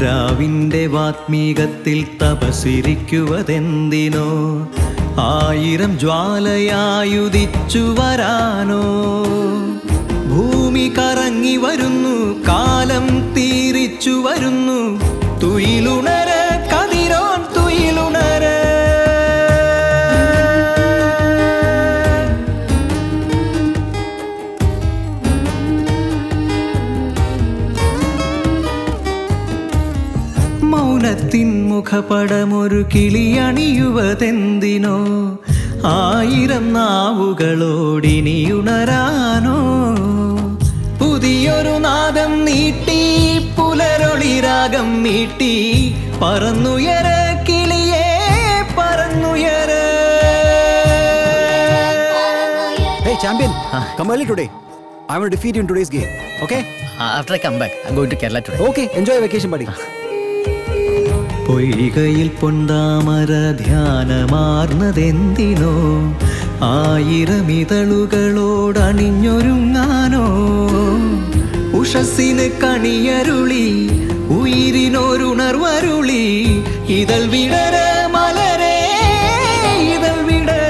രാവിന്റെ വാത്മീകത്തിൽ തപസിരിക്കുവതെന്തിനോ ആയിരം ജ്വാലയായുദിച്ചു വരാനോ ഭൂമി കറങ്ങി വരുന്നു കാലം തീരിച്ചു വരുന്നു തുയിലുണര കതിരോൻ തുയിലുണര മൗനത്തിൻ മുഖപടമൊരു കിളിയണിയുവതെന്തിനോ ആയിരം നാവുകളോടിനിയുണരാനോ പുതിയൊരു നാദം നീട്ടി പുലരൊളിരാഗം മീട്ടി പറന്നുയര കിളിയേ പറന്നുയര Hey, champion, come early today. I want to defeat you in today's game. Okay? After I come back, I'm going to Kerala today. Okay, enjoy your vacation, buddy. പൊയ്കയിൽ പൊന്താമര ധ്യാനമാർന്നതെന്തിനോ ആയിരം ഇതളുകളോടണിഞ്ഞൊരുങ്ങാനോ ഉഷസ്സിന് കണിയരുളി ഉയിരിനൊരുണർവരുളി ഇതൾ വിടര മലരേ ഇതൾ വിടര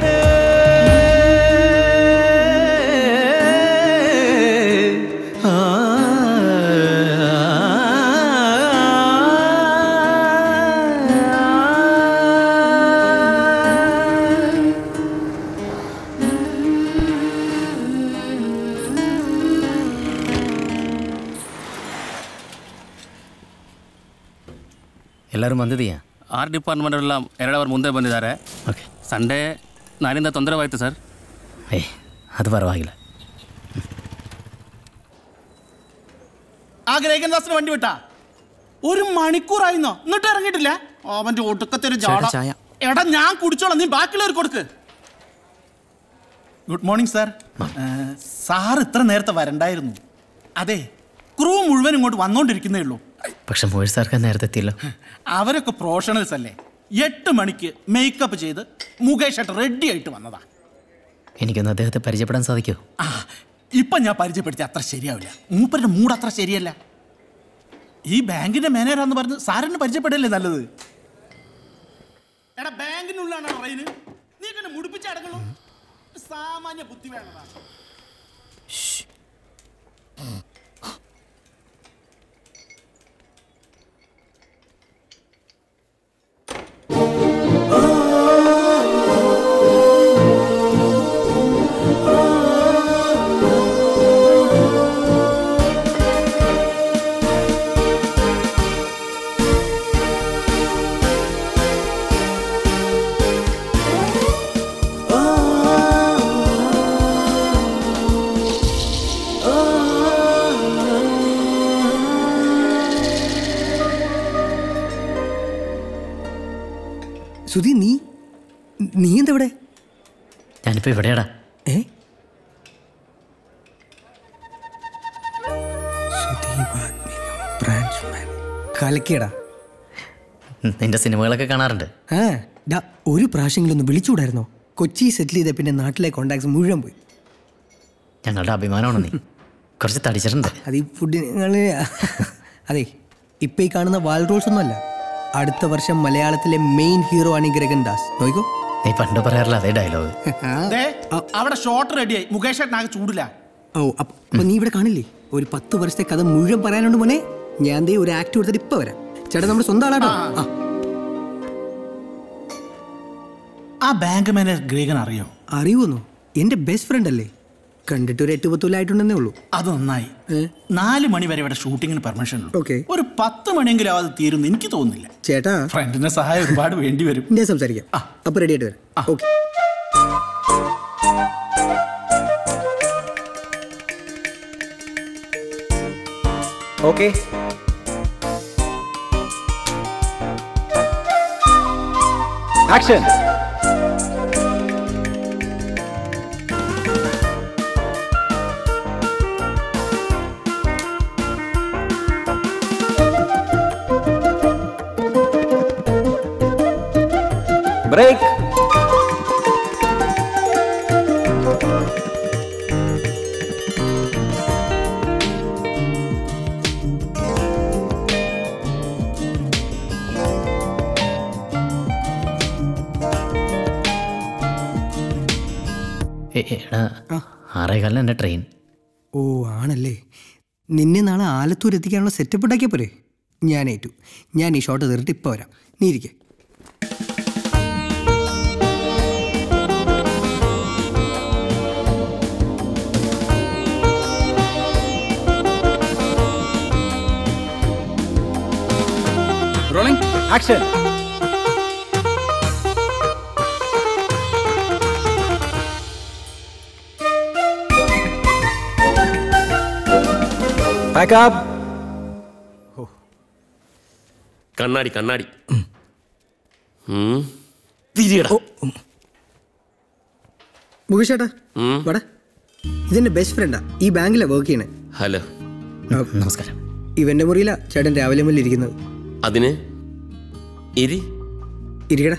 ಎಲ್ಲರೂ ಬಂದಿದೆಯಾ ಆರ್ ಡಿಪಾರ್ಟ್ಮೆಂಟ್ ಎಲ್ಲ ಎರಡು ಅವರ್ ಮುಂದೆ ಬಂದಿದ್ದಾರೆ ಓಕೆ ಸಂಡೇ ನಾಳಿಂದ ತೊಂದರೆವಾಯಿತು ಸರ್ ಏ ಅದು ಪರವಾಗಿಲ್ಲ ആ ഗ്രേഗൻദാസിന് വണ്ടി വിട്ടാ ഒരു മണിക്കൂറായിരുന്നോ എന്നിട്ട് ഇറങ്ങിയിട്ടില്ല അവന്റെ ഒടുക്കത്തെ ഒരു ജാട ചേട്ടാ, ചായ. എടാ ഞാൻ കുടിച്ചോളാം നീ ബാക്കിയുള്ളവർ കൊടുക്ക് ഗുഡ് മോർണിംഗ് സാർ സാർ ഇത്ര നേരത്തെ വരണ്ടായിരുന്നു അതെ ക്രൂ മുഴുവൻ ഇങ്ങോട്ട് വന്നോണ്ടിരിക്കുന്നേ ഉള്ളൂ പക്ഷെ മോഴ് സാർക്ക് നേരത്തെ എത്തിയല്ലോ അവരൊക്കെ പ്രൊഫഷണൽസ് അല്ലേ എട്ട് മണിക്ക് മേക്കപ്പ് ചെയ്ത് മുകേഷ് ഏട്ടൻ റെഡി ആയിട്ട് വന്നതാ എനിക്കൊന്ന് അദ്ദേഹത്തെ പരിചയപ്പെടാൻ സാധിക്കുമോ ആ ഇപ്പൊ ഞാൻ പരിചയപ്പെടുത്തി അത്ര ശരിയാവില്ല മൂപ്പരുടെ മൂഡ് അത്ര ശരിയല്ല ഈ ബാങ്കിന്റെ മാനേജറാന്ന് പറഞ്ഞ് സാറിന് പരിചയപ്പെടല്ലേ നല്ലത് എടാ ബാങ്കിനുള്ളാണോ പറയുന്നത് നീ എന്നെ മുടിപ്പിച്ച് അടങ്ങണു സാമാന്യ ബുദ്ധി വേണതാ സുധി നീ നീ എന്താ ഇവിടെ ഞാനിപ്പോൾ ഇവിടെയാടാ ഏ കലക്കിയടാ നിന്റെ സിനിമകളൊക്കെ കാണാറുണ്ട് ആ ഡാ ഒരു പ്രാവശ്യമെങ്കിലും ഒന്ന് വിളിച്ചുകൂടായിരുന്നോ കൊച്ചി സെറ്റിൽ ചെയ്ത പിന്നെ നാട്ടിലെ കോണ്ടാക്ട്സ് മുഴുവൻ പോയി ഞങ്ങളുടെ അഭിമാനമാണ് നീ കുറച്ച് തടിച്ചിട്ടുണ്ട് അത് ഈ ഫുഡിന് അതെ ഇപ്പൊ ഈ കാണുന്ന വാൽ റോൾസ് ഒന്നുമല്ല അടുത്ത വർഷം മലയാളത്തിലെ മെയിൻ ഹീറോ ആണ് ഈ ഗ്രഗൻ ദാസ് നോക്കോ നീ പണ്ട് പറയാറില്ല അതേ ഡയലോഗ് ദേ, അവിടെ ഷോട്ട് റെഡിയായി മുകേഷ് ഏട്ടൻ ആകെ ചൂടില്ല ഓ അപ്പ അപ്പൊ നീ ഇവിടെ കാണില്ലേ ഒരു പത്ത് വർഷത്തെ കഥ മുഴുവൻ പറയാനുണ്ട് മോനെ ഞാൻ ദേ ഒരു ആക്ട് കൊടുത്തിട്ട് ഇപ്പൊ വരാം ചേട്ടാ നമ്മുടെ സ്വന്തം ആളാട്ടോ ആ ആ ബാങ്ക് മാനേജർ ഗ്രേഗൻ അറിയോ അറിയുമെന്നോ എന്റെ ബെസ്റ്റ് ഫ്രണ്ട് അല്ലേ കണ്ടിട്ട് ഒരു എട്ട് പത്തുലായിട്ടുണ്ടെന്നേ ഉള്ളൂ അത് നന്നായി നാല് മണി വരെ ഇവിടെ ഷൂട്ടിങ്ങിന് പെർമിഷൻ ഉള്ളൂ ഓക്കെ ഒരു പത്ത് മണിയെങ്കിലും അത് തീരുന്നു എനിക്ക് തോന്നുന്നില്ല ചേട്ടാ ഫ്രണ്ടിന്റെ സഹായം ഒരുപാട് വേണ്ടി വരും ഞാൻ സംസാരിക്കാം അപ്പൊ റെഡി ആയിട്ട് വരാം ഓക്കെ ഓക്കെ ആക്ഷൻ ബ്രേക്ക് എ- എടാ ആറേകാലിന് എൻ്റെ ട്രെയിൻ ഓ ആണല്ലേ നിന്നെ നാളെ ആലത്തൂർ എത്തിക്കാനുള്ള സെറ്റപ്പ് ഉണ്ടാക്കിയ പോരെ ഞാൻ ഏറ്റു ഞാൻ ഈ ഷോട്ട് തീർത്തിട്ട് ഇപ്പോൾ വരാം നീ ഇരിക്കെ Rolling. Action. Back up. കണ്ണാടി കണ്ണാടി ഉം. തിരിയടാ മുകേഷ് ചേട്ടാ വട ഇതെന്റെ ബെസ്റ്റ് ഫ്രണ്ടാ ഈ ബാങ്കിലാണ് വർക്ക് ചെയ്യണേ ഹലോ നമസ്കാരം ഇവന്റെ മുറിയിലാ ചേട്ടൻ രാവിലെ മുതൽ ഇരിക്കുന്നത് അതിന് ഇരി ഇരിക്കടാ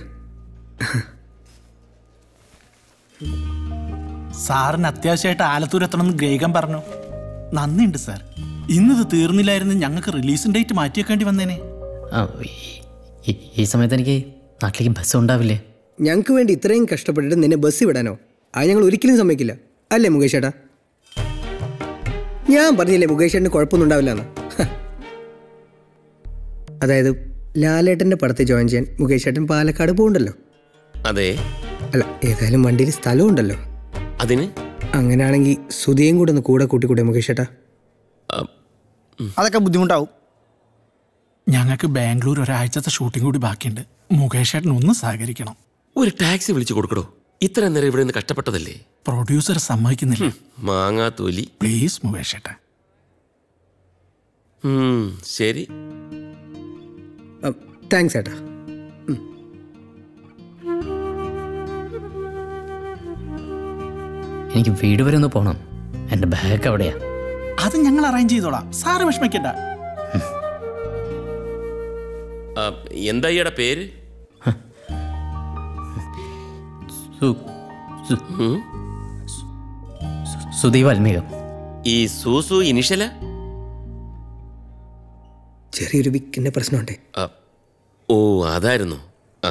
സാറിന് അത്യാവശ്യമായിട്ട് ആലത്തൂർ എത്തണമെന്ന് ഗ്രേകം പറഞ്ഞു നന്ദിയുണ്ട് സാർ ഇന്നിത് തീർന്നില്ലായിരുന്നു ഞങ്ങൾക്ക് റിലീസിംഗ് ഡേറ്റ് മാറ്റിവെക്കേണ്ടി വന്നേനെ ആ ഈ- ഈ- ഈ സമയത്ത് എനിക്ക് നാട്ടിലേക്ക് ബസ് ഉണ്ടാവില്ലേ ഞങ്ങൾക്ക് വേണ്ടി ഇത്രയും കഷ്ടപ്പെട്ടിട്ട് നിന്നെ ബസ് വിടാനോ അത് ഞങ്ങൾ ഒരിക്കലും സമ്മതിക്കില്ല അല്ലേ മുകേഷ് ചേട്ടാ ഞാൻ പറഞ്ഞില്ലേ മുകേഷ് ചേട്ടന് കുഴപ്പമൊന്നും ഉണ്ടാവില്ല എന്ന് അതായത് ലാലേട്ടൻ്റെ പടത്തിൽ ജോയിൻ ചെയ്യാൻ മുകേഷ് ചേട്ടൻ പാലക്കാട് പോകുന്നുണ്ടല്ലോ അതെ അല്ല ഏതായാലും വണ്ടിയിൽ സ്ഥലമുണ്ടല്ലോ അതിന് അങ്ങനെയാണെങ്കിൽ സുധിയും കൂടെ ഒന്ന് കൂടെ കൂട്ടിക്കൂടെ മുകേഷ് ചേട്ടാ അതൊക്കെ ബുദ്ധിമുട്ടാവും ഞങ്ങൾക്ക് ബാംഗ്ലൂർ ഒരാഴ്ചത്തെ ഷൂട്ടിംഗ് കൂടി ബാക്കിയുണ്ട് മുകേഷ് ചേട്ടൻ ഒന്ന് സഹകരിക്കണം ഒരു ടാക്സി വിളിച്ചു കൊടുക്കടോ ഇത്ര നേരം ഇവിടെ നിന്ന് കഷ്ടപ്പെട്ടതല്ലേ പ്രൊഡ്യൂസർ സമ്മതിക്കുന്നില്ല മാങ്ങാ തൊലി പ്ലീസ് മുകേഷ് ചേട്ടൻ ഉം, ശരി താങ്ക്സ് ചേട്ടാ എനിക്ക് വീട് വരെ ഒന്ന് പോകണം എൻ്റെ ബാഗ് അവിടെയാ അത് ഞങ്ങൾ അറേഞ്ച് ചെയ്തോളാം സാറ് വിഷമിക്കണ്ട ആ, എന്താ ഈയുടെ പേര് സു- സു- ഉം? സു- സുധി വാൽമീകം ഈ സൂസു ഇനിഷ്യല ചെറിയൊരു വിക്കിൻ്റെ പ്രശ്നമുണ്ടേ ഓ അതായിരുന്നു ആ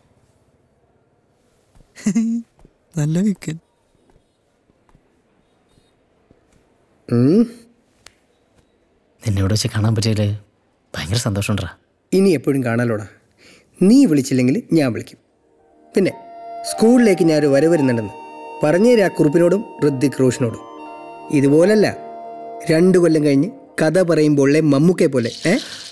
നല്ല വിക്കൻ നിന്നെ ഇവിടെ വെച്ച് കാണാൻ പറ്റിയതിൽ ഭയങ്കര സന്തോഷമുണ്ടാ ഇനി എപ്പോഴും കാണാലോടാ നീ വിളിച്ചില്ലെങ്കിൽ ഞാൻ വിളിക്കും പിന്നെ സ്കൂളിലേക്ക് ഞാൻ ഒരു വര വരുന്നുണ്ടെന്ന് പറഞ്ഞേരെ ആ കുറിപ്പിനോടും ഋത്തിക് റോഷനോടും ഇതുപോലല്ല രണ്ടു കൊല്ലം കഴിഞ്ഞ് കഥ പറയുമ്പോഴേ മമ്മൂക്കെ പോലെ ഏ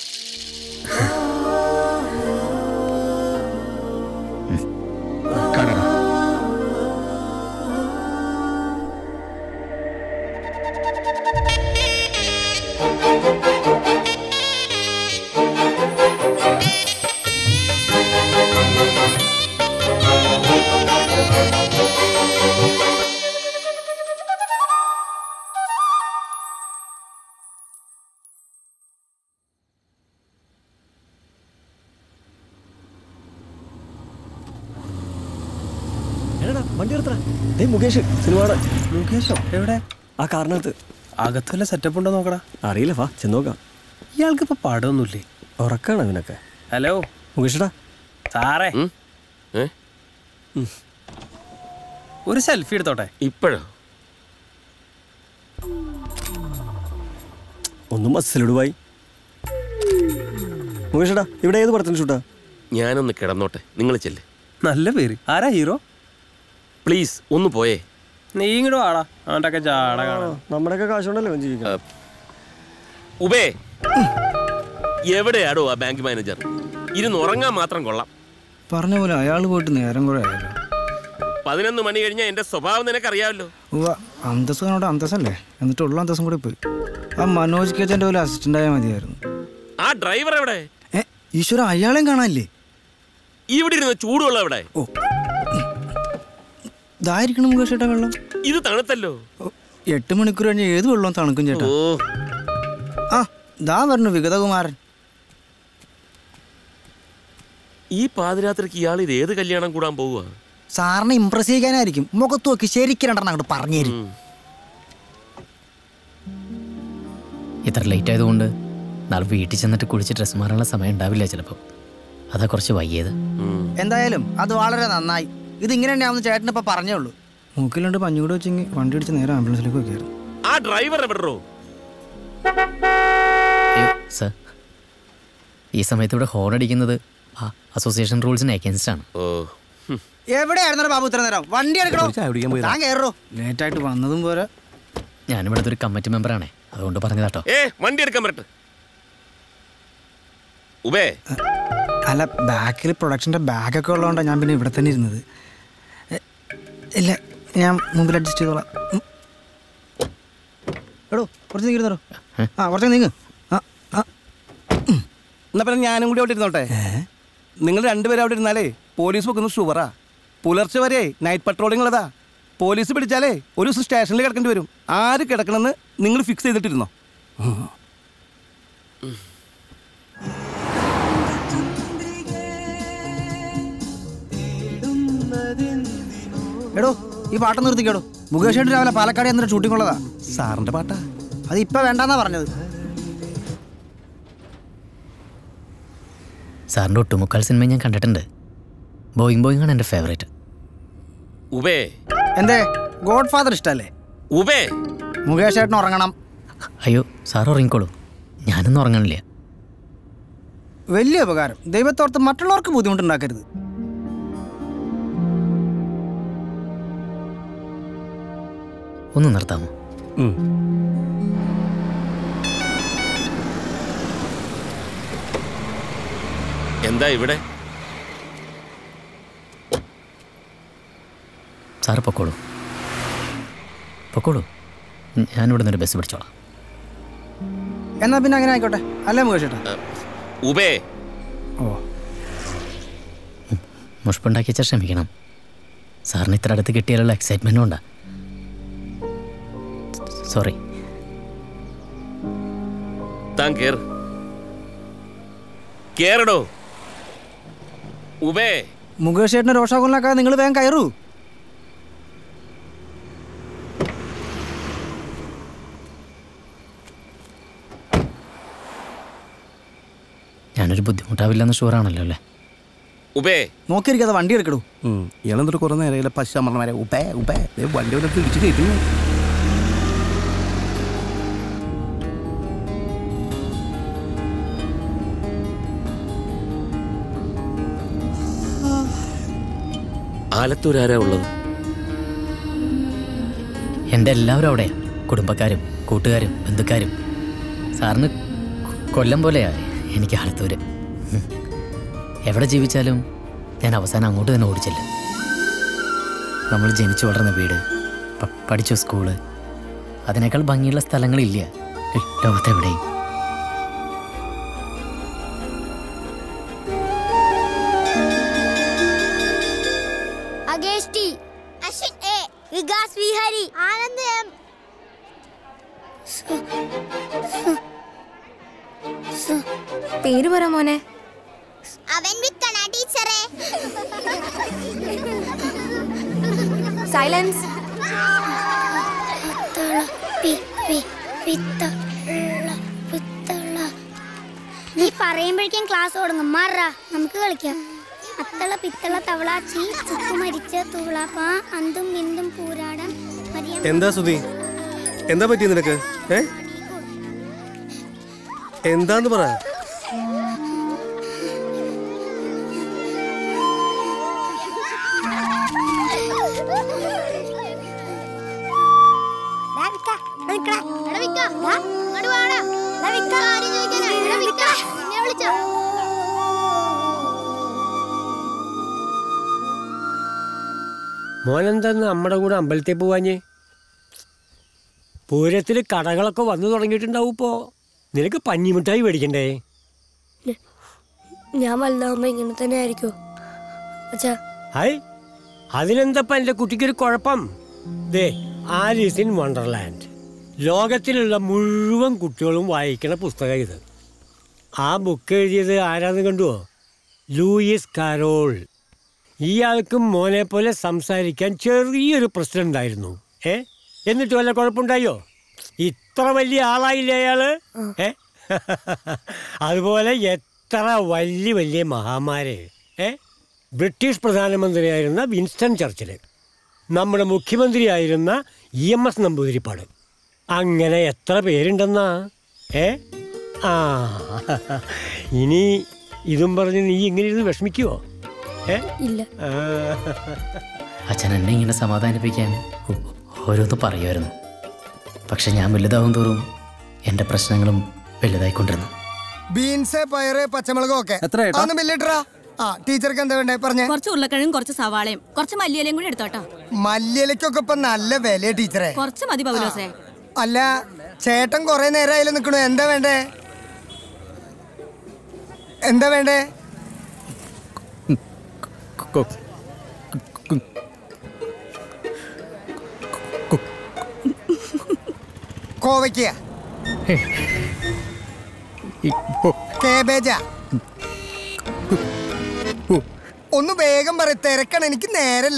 എടാ വണ്ടി എടുത്തടാ ദേ മുകേഷ് സിനിമയുടെ മുകേഷോ എവിടെ ആ കാറിനകത്ത് അകത്ത് വല്ല സെറ്റപ്പ് ഉണ്ടോ നോക്കടാ അറിയില്ല വാ ചെന്ന് നോക്കാം ഇയാൾക്കിപ്പോ പടമൊന്നുമില്ലേ ഉറക്കാണ് അവനൊക്കെ ഹലോ മുകേഷടാ സാറേ ഉം? ഏ ഒരു സെൽഫി എടുത്തോട്ടെ ഇപ്പോഴോ ഒന്നും ബസ്സിലിടുവായി മുകേഷടാ ഇവിടെ ഏത് പടത്തിന് ഷൂട്ടാ ഞാനൊന്ന് കിടന്നോട്ടെ നിങ്ങൾ ചെല്ല് നല്ല പേര് ആരാ ഹീറോ പ്ലീസ് ഒന്ന് പോയേ നീ ഇങ്ങോട്ട് വാടാ അവൻ്റെ ഒക്കെ ചാട കാണാം നമ്മുടെയൊക്കെ കാശുകൊണ്ടല്ലേ അവൻ ജീവിക്കണം ഉബേ എവിടെയാടോ ആ ബാങ്ക് മാനേജർ ഇരുന്ന് ഉറങ്ങാൻ മാത്രം കൊള്ളാം പറഞ്ഞ പോലെ അയാൾ പോയിട്ട് നേരം കുറെ ആയല്ലോ പതിനൊന്ന് മണി കഴിഞ്ഞാൽ എന്റെ സ്വഭാവം നിനക്കറിയാമല്ലോ ഉവ്വ അന്തസ് കന്നോട് അന്തസ്സല്ലേ എന്നിട്ടുള്ള അന്തസ്സും കൂടി പോയി ആ മനോജ് കേച്ചൻ്റെ പോലെ അസിസ്റ്റന്റ് ആയാൽ മതിയായിരുന്നു ആ ഡ്രൈവർ എവിടെ ഏ ഈശ്വര അയാളെയും കാണാനില്ലേ ഇവിടെ ഇരുന്ന് ചൂടുള്ള എവിടെ ഇതായിരിക്കണം മുകേഷ് ചേട്ടാ വെള്ളം ഇത് തണുത്തല്ലോ ഓ, എട്ട് മണിക്കൂർ കഴിഞ്ഞ് ഏത് വെള്ളവും തണുക്കും ചേട്ടാ ഓ ആ ദാ പറഞ്ഞു വിഗതകുമാരൻ ഈ പാതിരാത്രിക്ക് ഇയാൾ ഇത് ഏത് കല്യാണം കൂടാൻ പോവുക സാറിനെ ഇമ്പ്രസ് ചെയ്യാനായിരിക്കും മുഖത്ത് നോക്കി ശരിക്കും രണ്ടെണ്ണം അങ്ങോട്ട് പറഞ്ഞു തരും ഇത്ര ലേറ്റ് ആയതുകൊണ്ട് നാളെ വീട്ടിൽ ചെന്നിട്ട് കുളിച്ച് ഡ്രസ്സ് മാറാനുള്ള സമയം ഉണ്ടാവില്ല ചിലപ്പോൾ അതാ കുറച്ച് വയ്യത് എന്തായാലും അത് വളരെ നന്നായി ഇത് ഇങ്ങനെ തന്നെയാവുന്ന ചേട്ടൻ ഇപ്പൊ പറഞ്ഞേ ഉള്ളൂ മൂക്കിലുണ്ട് പഞ്ഞുകൂടെ വെച്ചെങ്കിൽ വണ്ടി അടിച്ച് നേരെ ആംബുലൻസിലേക്ക് വെക്കായിരുന്നു ആ ഡ്രൈവർ എവിടെറോ അയ്യോ സർ ഈ സമയത്ത് ഇവിടെ ഹോൺ അടിക്കുന്നത് ആ അസോസിയേഷൻ റൂൾസിന് അഗേൻസ്റ്റ് ആണ് ഓ എവിടെയായിരുന്നു ബാബു ഇത്ര നേരം വണ്ടി എടുക്കണോ താൻ കയറോ ലേറ്റ് ആയിട്ട് വന്നതും പോരാ ഞാനിവിടുത്തെ ഒരു കമ്മിറ്റി മെമ്പറാണേ അതുകൊണ്ട് പറഞ്ഞതാട്ടോ ഏ വണ്ടി എടുക്കാൻ വരട്ടെ ഉബേ അല്ല ബാക്കിൽ പ്രൊഡക്ഷൻ്റെ ബാഗൊക്കെ ഉള്ളതുകൊണ്ടാണ് ഞാൻ പിന്നെ ഇവിടെ തന്നെ ഇരുന്നത് എ, ഇല്ല ഞാൻ മുമ്പിൽ അഡ്ജസ്റ്റ് ചെയ്തോളാം ഉം. എടോ കുറച്ച് നീങ്ങിരുന്നോ ആ കുറച്ച് നീങ്ങ് ആ ആ എന്നാ പിന്നെ ഞാനും കൂടി അവിടെ ഇരുന്നോട്ടെ നിങ്ങൾ രണ്ടുപേരും അവിടെ ഇരുന്നാലേ പോലീസ് വെക്കുന്നത് ഷുവറാ പുലർച്ചെ വരെ നൈറ്റ് പട്രോളിംഗ് ഉള്ളതാ പോലീസ് പിടിച്ചാലേ ഒരു ദിവസം സ്റ്റേഷനിൽ കിടക്കേണ്ടി വരും ആര് കിടക്കണമെന്ന് നിങ്ങൾ ഫിക്സ് ചെയ്തിട്ടിരുന്നോ എടോ ഈ പാട്ട് നിർത്തിക്കേടോ മുകേഷ് ഏട്ടൻ രാവിലെ പാലക്കാട് എന്നിട്ട് ഷൂട്ടിംഗ് ഉള്ളതാ സാറിന്റെ പാട്ടാ അത് ഇപ്പം വേണ്ടെന്നാ പറഞ്ഞത് സാറിൻ്റെ ഒട്ടുമുക്കാൽ സിനിമ ഞാൻ കണ്ടിട്ടുണ്ട് ബോയിങ് ബോയിങ് ആണ് എൻ്റെ ഫേവറേറ്റ് ഉബേ എന്തേ ഗോഡ് ഫാദർ ഇഷ്ടല്ലേ ഉബേ മുകേഷ് ഏട്ടൻ ഉറങ്ങണം അയ്യോ സാർ ഉറങ്ങിക്കോളൂ ഞാനൊന്നും ഉറങ്ങണില്ല വലിയ ഉപകാരം ദൈവത്തോർത്ത് മറ്റുള്ളവർക്ക് ബുദ്ധിമുട്ടുണ്ടാക്കരുത് ഒന്ന് നിർത്താമോ എന്താ ഇവിടെ സാറ് പൊക്കോളൂ പൊക്കോളൂ ഉം, ഞാനിവിടെ നിന്നൊരു ബസ് പിടിച്ചോളാം എന്നാ പിന്നെ അങ്ങനെ ആയിക്കോട്ടെ അല്ലേ മുകേഷ് ഏട്ടാ ഉബേ ഓ മുഷ്പുണ്ടാക്കി വെച്ചാൽ ക്ഷമിക്കണം സാറിന് ഇത്ര അടുത്ത് കിട്ടിയാലുള്ള എക്സൈറ്റ്മെൻറ്റും ഉണ്ടാ സോറി താൻ കേറ് കേറടോ ഉബേ മുകേഷ് ഏട്ടനെ രോഷാകുലാക്കാതെ നിങ്ങൾ വേഗം കയറൂ ഞാനൊരു ബുദ്ധിമുട്ടാവില്ലെന്ന് ഷുവറാണല്ലോ അല്ലേ ഉബേ നോക്കിയിരിക്കാതെ വണ്ടി എടുക്കടൂ ഇയാളെന്തൊരു കുറെ നേരം പശുമരണമാരെ ഉപ്പേ ഉപ്പേ ദേ വണ്ടി വന്നിട്ട് ഇടിച്ച് കയറ്റുന്നു ആലത്തൂരാരാ ഉള്ളത് എൻ്റെ എല്ലാവരും അവിടെയാണ് കുടുംബക്കാരും കൂട്ടുകാരും ബന്ധുക്കാരും സാറിന് കൊ- കൊല്ലം പോലെയാ എനിക്ക് ആലത്തൂര് ഉം. എവിടെ ജീവിച്ചാലും ഞാൻ അവസാനം അങ്ങോട്ട് തന്നെ ഓടിച്ചില്ല നമ്മൾ ജനിച്ചു വളർന്ന വീട് പ- പഠിച്ച സ്കൂള് അതിനേക്കാൾ ഭംഗിയുള്ള സ്ഥലങ്ങളില്ല ഏ, ലോകത്തെവിടെയും Agesh T Ashwin A Vikas Vihari Anand M പേര് പറ മോനെ അവൻ വിക്കണ ടീച്ചറെ സൈലൻസ് നീ പറയുമ്പോഴേക്കും ക്ലാസ് തുടങ്ങും മാറ നമുക്ക് കളിക്കാം അത്തള പിത്തള തവളാച്ചി ചുക്കു മരിച്ച തുളപ്പ അന്തും ബിന്ദും പൂരാടം മരിയം എന്താ സുധി എന്താ പറ്റി നിനക്ക് ഏ എന്താന്ന് പറ മോനെന്താന്ന് നമ്മുടെ കൂടെ അമ്പലത്തിൽ പോവാഞ്ഞേ പൂരത്തിൽ കടകളൊക്കെ വന്നു തുടങ്ങിയിട്ടുണ്ടാവും ഇപ്പോ നിനക്ക് പഞ്ഞിമിഠായി മേടിക്കണ്ടേ ഞാൻ വലുതാവുമ്പോ ഇങ്ങനെ തന്നെ ആയിരിക്കും അച്ഛാ ഹായ് അതിനെന്തപ്പ എൻ്റെ കുട്ടിക്കൊരു കുഴപ്പം ദേ ആലീസ് ഇൻ വണ്ടർലാൻഡ് ലോകത്തിലുള്ള മുഴുവൻ കുട്ടികളും വായിക്കണ പുസ്തകം ഇത് ആ ബുക്ക് എഴുതിയത് ആരാന്ന് കണ്ടുവോ ലൂയിസ് കാരോൾ ഇയാൾക്കും മോനെ പോലെ സംസാരിക്കാൻ ചെറിയൊരു പ്രശ്നം ഉണ്ടായിരുന്നു ഏ എന്നിട്ട് വല്ല കുഴപ്പമുണ്ടായോ ഇത്ര വലിയ ആളായില്ലേ അയാള് ഏ അതുപോലെ എത്ര വലിയ വലിയ മഹാമാര് ഏ ബ്രിട്ടീഷ് പ്രധാനമന്ത്രിയായിരുന്ന വിൻസ്റ്റൺ ചർച്ചില് നമ്മുടെ മുഖ്യമന്ത്രിയായിരുന്ന ഇ എം എസ് നമ്പൂതിരിപ്പാട് അങ്ങനെ എത്ര പേരുണ്ടെന്നാ ഏ ആ ഇനി ഇതും പറഞ്ഞ് നീ ഇങ്ങനെ ഇരുന്ന് വിഷമിക്കുവോ ഏ ഇല്ല ആ. അച്ഛൻ എന്നെ ഇങ്ങനെ സമാധാനിപ്പിക്കാൻ ഓ- ഓരോന്ന് പറയുമായിരുന്നു പക്ഷെ ഞാൻ വലുതാവും തോറും എൻ്റെ പ്രശ്നങ്ങളും വലുതായിക്കൊണ്ടിരുന്നു ബീൻസ് പയറ് പച്ചമുളകും ഒക്കെ എത്ര ഏട്ടാ? അതൊന്ന് ബില്ലിട്ടറാ ആ ടീച്ചർക്ക് എന്താ വേണ്ടേ പറഞ്ഞേ കുറച്ച് ഉരുളക്കിഴങ്ങും കുറച്ച് സവാളയും കുറച്ച് മല്ലിയിലയും കൂടി എടുത്തോട്ടോ മല്ലിയിലക്കൊക്കെ ഇപ്പൊ നല്ല വിലയാ ടീച്ചറെ കുറച്ച് മതി പൗലോസേ അല്ല ചേട്ടൻ കൊറേ നേരമായാലും നിക്കണു എന്താ വേണ്ടേ എന്താ വേണ്ടേ കോവയ്ക്ക കേബേജാ ഒന്ന് വേഗം പറ തിരക്കണം എനിക്ക് നേരല്ല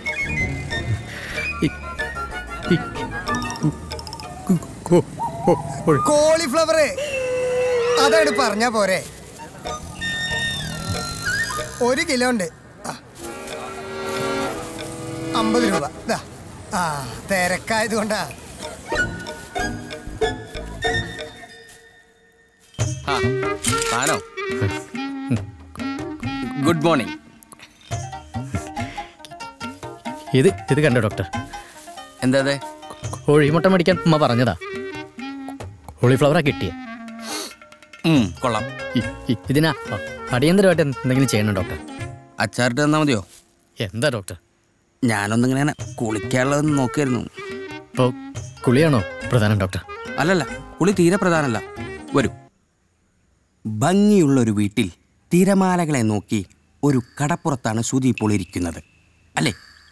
കോളിഫ്ലവർ അതാണ് പറഞ്ഞാ പോരെ ഒരു കിലോ ഉണ്ട് ആ. അമ്പത് രൂപ ദാ. ആ തിരക്കായത് കൊണ്ടാ ആ താനോ ഗുഡ് മോർണിംഗ് ഇത് ഇത് കണ്ടോ ഡോക്ടർ എന്താ അതെ കോഴിമുട്ട മേടിക്കാൻ ഉമ്മ പറഞ്ഞതാ കോളിഫ്ലവറാ കിട്ടിയ കൊള്ളാം ഇതിനാ അ- അടിയന്തരമായിട്ട് എന്തെങ്കിലും ചെയ്യണം ഡോക്ടർ അച്ചാറിട്ട് തന്നാ മതിയോ എന്താ ഡോക്ടർ ഞാനൊന്നിങ്ങനെ കുളിക്കാനുള്ളതെന്ന് നോക്കിയായിരുന്നു ഇപ്പോൾ കുളിയാണോ പ്രധാനം ഡോക്ടർ അല്ലല്ല കുളി തീരെ പ്രധാനമല്ല വരൂ ഭംഗിയുള്ള ഒരു വീട്ടിൽ തിരമാലകളെ നോക്കി ഒരു കടപ്പുറത്താണ് സുധി ഇപ്പോൾ ഇരിക്കുന്നത് അല്ലേ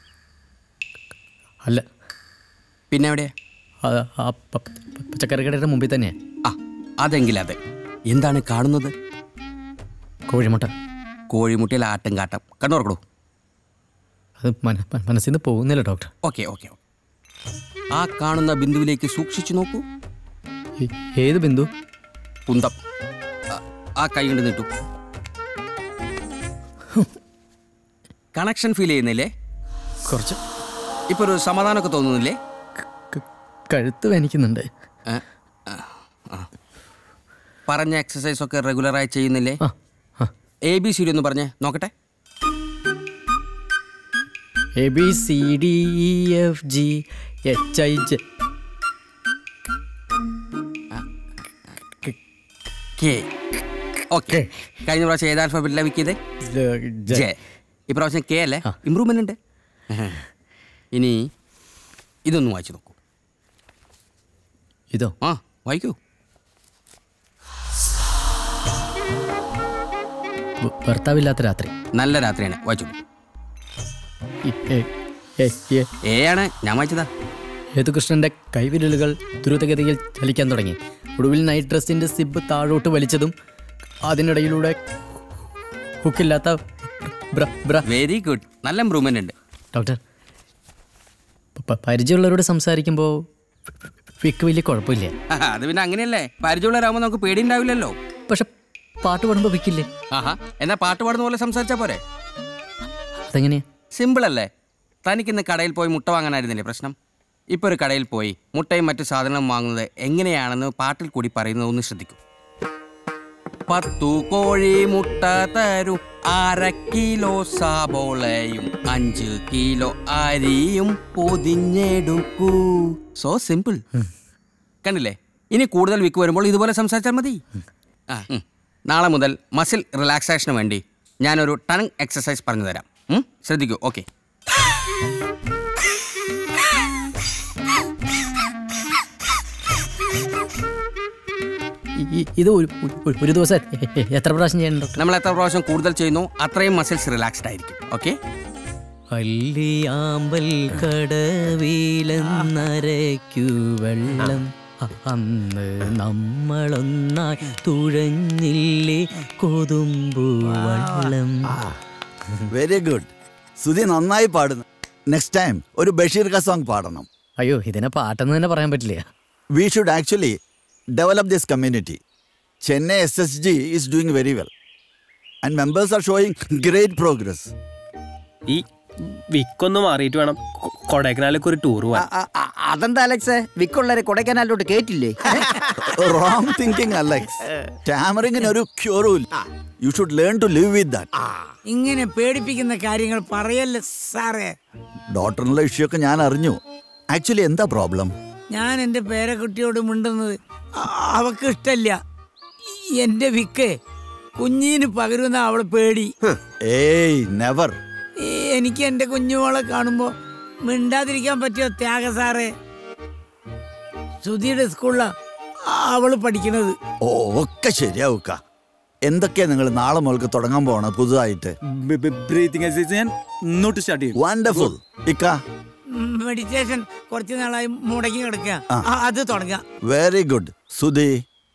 അല്ല പിന്നെ എവിടെ ആ- ആ പ- പ- പച്ചക്കറി കടയുടെ മുമ്പിൽ തന്നെയാ ആ അതെങ്കിൽ അതെ എന്താണ് കാണുന്നത് കോഴിമുട്ട കോഴിമുട്ടയിൽ ആട്ടും കാട്ടം കണ്ണോർക്കടൂ അത് മന മ- മനസ്സിൽ നിന്ന് പോകുന്നില്ല ഡോക്ടർ ഓക്കെ ഓക്കെ ആ കാണുന്ന ബിന്ദുവിലേക്ക് സൂക്ഷിച്ചു നോക്കൂ ഏ- ഏത് ബിന്ദു കുന്തം ആ- ആ കൈ കൊണ്ട് നീട്ടു കണക്ഷൻ ഫീൽ ചെയ്യുന്നില്ലേ കുറച്ച് ഇപ്പൊ ഒരു സമാധാനമൊക്കെ തോന്നുന്നില്ലേ കഴുത്ത് വേനിക്കുന്നുണ്ട് ഏ? ആ, ആ. പറഞ്ഞ എക്സസൈസ് ഒക്കെ റെഗുലറായി ചെയ്യുന്നില്ലേ എ ബി സി ഡി ഒന്ന് പറഞ്ഞേ നോക്കട്ടെ A B C D E F G H I J K okay കഴിഞ്ഞ പ്രാവശ്യം ഏത് ആൽഫബറ്റിലെ വിക്കിയത് ജെ ഇപ്രാവശ്യം കെ അല്ലേ ഇമ്പ്രൂവ്മെന്റ് ഉണ്ട് ഇനി ഇതൊന്ന് വായിച്ചു നോക്കൂ ഇതോ ആ വായിക്കൂ ഭ- ഭർത്താവില്ലാത്ത രാത്രി നല്ല രാത്രിയാണ് വായിച്ചു ഇ- എ- എ- എ- ഏ ആണ് ഞാൻ വായിച്ചതാ യേതുകൃഷ്ണന്റെ കൈവിരലുകൾ ദ്രുതഗതിയിൽ ചലിക്കാൻ തുടങ്ങി ഒടുവിൽ നൈറ്റ് ഡ്രസ്സിന്റെ സിബ് താഴോട്ട് വലിച്ചതും അതിനിടയിലൂടെ ഹുക്കില്ലാത്ത ബ്ര- ബ്ര വെരി ഗുഡ് നല്ല ഇമ്പ്രൂവ്മെന്റ് ഉണ്ട് ഡോക്ടർ പ- പരിചയമുള്ളവരോട് സംസാരിക്കുമ്പോൾ വിക്ക് വലിയ കുഴപ്പമില്ല അത് പിന്നെ അങ്ങനെയല്ലേ പരിചയമുള്ളവരാകുമ്പോൾ നമുക്ക് പേടിയുണ്ടാവില്ലല്ലോ പക്ഷെ പാട്ട് പാടുമ്പോൾ വിക്കില്ലേ ആഹാ എന്നാ പാട്ട് പാടുന്ന പോലെ സംസാരിച്ചാ പോരെ അതെങ്ങനെയാ സിമ്പിൾ അല്ലേ തനിക്കിന്ന് കടയിൽ പോയി മുട്ട വാങ്ങാനായിരുന്നില്ലേ പ്രശ്നം ഇപ്പോൾ ഒരു കടയിൽ പോയി മുട്ടയും മറ്റു സാധനങ്ങളും വാങ്ങുന്നത് എങ്ങനെയാണെന്ന് പാട്ടിൽ കൂടി പറയുന്നത് ഒന്ന് ശ്രദ്ധിക്കൂ പത്തു കോഴി മുട്ട തരും അര കിലോ സാബോളയും അഞ്ച് കിലോ അരിയും പൊതിഞ്ഞെടുക്കൂ സോ സിമ്പിൾ കണ്ടില്ലേ ഇനി കൂടുതൽ വിക്ക് വരുമ്പോൾ ഇതുപോലെ സംസാരിച്ചാൽ മതി ആ ഉം. നാളെ മുതൽ മസിൽ റിലാക്സേഷന് വേണ്ടി ഞാനൊരു ടങ് എക്സസൈസ് പറഞ്ഞു തരാം ഉം? ശ്രദ്ധിക്കൂ ഓക്കെ ഈ- ഈ- ഇത് ഒരു ഒരു- ഒരു ദിവസം എ- എ- എത്ര പ്രാവശ്യം ചെയ്യണം ഡോക്ടർ നമ്മൾ എത്ര പ്രാവശ്യം കൂടുതൽ ചെയ്യുന്നു അത്രയും മസിൽസ് റിലാക്സ്ഡ് ആയിരിക്കും ഓക്കെ അല്ലിയാമ്പൽ കടവിലെന്നരയ്ക്കു വെള്ളം അ- അന്ന് നമ്മളൊന്നായി തുഴഞ്ഞില്ലേ കൊതുമ്പു വള്ളം വെരി ഗുഡ് സുധി നന്നായി പാടുന്നു നെക്സ്റ്റ് ടൈം ഒരു ബഷീർ ക സോങ് പാടണം അയ്യോ ഇതിനെ പാട്ടെന്ന് തന്നെ പറയാൻ പറ്റില്ല we should actually develop this community Chennai S S G is doing very well and members are showing great progress ഈ വിക്കൊന്ന് മാറിയിട്ട് വേണം കൊ- കൊടൈക്കനാലിലേക്ക് ഒരു ടൂർ പോവാൻ അതെന്താ അലക്സ് വിക്കുള്ളവരെ കൊടൈക്കനാലിലോട്ട് കേറ്റില്ലേ റോങ് തിങ്കിങ് അലക്സ് ടാമറിങ്ങിന് ഒരു ക്യൂറും ഇല്ല you should learn to live with that ഇങ്ങനെ പേടിപ്പിക്കുന്ന കാര്യങ്ങൾ പറയല്ലേ സാറേ ഡോക്ടറിനുള്ള ഇഷ്യൂ ഒക്കെ ഞാൻ അറിഞ്ഞു ആക്ച്വലി എന്താ പ്രോബ്ലം ഞാൻ എൻ്റെ പേരക്കുട്ടിയോട് മിണ്ടുന്നത് അ- അവക്ക് ഇഷ്ടല്ല എൻ്റെ വിക്ക് കുഞ്ഞിന് പകരുന്ന അവളെ പേടി ഏയ് നെവർ ഈ എനിക്ക് എൻ്റെ കുഞ്ഞുമോളെ കാണുമ്പോൾ മിണ്ടാതിരിക്കാൻ പറ്റിയോ ത്യാഗ സാറേ സുധിയുടെ സ്കൂളിലാ അവള് പഠിക്കണത് ഓ ഒക്കെ ശരിയാവുക്ക എന്തൊക്കെയാ നിങ്ങൾ നാളെ മുതൽക്ക് തുടങ്ങാൻ പോണ പുതുതായിട്ട് ബ്രീത്തിങ് എക്സസൈസ് നോട്ട് സ്റ്റാർട്ട് ചെയ്യും വണ്ടർഫുൾ ഇക്ക മെഡിറ്റേഷൻ കുറച്ച് നാളായി മുടങ്ങി കിടക്കുക ആ. ആ, അത് തുടങ്ങാം very good Sudhi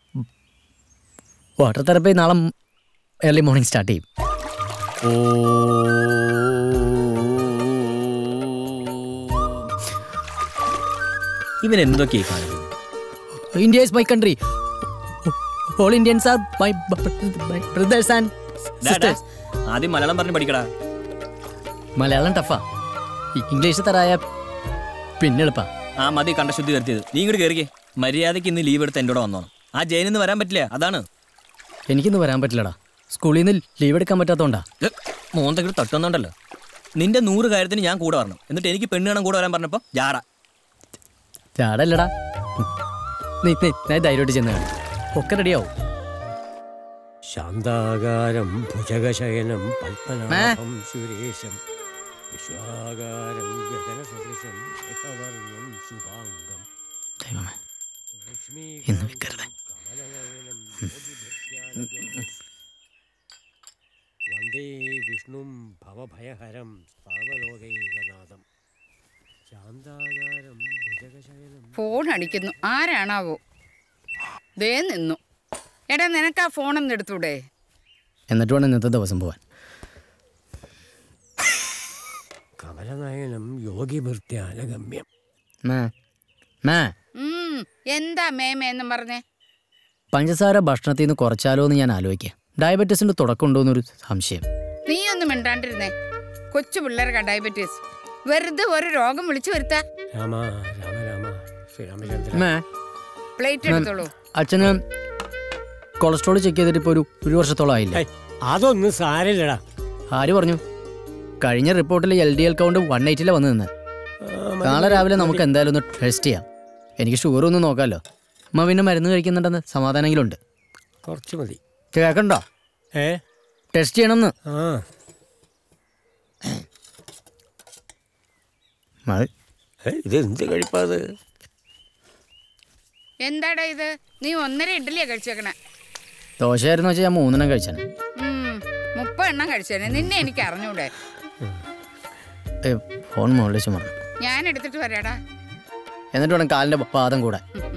water therapy നാളെ ഏർലി മോർണിംഗ് സ്റ്റാർട്ട് ചെയ്യും ഇവൻ എന്തൊക്കെയായി കാണിക്കുന്നത് India is my country all Indians are my brothers and sisters ആദ്യം മലയാളം പറഞ്ഞ് പഠിക്കടാ മലയാളം ടഫാ ഇംഗ്ലീഷ് തരായ പിന്നെ എളുപ്പാ ആ മതി കണ്ട ശുദ്ധി വരുത്തിയത് നീ ഇങ്ങോട്ട് കയറിക്കേ മര്യാദയ്ക്ക് ഇന്ന് ലീവ് എടുത്ത് എൻ്റെ കൂടെ വന്നോണം ആ ജയിലിൽ നിന്ന് വരാൻ പറ്റില്ല അതാണ് എനിക്കിന്ന് വരാൻ പറ്റില്ലടാ സ്കൂളിൽ നിന്ന് ലീവ് എടുക്കാൻ പറ്റാത്തോണ്ടാ മോന്തെങ്കിലും തട്ടുന്നുണ്ടല്ലോ നിന്റെ നൂറ് കാര്യത്തിന് ഞാൻ കൂടെ വരണം എന്നിട്ട് എനിക്ക് പെണ്ണ് കാണാൻ കൂടെ വരാൻ പറഞ്ഞപ്പോ ജാറ ചാടല്ലടാ നീ നീ ഞാൻ ധൈര്യമായിട്ട് ചെന്ന് കാണും ഒക്കെ റെഡിയാവും ശാന്താകാരം ഭുജഗശയനം പത്മനാഭം സുരേശം വിശ്വാകാരം ഗഗനസദൃശം ശേഖവർണം ശുഭാംഗം ഇന്ന് വെക്കരുത് വന്ദേ വിഷ്ണും ഭവഭയഹരം സർവലോകൈകനാഥം ശാന്താകാരം ഭുജഗശയനം ഫോൺ അടിക്കുന്നു ആരാണാവോ ദേ നിന്നു എടാ നിനക്ക് ആ ഫോണൊന്ന് എടുത്തൂടെ എന്നിട്ട് വേണം ഇന്നത്തെ ദിവസം പോവാൻ കമലനയനം യോഗിഭൃത്യാനഗമ്യം മേ മേ ഉം, എന്താ മേമേന്നും പറഞ്ഞേ പഞ്ചസാര ഭക്ഷണത്തിൽ നിന്ന് കുറച്ചാലോ എന്ന് ഞാൻ ആലോചിക്കാം ഡയബറ്റീസിന്റെ തുടക്കം ഉണ്ടോ എന്നൊരു സംശയം നീ ഒന്നും മിണ്ടാണ്ടിരുന്നേ കൊച്ചു പിള്ളേർക്ക് ഡയബറ്റീസ് വെറുതെ ഒരു രോഗം വിളിച്ചു വരുത്താ രാമ രാമ രാമ ശ്രീരാമചന്ദ്ര മേ പ്ലേറ്റ് മാം, എടുത്തോളൂ അച്ഛന് കൊളസ്ട്രോൾ ചെക്ക് ചെയ്തിട്ട് ഇപ്പോൾ ഒരു ഒരു വർഷത്തോളം ആയില്ലേ അതൊന്നും സാരമില്ലടാ ആര് പറഞ്ഞു കഴിഞ്ഞ റിപ്പോർട്ടിൽ L D L count one എയ്റ്റിലെ വന്ന് നിന്ന് നാളെ രാവിലെ നമുക്ക് എന്തായാലും ഒന്ന് ടെസ്റ്റ് ചെയ്യാം എനിക്ക് ഷുഗർ ഒന്ന് നോക്കാമല്ലോ അമ്മ പിന്നെ മരുന്ന് കഴിക്കുന്നുണ്ടെന്ന് സമാധാനമെങ്കിലും ഉണ്ട് കുറച്ച് മതി കേൾക്കണ്ടോ ഏ ടെസ്റ്റ് ചെയ്യണമെന്ന് ആ മതി ഇത് എന്ത് കഴിപ്പാത് എന്താടാ ഇത് നീ ഒന്നര ഇഡ്ഡലിയാ കഴിച്ചേക്കണേ ദോശയായിരുന്നു വെച്ചാൽ ഞാൻ മൂന്നെണ്ണം കഴിച്ചാണ് ഉം, മുപ്പത് എണ്ണം കഴിച്ചേനെ നിന്നെ എനിക്ക് അറിഞ്ഞൂടെ ഫോൺ മുകളിൽ വെച്ച് മറന്നു ഞാൻ എടുത്തിട്ട് വരാടാ എന്നിട്ട് വേണം കാലിൻ്റെ പാദം കൂടെ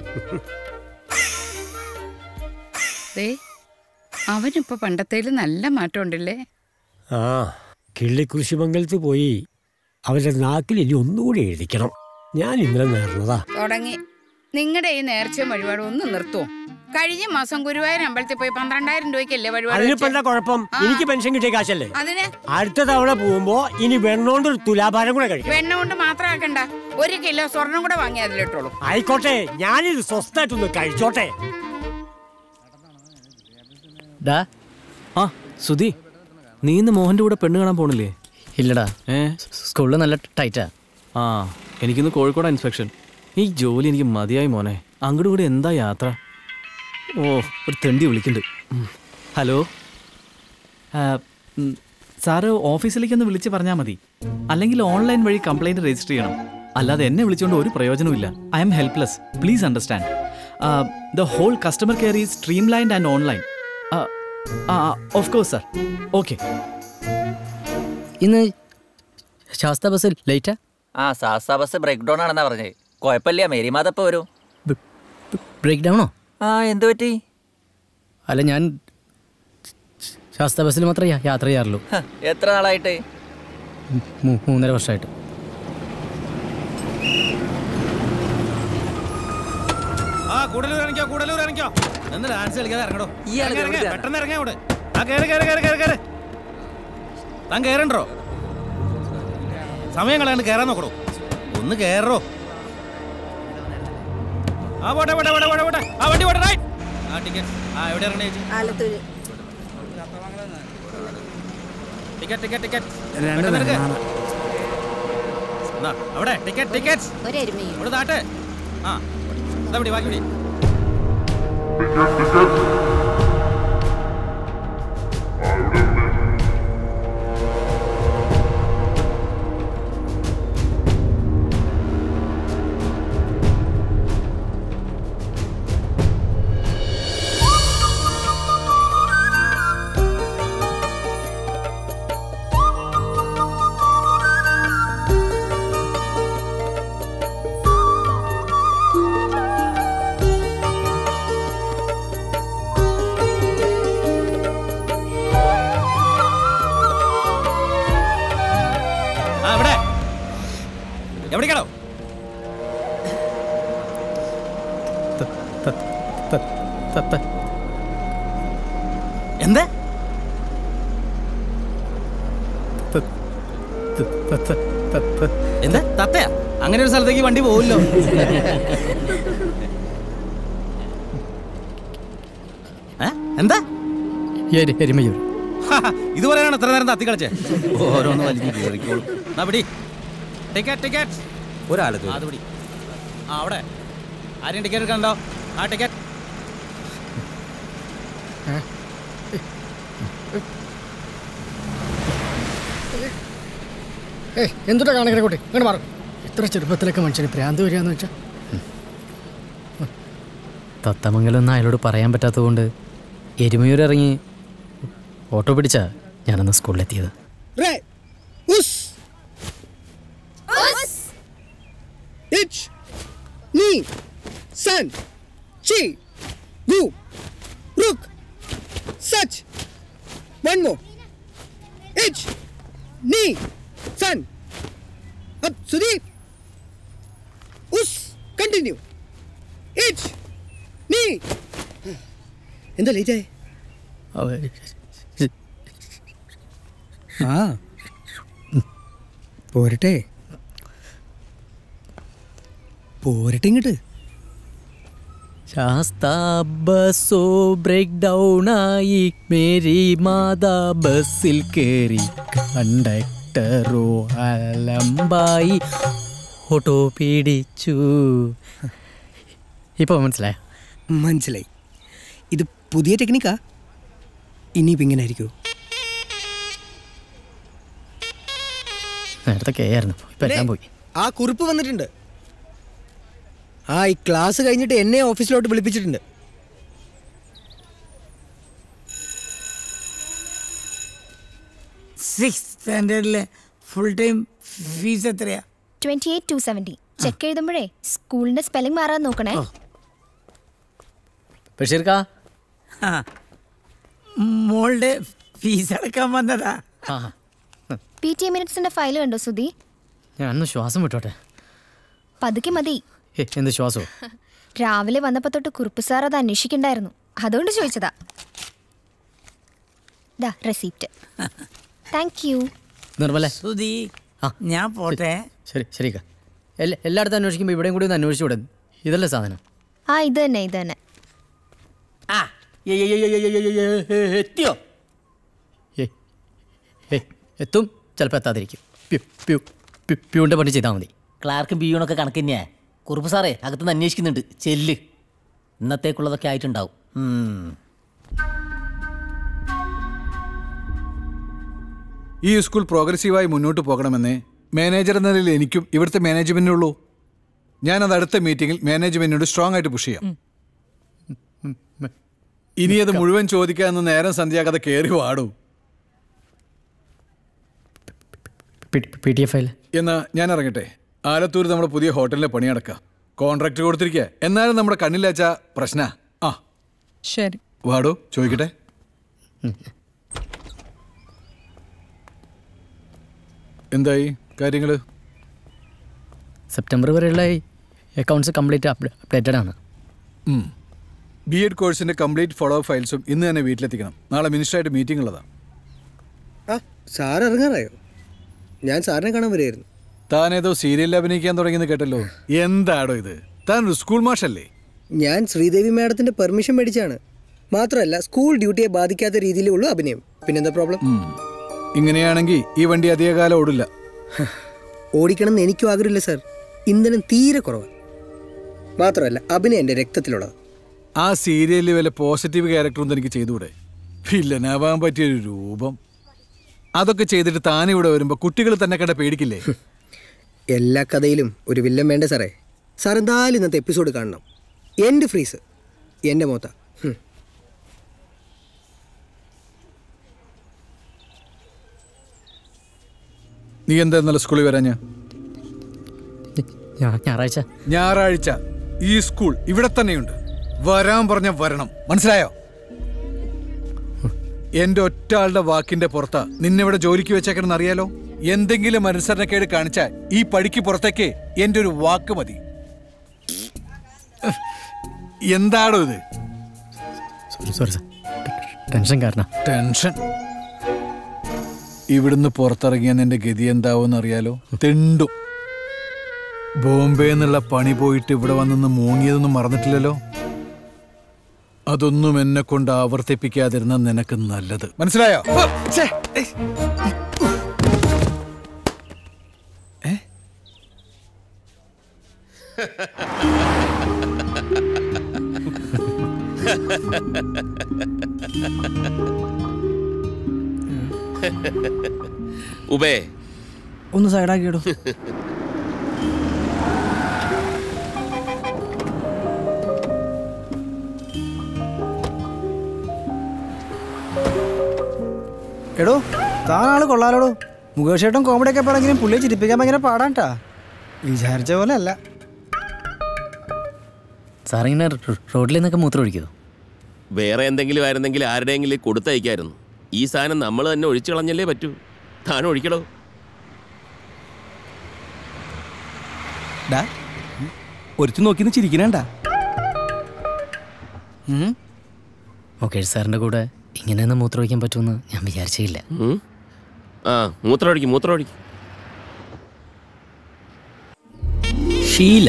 ദേ അവനിപ്പോ പണ്ടത്തേലും നല്ല മാറ്റം ഉണ്ടല്ലേ ആ കിള്ളിക്കുരിശുമംഗലത്ത് പോയി അവരുടെ നാക്കിൽ ഇനി ഒന്നുകൂടി എഴുതിക്കണം ഞാൻ ഇന്നലെ നേർന്നതാ തുടങ്ങി നിങ്ങളുടെ ഈ നേർച്ചയും വഴിപാടും ഒന്ന് നിർത്തുവോ കഴിഞ്ഞ മാസം ഗുരുവായൂർ അമ്പലത്തിൽ പോയി പന്ത്രണ്ടായിരം രൂപയ്ക്കല്ലേ വഴിപാട് അതിനിപ്പോ എന്താ വെച്ചേ? കുഴപ്പം ആ. എനിക്ക് പെൻഷൻ കിട്ടിയ കാശല്ലേ അതിന് അടുത്ത തവണ പോകുമ്പോ ഇനി വെണ്ണോണ്ട് ഒരു തുലാഭാരം കൂടെ കഴിക്കണം വെണ്ണ കൊണ്ട് മാത്രം ആക്കണ്ട ഒരു കിലോ സ്വർണം കൂടെ വാങ്ങി അതിലിട്ടോളൂ ആയിക്കോട്ടെ ഞാനിത് സ്വസ്ഥായിട്ടൊന്ന് കഴിച്ചോട്ടെ ഡാ ആ സുധി നീ ഇന്ന് മോഹന്റെ കൂടെ പെണ്ണ് കാണാൻ പോണില്ലേ ഇല്ലടാ ഏ സ്കൂളിൽ നല്ല ടൈറ്റാ ആ എനിക്കിന്ന് കോഴിക്കോട് ഇൻസ്പെക്ഷൻ ഈ ജോലി എനിക്ക് മതിയായി മോനെ അങ്ങോട്ട് കൂടി എന്താ യാത്ര ഓ ഒരു തെണ്ടി വിളിക്കുന്നുണ്ട് ഉം. ഹലോ ആ, ഉം, സാറ് ഓഫീസിലേക്ക് ഒന്ന് വിളിച്ച് പറഞ്ഞാൽ മതി അല്ലെങ്കിൽ ഓൺലൈൻ വഴി കംപ്ലൈൻറ്റ് രജിസ്റ്റർ ചെയ്യണം അല്ലാതെ എന്നെ വിളിച്ചുകൊണ്ട് ഒരു പ്രയോജനമില്ല I am helpless please understand the whole customer care is streamlined and online of course sir okay ഇന്ന് ശാസ്ത്ര ബസ് ലേറ്റാ ആ സാസാ ബസ് ബ്രേക്ക് ഡൗൺ ആണെന്നാ പറഞ്ഞേ കുഴപ്പമില്ല മേരിമാതപ്പ വരൂ ബ്രേക്ക് ഡൗണോ ആ എന്ത് പറ്റി അല്ല ഞാൻ ശാസ്ത്ര ബസ്സിൽ മാത്രമേ യാ- യാത്ര ചെയ്യാറുള്ളൂ ഹ, എത്ര നാളായിട്ട് മൂ- മൂന്നര വർഷമായിട്ട് ആ കൂടലൂർ ഇറങ്ങിക്കോ കൂടലൂർ ഇറങ്ങിക്കോ നിന്ന് ഡാൻസ് കളിക്കാതെ ഇറങ്ങടോ ഇയാള് ഇറങ്ങ്, ഇറങ്ങ്, വെറുതെ പെട്ടെന്ന് ഇറങ്ങാ അവിടെ ആ കേറ് കേറ് കേറ് കേറ് കേറ് താൻ കേറണ്ടോ സമയം കളയാണ്ട് കയറാൻ നോക്കണോ ഒന്ന് കയറോ ആ പോട്ടെ പോട്ടെ പോട്ടെ പോട്ടെ പോട്ടെ ആ വണ്ടി പോട്ടെ റൈറ്റ് ആ ടിക്കറ്റ് ആ എവിടെ ഇറങ്ങണേ ചേച്ചി ആലത്തൂര് ടിക്കറ്റ് ടിക്കറ്റ് ടിക്കറ്റ് രണ്ട് പെട്ടെന്ന് എടുക്ക്. നാണ. ദാ, അവിടെ ടിക്കറ്റ് ടിക്കറ്റ് ഒരു എരുമയും ഇവിടെ താട്ടെ ആ ഇതാ പിടി ബാക്കി പിടി ആ ഇവിടെ എവിടേക്കാണോ എന്താ എന്താ തത്തയാ അങ്ങനെ ഒരു സ്ഥലത്തേക്ക് വണ്ടി പോവില്ലോ ഏ? എന്താ എരുമയൂർ ഇത് പറയാനാണ് എത്ര നേരം തത്തി കളിച്ചേ ഓരോന്ന് വലിഞ്ഞ് കയറിക്കോളും എന്നാ പിടി ടിക്കറ്റ് ടിക്കറ്റ് ഒരാളത്ത് അത് പിടി ആ അവിടെ ആരും ടിക്കറ്റ് എടുക്കണ്ടോ ആ ടിക്കറ്റ് ഏയ് എന്തുട്ടാ കാണിക്കണ കുട്ടി ഇങ്ങോട്ട് മാറും ഇത്ര ചെറുപ്പത്തിലൊക്കെ മനുഷ്യന് ഭ്രാന്ത് വരികയെന്ന് വെച്ചാൽ തത്തമംഗലം ഒന്നും അയാളോട് പറയാൻ പറ്റാത്തതുകൊണ്ട് എരുമയൂർ ഇറങ്ങി ഓട്ടോ പിടിച്ചാ ഞാനന്ന് സ്കൂളിലെത്തിയത് Re. Us. Ich. Ni. San. Chi. Gu. Ruk. Such. One more. Ich. Ni. San. Up. Sudeep. Us. Continue. Ich. Ni. എന്താ ലേറ്റായി ആ പോരട്ടെ പോരട്ടെ ഇങ്ങോട്ട് ശാസ്ത ബസ്സോ ബ്രേക്ക് ഡൗൺ ആയി മേരി മാതാ ബസ്സിൽ കയറി കണ്ടക്ടറോ അലമ്പായി ഓട്ടോ പിടിച്ചു ഇപ്പൊ മനസ്സിലായോ മനസ്സിലായി ഇത് പുതിയ ടെക്നിക്കാ ഇനിയിപ്പോൾ ഇങ്ങനെ ആയിരിക്കുമോ നേരത്തെ കെ ആയിരുന്നു ഇപ്പൊ എല്ലാം പോയി ആ കുറിപ്പ് വന്നിട്ടുണ്ട് ആ ഈ ക്ലാസ് കഴിഞ്ഞിട്ട് എന്നെ ഓഫീസിലോട്ട് വിളിപ്പിച്ചിട്ടുണ്ട് സിക്സ് സ്റ്റാൻഡേർഡിലെ ഫുൾ ടൈം ഫീസ് എത്രയാ twenty eight two seventy check എഴുതുമ്പോഴേ സ്കൂളിന്റെ സ്പെല്ലിംഗ് മാറാൻ നോക്കണേ ബഷീർക്കാ ആ മോളുടെ ഫീസ് അടക്കാൻ വന്നതാ ആ പി ടി എ മിനിറ്റ്സിന്റെ ഫയൽ കണ്ടോ സുധി ഞാൻ ഒന്ന് ശ്വാസം വിട്ടോട്ടെ പതുക്കെ മതി ഏ എന്ത് ശ്വാസമോ രാവിലെ വന്നപ്പോ തൊട്ട് കുറുപ്പ് സാർ അത് അന്വേഷിക്കണ്ടായിരുന്നു അതുകൊണ്ട് ചോദിച്ചതാ ദാ റെസീപ്റ്റ് താങ്ക് യു നിർമ്മലേ സുധി ഞാൻ പോട്ടെ ശരി ശരിക്കാ എല്ലാ എല്ലായിടത്തും അന്വേഷിക്കുമ്പോൾ ഇവിടെയും കൂടി ഒന്ന് അന്വേഷിച്ചുകൂടെ ഇതല്ലേ സാധനം ആ ഇത് തന്നെ ഇത് തന്നെ എത്തിയോ ഏ എത്തും ചിലപ്പോൾ എത്താതിരിക്കും പ്യു പ്യു പ്യു പ്യൂൻ്റെ പണി ചെയ്താൽ മതി ക്ലാർക്കും ബിയൂണൊക്കെ കണക്ക് തന്നെയാ കുറുപ്പ് സാറേ അകത്തുനിന്ന് അന്വേഷിക്കുന്നുണ്ട് ചെല്ല് ഇന്നത്തേക്കുള്ളതൊക്കെ ആയിട്ടുണ്ടാവും ഉം. ഈ സ്കൂൾ പ്രോഗ്രസീവായി മുന്നോട്ട് പോകണമെന്നേ മാനേജർ എന്ന നിലയിൽ എനിക്കും ഇവിടുത്തെ മാനേജ്മെന്റിനുള്ളൂ ഞാനത് അടുത്ത മീറ്റിംഗിൽ മാനേജ്മെന്റിനോട് സ്ട്രോങ് ആയിട്ട് പുഷ് ചെയ്യാം ഇനി അത് മുഴുവൻ ചോദിക്കാമെന്ന് നേരം സന്ധ്യാകഥ കയറി വാടൂ പി ടി എഫ് ഫയൽ എന്നാ ഞാൻ ഇറങ്ങട്ടെ ആലത്തൂർ നമ്മുടെ പുതിയ ഹോട്ടലിലെ പണി നടക്കാം കോൺട്രാക്ട് കൊടുത്തിരിക്കുക എന്നാലും നമ്മുടെ കണ്ണിലാച്ച പ്രശ്ന ആ ശരി വാടോ ചോദിക്കട്ടെ എന്തായി കാര്യങ്ങള് സെപ്റ്റംബർ വരെയുള്ള അക്കൗണ്ട്സ് കംപ്ലീറ്റ് അപ്ഡേറ്റഡ് ആണ് ബി എഡ് കോഴ്സിന്റെ കംപ്ലീറ്റ് ഫോളോ ഫയൽസും ഇന്ന് തന്നെ വീട്ടിലെത്തിക്കണം നാളെ മിനിസ്റ്ററായിട്ട് മീറ്റിംഗ് ഉള്ളതാണ് ആ സാർ ഇറങ്ങാറായോ ഞാൻ സാറിനെ കാണാൻ വരികയായിരുന്നു താൻ ഏതോ സീരിയലിൽ അഭിനയിക്കാൻ തുടങ്ങിയെന്ന് കേട്ടല്ലോ എന്താടോ ഇത് താൻ ഒരു സ്കൂൾ മാഷല്ലേ ഞാൻ ശ്രീദേവി മാഡത്തിന്റെ പെർമിഷൻ മേടിച്ചാണ് മാത്രമല്ല സ്കൂൾ ഡ്യൂട്ടിയെ ബാധിക്കാത്ത രീതിയിലുള്ള അഭിനയം പിന്നെന്താ പ്രോബ്ലം ഇങ്ങനെയാണെങ്കിൽ ഈ വണ്ടി അധികകാലം ഓടില്ല ഓടിക്കണം എന്ന് എനിക്കും ആഗ്രഹമില്ല സാർ ഇന്ധനം തീരെ കുറവ് മാത്രമല്ല അഭിനയം എൻ്റെ രക്തത്തിലുള്ളത് ആ സീരിയലിൽ വല്ല പോസിറ്റീവ് ക്യാരക്ടറും എനിക്ക് ചെയ്തുകൂടെ വില്ലനാവാൻ പറ്റിയൊരു രൂപം അതൊക്കെ ചെയ്തിട്ട് താനിവിടെ വരുമ്പോൾ കുട്ടികൾ തന്നെ കണ്ട പേടിക്കില്ലേ എല്ലാ കഥയിലും ഒരു വില്ലൻ വേണ്ടേ സാറേ സാർ എന്തായാലും ഇന്നത്തെ എപ്പിസോഡ് കാണണം എൻ്റെ ഫ്രീസ് എൻ്റെ മോത്ത നീ എന്താ ഇന്നലെ സ്കൂളിൽ വരാഞ്ഞ ഞായറാഴ്ച ഞായറാഴ്ച ഈ സ്കൂൾ ഇവിടെ തന്നെയുണ്ട് വരാൻ പറഞ്ഞ വരണം മനസ്സിലായോ എന്റെ ഒറ്റ ആളുടെ വാക്കിന്റെ പുറത്താ നിന്നിവിടെ ജോലിക്ക് വെച്ചേക്കണമെന്ന് അറിയാലോ എന്തെങ്കിലും അനുസരണക്കേട് കാണിച്ചാൽ ഈ പടിക്ക് പുറത്തേക്ക് എന്റെ ഒരു വാക്ക് മതി എന്താടോ ഇത് സോറി സോറി സാർ ടെൻഷൻ കാരണം ടെൻഷൻ ഇവിടുന്ന് പുറത്തിറങ്ങിയ നിന്റെ ഗതി എന്താവോന്ന് അറിയാലോ തെണ്ടും ബോംബെ എന്നുള്ള പണി പോയിട്ട് ഇവിടെ വന്നൊന്ന് മൂങ്ങിയതൊന്നും മറന്നിട്ടില്ലല്ലോ അതൊന്നും എന്നെ കൊണ്ട് ആവർത്തിപ്പിക്കാതിരുന്ന നിനക്ക് നല്ലത് മനസ്സിലായോ ഛേ, ഏയ്. ഏ? ഉബേ ഒന്ന് സൈഡാക്കിയിടും എടോ താൻ ആള് കൊള്ളാലോടോ മുകേഷ് ഏട്ടൻ കോമഡി ഒക്കെ പറഞ്ഞെങ്കിലും പുള്ളിയെ ചിരിപ്പിക്കാൻ ഭയങ്കര പാടാണ്ടാ വിചാരിച്ച പോലെ അല്ല സാറിങ്ങനെ റോഡിൽ നിന്നൊക്കെ മൂത്രം ഒഴിക്കുമോ വേറെ എന്തെങ്കിലും ആയിരുന്നെങ്കിൽ ആരുടെയെങ്കിലും കൊടുത്തയക്കായിരുന്നു ഈ സാധനം നമ്മൾ തന്നെ ഒഴിച്ചു കളഞ്ഞല്ലേ പറ്റൂ താൻ ഒഴിക്കടോ ഡാ ഒരുത്തി നോക്കി ചിരിക്കണേണ്ട മുകേഷ് സാറിൻ്റെ കൂടെ ഇങ്ങനെയൊന്നും മൂത്രം ഒഴിക്കാൻ പറ്റുമെന്ന് ഞാൻ വിചാരിച്ചില്ല ഉം? ആ മൂത്രം ഒഴിക്കും മൂത്രം ഒഴിക്കും ഷീല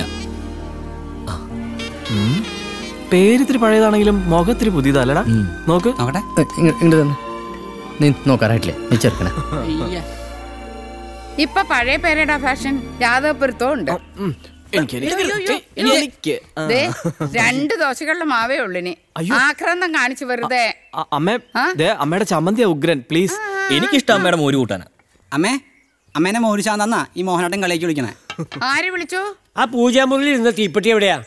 പേരിത്തിരി പഴയതാണെങ്കിലും മുഖത്തിരി പുതിയതല്ലടാ നോക്ക് നോക്കട്ടെ ഇങ്ങോട്ട് തന്നെ നീ നോക്കാറായിട്ടില്ലേ നീ ചെറുക്കണേ അയ്യ. ഇപ്പൊ പഴയ പേരടാ ഫാഷൻ ജാതകപ്പൊരുത്തവും ഉണ്ട് എനിക്ക് അയ്യോ, അയ്യോ, അയ്യോ. എനിക്ക് ആ. ദേ, രണ്ട് ദോശകളുടെ മാവേ ഉള്ളിനി ആക്രാന്തം കാണിച്ചു വെറുതെ അ- അമ്മേ ദേ അമ്മയുടെ ചമ്മന്തിയാ ഉഗ്രൻ പ്ലീസ് എനിക്കിഷ്ടം അമ്മയുടെ മോര് കൂട്ടാനാ അമ്മേ അമ്മേനെ മോരിച്ചാന്നാ ഈ മോഹനാട്ടൻ കളിയേക്ക് വിളിക്കണേ ആര് വിളിച്ചു ആ പൂജാമുറിയിൽ ഇരുന്ന തീപ്പെട്ടി എവിടെയാ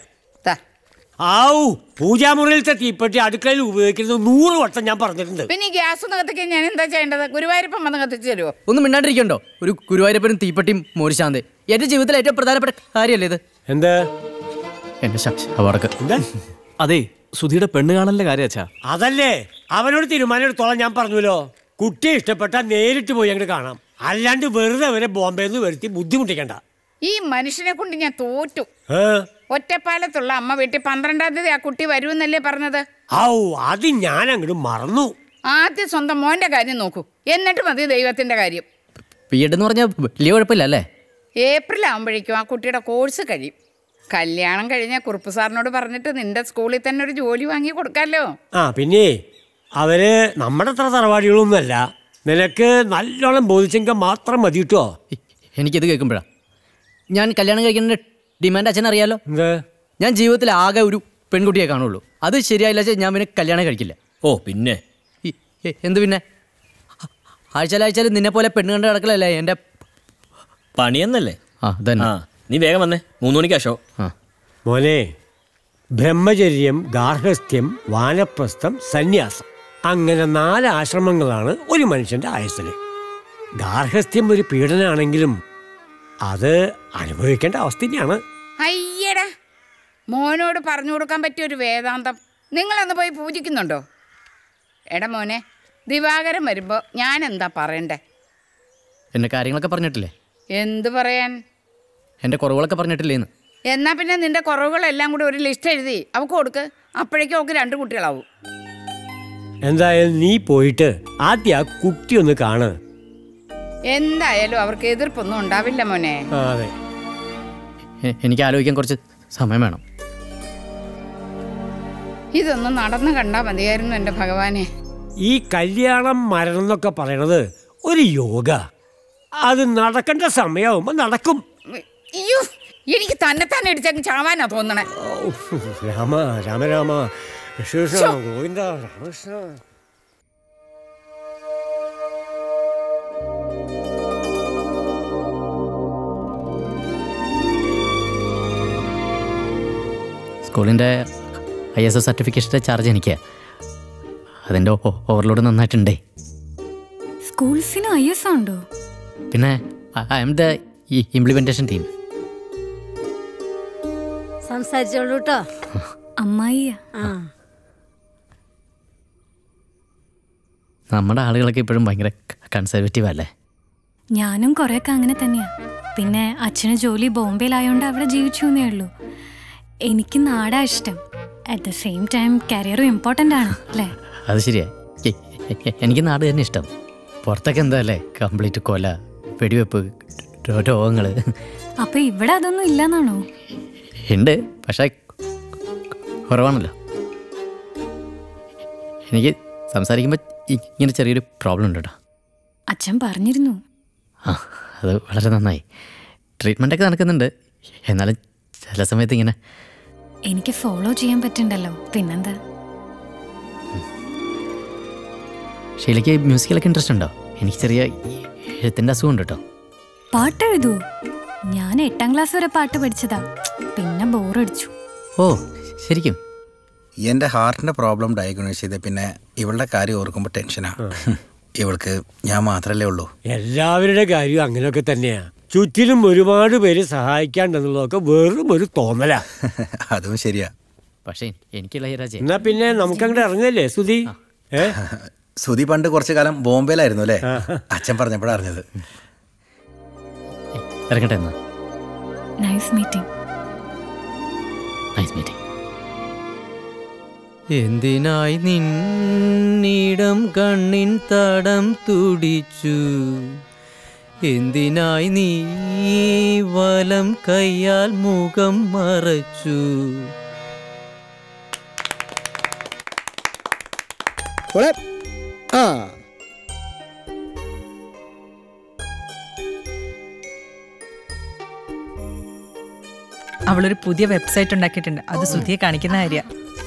ആവൂ പൂജാമുറിയിലത്തെ തീപ്പെട്ടി അടുക്കളയിൽ ഉപയോഗിക്കുന്നത് നൂറ് വട്ടം ഞാൻ പറഞ്ഞിട്ടുണ്ട് പിന്നെ ഈ ഗ്യാസ് ഒന്ന് കത്തിക്കാൻ ഞാൻ എന്താ ചെയ്യേണ്ടത് ഗുരുവായൂരപ്പം വന്ന് കത്തിച്ചു തരുമോ ഒന്നും മിണ്ടാണ്ടിരിക്കണ്ടോ ഒരു ഗുരുവായൂരപ്പനും തീപ്പട്ടിയും മോരിശാന്തി എന്റെ ജീവിതത്തിലെ ഏറ്റവും പ്രധാനപ്പെട്ട കാര്യമല്ലേ ഇത് എന്ത് എന്റെ അവർക്ക് അതെ സുധിയുടെ പെണ്ണ് കാണലിന്റെ കാര്യാച്ചാ അതല്ലേ അവനോട് തീരുമാനം എടുത്തോളാം ഞാൻ പറഞ്ഞല്ലോ കുട്ടിയെ ഇഷ്ടപ്പെട്ട നേരിട്ട് പോയി അങ്ങോട്ട് കാണാം അല്ലാണ്ട് വെറുതെ അവരെ ബോംബെയിൽ നിന്ന് വരുത്തി ബുദ്ധിമുട്ടിക്കണ്ട ഈ മനുഷ്യനെ കൊണ്ട് ഞാൻ തോറ്റു ഏ? ഒറ്റപ്പാലത്തുള്ള അമ്മ വീട്ടിൽ പന്ത്രണ്ടാം തീയതി ആ കുട്ടി വരുമെന്നല്ലേ പറഞ്ഞത് ഔ അത് ഞാൻ അങ്ങോട്ട് മറന്നു ആദ്യം സ്വന്തം മോന്റെ കാര്യം നോക്കൂ എന്നിട്ട് മതി ദൈവത്തിന്റെ കാര്യം പി എഡ് എന്ന് പറഞ്ഞാൽ വലിയ കുഴപ്പമില്ല അല്ലേ ഏപ്രിൽ ആകുമ്പോഴേക്കും ആ കുട്ടിയുടെ കോഴ്സ് കഴിയും കല്യാണം കഴിഞ്ഞ കുറുപ്പ് സാറിനോട് പറഞ്ഞിട്ട് നിന്റെ സ്കൂളിൽ തന്നെ ഒരു ജോലി വാങ്ങി കൊടുക്കാമല്ലോ ആ പിന്നെ അവര് നമ്മുടെ അത്ര തറവാടികളൊന്നുമല്ല നിനക്ക് നല്ലോണം ബോധിച്ചെങ്കിൽ മാത്രം മതി കേട്ടോ എനിക്കിത് കേൾക്കുമ്പോഴാ ഞാൻ കല്യാണം കഴിക്കുന്ന ഡിമാൻഡ് അച്ഛൻ അറിയാലോ ഞാൻ ജീവിതത്തിൽ ആകെ ഒരു പെൺകുട്ടിയെ കാണുള്ളൂ അത് ശരിയായില്ല വെച്ചാൽ ഞാൻ പിന്നെ കല്യാണം കഴിക്കില്ല ഓ പിന്നെ ഈ- എ- എന്ത് പിന്നെ ആഴ്ചയിലാഴ്ചയിൽ നിന്നെ പോലെ പെണ്ണ് കണ്ട് കിടക്കലല്ലേ എൻ്റെ പണിയെന്നല്ലേ ആ തന്നെ ആ നീ വേഗം വന്നേ മൂന്ന് മണിക്കാ ഷോ മോനെ ബ്രഹ്മചര്യം ഗാർഹസ്ഥ്യം വാനപ്രസ്ഥം സന്യാസം അങ്ങനെ നാല് ആശ്രമങ്ങളാണ് ഒരു മനുഷ്യന്റെ ആയുസ്സിൽ ഗാർഹസ്ഥ്യം ഒരു പീഡനാണെങ്കിലും അത് അനുഭവിക്കേണ്ട അവസ്ഥ തന്നെയാണ് അയ്യടാ മോനോട് പറഞ്ഞു കൊടുക്കാൻ പറ്റിയ ഒരു വേദാന്തം നിങ്ങളന്ന് പോയി പൂജിക്കുന്നുണ്ടോ എടാ മോനെ ദിവാകരൻ വരുമ്പോൾ ഞാൻ എന്താ പറയണ്ടേ എൻ്റെ കാര്യങ്ങളൊക്കെ പറഞ്ഞിട്ടില്ലേ എന്ത് പറയാൻ എൻ്റെ കുറവുകളൊക്കെ പറഞ്ഞിട്ടില്ലേന്ന് എന്നാ പിന്നെ നിന്റെ കുറവുകളെല്ലാം കൂടി ഒരു ലിസ്റ്റ് എഴുതി അവക്ക് കൊടുക്ക് അപ്പോഴേക്കും അവൾക്ക് രണ്ട് കുട്ടികളാവും എന്തായാലും നീ പോയിട്ട് ആദ്യം ആ കുട്ടി ഒന്ന് കാണ് എന്തായാലും അവർക്ക് എതിർപ്പൊന്നും ഉണ്ടാവില്ല മോനെ ആ, അതെ എ- എനിക്ക് ആലോചിക്കാൻ കുറച്ച് സമയം വേണം ഇതൊന്നും നടന്നു കണ്ടാ മതിയായിരുന്നു എന്റെ ഭഗവാനെ ഈ കല്യാണം മരണം എന്നൊക്കെ പറയണത് ഒരു യോഗ അത് നടക്കേണ്ട സമയമാകുമ്പോ നടക്കും അയ്യോ എനിക്ക് തന്നെ തന്നെ ഇടിച്ചങ്ങ് ചാവാനാ തോന്നണേ രാമ രാമ രാമ കൃഷ്ണ ശ്ശോ. ഗോവിന്ദ രാമകൃഷ്ണ സ്കൂളിൻ്റെ ഐ എസ് എസ് സർട്ടിഫിക്കേഷൻ്റെ ചാർജ് എനിക്ക് അതിൻ്റെ ഓവർലോഡ് നന്നായിട്ടുണ്ടേ സ്കൂൾസിന് ഐ എസ് ഉണ്ടോ പിന്നെ I'm the implementation team സംസാരിച്ചോളൂ കേട്ടോ അമ്മായി നമ്മുടെ ആളുകളൊക്കെ ഇപ്പോഴും ഭയങ്കര കൺസർവേറ്റീവ് അല്ലേ ഞാനും കുറെയൊക്കെ അങ്ങനെ തന്നെയാ പിന്നെ അച്ഛന് ജോലി ബോംബെയിലായോണ്ട് അവിടെ ജീവിച്ചു എന്നേ ഉള്ളൂ എനിക്ക് നാടാ ഇഷ്ടം അറ്റ് ദ സെയിം ടൈം കരിയറും ഇമ്പോർട്ടൻ്റ് ആണ് അല്ലേ അത് ശരിയാ എ- എ- എനിക്ക് നാട് തന്നെ ഇഷ്ടം പുറത്തൊക്കെ എന്താ അല്ലേ കംപ്ലീറ്റ് കൊല വെടിവെപ്പ് രോഗങ്ങൾ അപ്പൊ ഇവിടെ അതൊന്നും ഇല്ലെന്നാണോ ഉണ്ട് പക്ഷേ കുറവാണല്ലോ എനിക്ക് സംസാരിക്കുമ്പോൾ ഇങ്ങനെ ചെറിയൊരു പ്രോബ്ലം ഉണ്ട് കേട്ടോ അച്ഛൻ പറഞ്ഞിരുന്നു ആ അത് വളരെ നന്നായി ട്രീറ്റ്മെൻറ്റൊക്കെ നടക്കുന്നുണ്ട് എന്നാലും ചില സമയത്ത് ഇങ്ങനെ എനിക്ക് ഫോളോ ചെയ്യാൻ പറ്റണ്ടല്ലോ പിന്നെന്താ ഷീലയ്ക്ക് മ്യൂസിക്കിലൊക്കെ ഇൻട്രസ്റ്റ് ഉണ്ടോ എനിക്ക് ചെറിയ എഴുത്തിൻ്റെ അസുഖമുണ്ട് കേട്ടോ പാട്ട് എഴുതൂ ഞാൻ എട്ടാം ക്ലാസ് വരെ പാട്ട് പഠിച്ചതാ പിന്നെ ബോറടിച്ചു ഓ ശരിക്കും എൻ്റെ ഹാർട്ടിൻ്റെ പ്രോബ്ലം ഡയഗ്നോസ് ചെയ്ത പിന്നെ ഇവളുടെ കാര്യം ഓർക്കുമ്പോൾ ടെൻഷനാ ഇവൾക്ക് ഞാൻ മാത്രമല്ലേ ഉള്ളൂ എല്ലാവരുടെ കാര്യം അങ്ങനെയൊക്കെ തന്നെയാ ചുറ്റിലും ഒരുപാട് പേര് സഹായിക്കാണ്ടെന്നുള്ളതൊക്കെ വെറും ഒരു തോന്നലാ അതും ശരിയാ പക്ഷേ എനിക്കില്ല രാജേ എന്നാ പിന്നെ നമുക്കങ്ങോട്ട് ഇറങ്ങല്ലേ സുധി ഏ സുധി പണ്ട് കുറച്ചു കാലം ബോംബെയിലായിരുന്നു അല്ലേ അച്ഛൻ പറഞ്ഞപ്പോഴാണ് അറിഞ്ഞത് ഇറങ്ങട്ടെ എന്നാ നൈസ് മീറ്റിംഗ് നൈസ് മീറ്റിംഗ് എന്തിനായി നിന്നിടം കണ്ണിൻ തടം തുടിച്ചു എന്തിനായി നീ വലം കയ്യാൽ മുഖം മറച്ചു മോളെ ആ അവളൊരു പുതിയ വെബ്സൈറ്റ് ഉണ്ടാക്കിയിട്ടുണ്ട് അത് സുധിയെ കാണിക്കുന്ന കാര്യ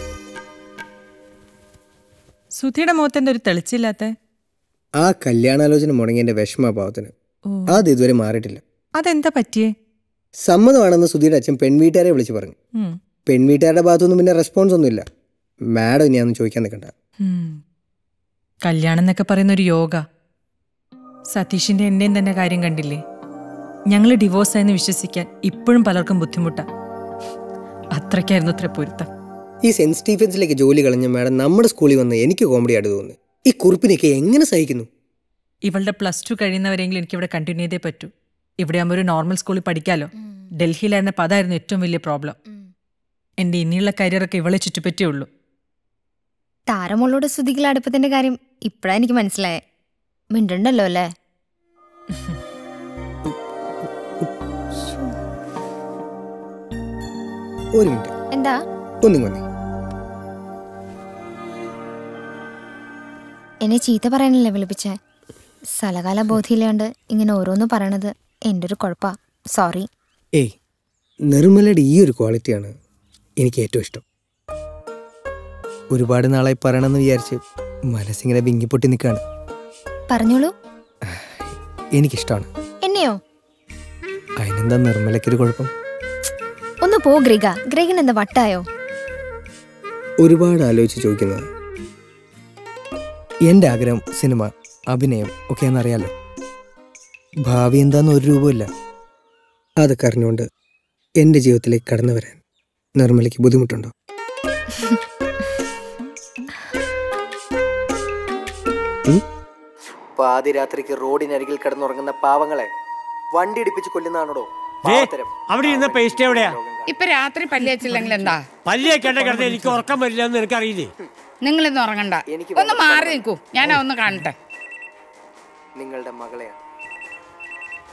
സുധിയുടെ മുഖത്തിന്റെ ഒരു തെളിച്ചില്ലാത്ത ആ കല്യാണാലോചന മുടങ്ങിയതിന്റെ വിഷമഭാവത്തിന് ഓ. അത് ഇതുവരെ മാറിയിട്ടില്ല അതെന്താ പറ്റിയേ സമ്മതമാണെന്ന് സുധീയുടെ അച്ഛൻ പെൺവീട്ടുകാരെ വിളിച്ച് പറഞ്ഞു ഉം. പെൺവീട്ടുകാരുടെ ഭാഗത്തൊന്നും പിന്നെ റെസ്പോൺസ് ഒന്നുമില്ല മാഡം ഇനിയാന്ന് ചോദിക്കാൻ നിൽക്കണ്ട ഉം. കല്യാണം എന്നൊക്കെ പറയുന്ന ഒരു യോഗ സതീഷിന്റെ എന്റെയും തന്നെ കാര്യം കണ്ടില്ലേ ഞങ്ങൾ ഡിവോഴ്സ് ആയെന്ന് വിശ്വസിക്കാൻ ഇപ്പോഴും പലർക്കും ബുദ്ധിമുട്ടാ അത്രയ്ക്കായിരുന്നു അത്ര പൊരുത്തം ഈ സെന്റ് സ്റ്റീഫൻസിലേക്ക് ജോലി കളഞ്ഞ മാഡം നമ്മുടെ സ്കൂളിൽ വന്ന് എനിക്ക് കോമഡി ആയിട്ട് തോന്നുന്നു ഈ കുറിപ്പിനെയൊക്കെ എങ്ങനെ സഹിക്കുന്നു ഇവളുടെ പ്ലസ് ടു കഴിയുന്നവരെങ്കിലും എനിക്ക് ഇവിടെ കണ്ടിന്യൂ ചെയ്തേ പറ്റൂ ഇവിടെ ആകുമ്പോൾ ഒരു നോർമൽ സ്കൂളിൽ പഠിക്കാലോ ഡൽഹിയിലായിരുന്നപ്പോൾ അതായിരുന്നു ഏറ്റവും വലിയ പ്രോബ്ലം എൻ്റെ ഇനിയുള്ള കരിയറൊക്കെ ഇവളെ ചുറ്റിപ്പറ്റിയേ ഉള്ളൂ താരമുള്ളോട് സ്തുതിക്കുള്ള അടുപ്പത്തിന്റെ കാര്യം ഇപ്പഴാ എനിക്ക് മനസ്സിലായേ മിണ്ടണ്ടല്ലോ അല്ലേ ഒരു മിനിറ്റ് എന്താ ഒന്നും വന്നേ എന്നെ ചീത്ത പറയാനല്ലേ വിളിപ്പിച്ചേ സ്ഥലകാല ബോധമില്ലാണ്ട് ഇങ്ങനെ ഓരോന്ന് പറയണത് എൻ്റെ ഒരു കുഴപ്പാ സോറി ഏയ് നിർമ്മലയുടെ ഈ ഒരു ക്വാളിറ്റിയാണ് എനിക്ക് ഏറ്റവും ഇഷ്ടം ഒരുപാട് നാളായി പറയണമെന്ന് വിചാരിച്ച് മനസ്സിങ്ങനെ വിങ്ങിപ്പൊട്ടി നിൽക്കുകയാണ് പറഞ്ഞോളൂ എനിക്കിഷ്ടമാണ് എന്നെയോ അതിനെന്താ നിർമ്മലയ്ക്കൊരു കുഴപ്പം ഒന്ന് പോ ഗ്രിഗ ഗ്രിഗൻ എന്താ വട്ടായോ ഒരുപാട് ആലോചിച്ച് ചോദിക്കുന്നത് എൻ്റെ ആഗ്രഹം സിനിമ അഭിനയം ഒക്കെ എന്നറിയാലോ ഭാവി എന്താന്ന് ഒരു രൂപമില്ല അതൊക്കെ അറിഞ്ഞുകൊണ്ട് എൻ്റെ ജീവിതത്തിലേക്ക് കടന്നു വരാൻ നിർമ്മലയ്ക്ക് ബുദ്ധിമുട്ടുണ്ടോ പാതിരാത്രിക്ക് റോഡിനരികിൽ കിടന്നുറങ്ങുന്ന പാവങ്ങളെ വണ്ടി ഇടിപ്പിച്ച് കൊല്ലുന്നതാണോടോ ദേ, അവിടെ ഇരുന്ന പേസ്റ്റ് എവിടെയാ ഇപ്പൊ രാത്രി പല്ലിയച്ചില്ലെങ്കിൽ എന്താ പല്ലിയൊക്കെ കിടന്ന് എനിക്ക് ഉറക്കം വരില്ല എന്ന് എനിക്കറിയില്ലേ നിങ്ങളിന്ന് ഉറങ്ങണ്ട ഒന്ന് മാറി നിൽക്കൂ ഞാൻ ഒന്ന് കാണട്ടെ നിങ്ങളുടെ മകളെയാണ്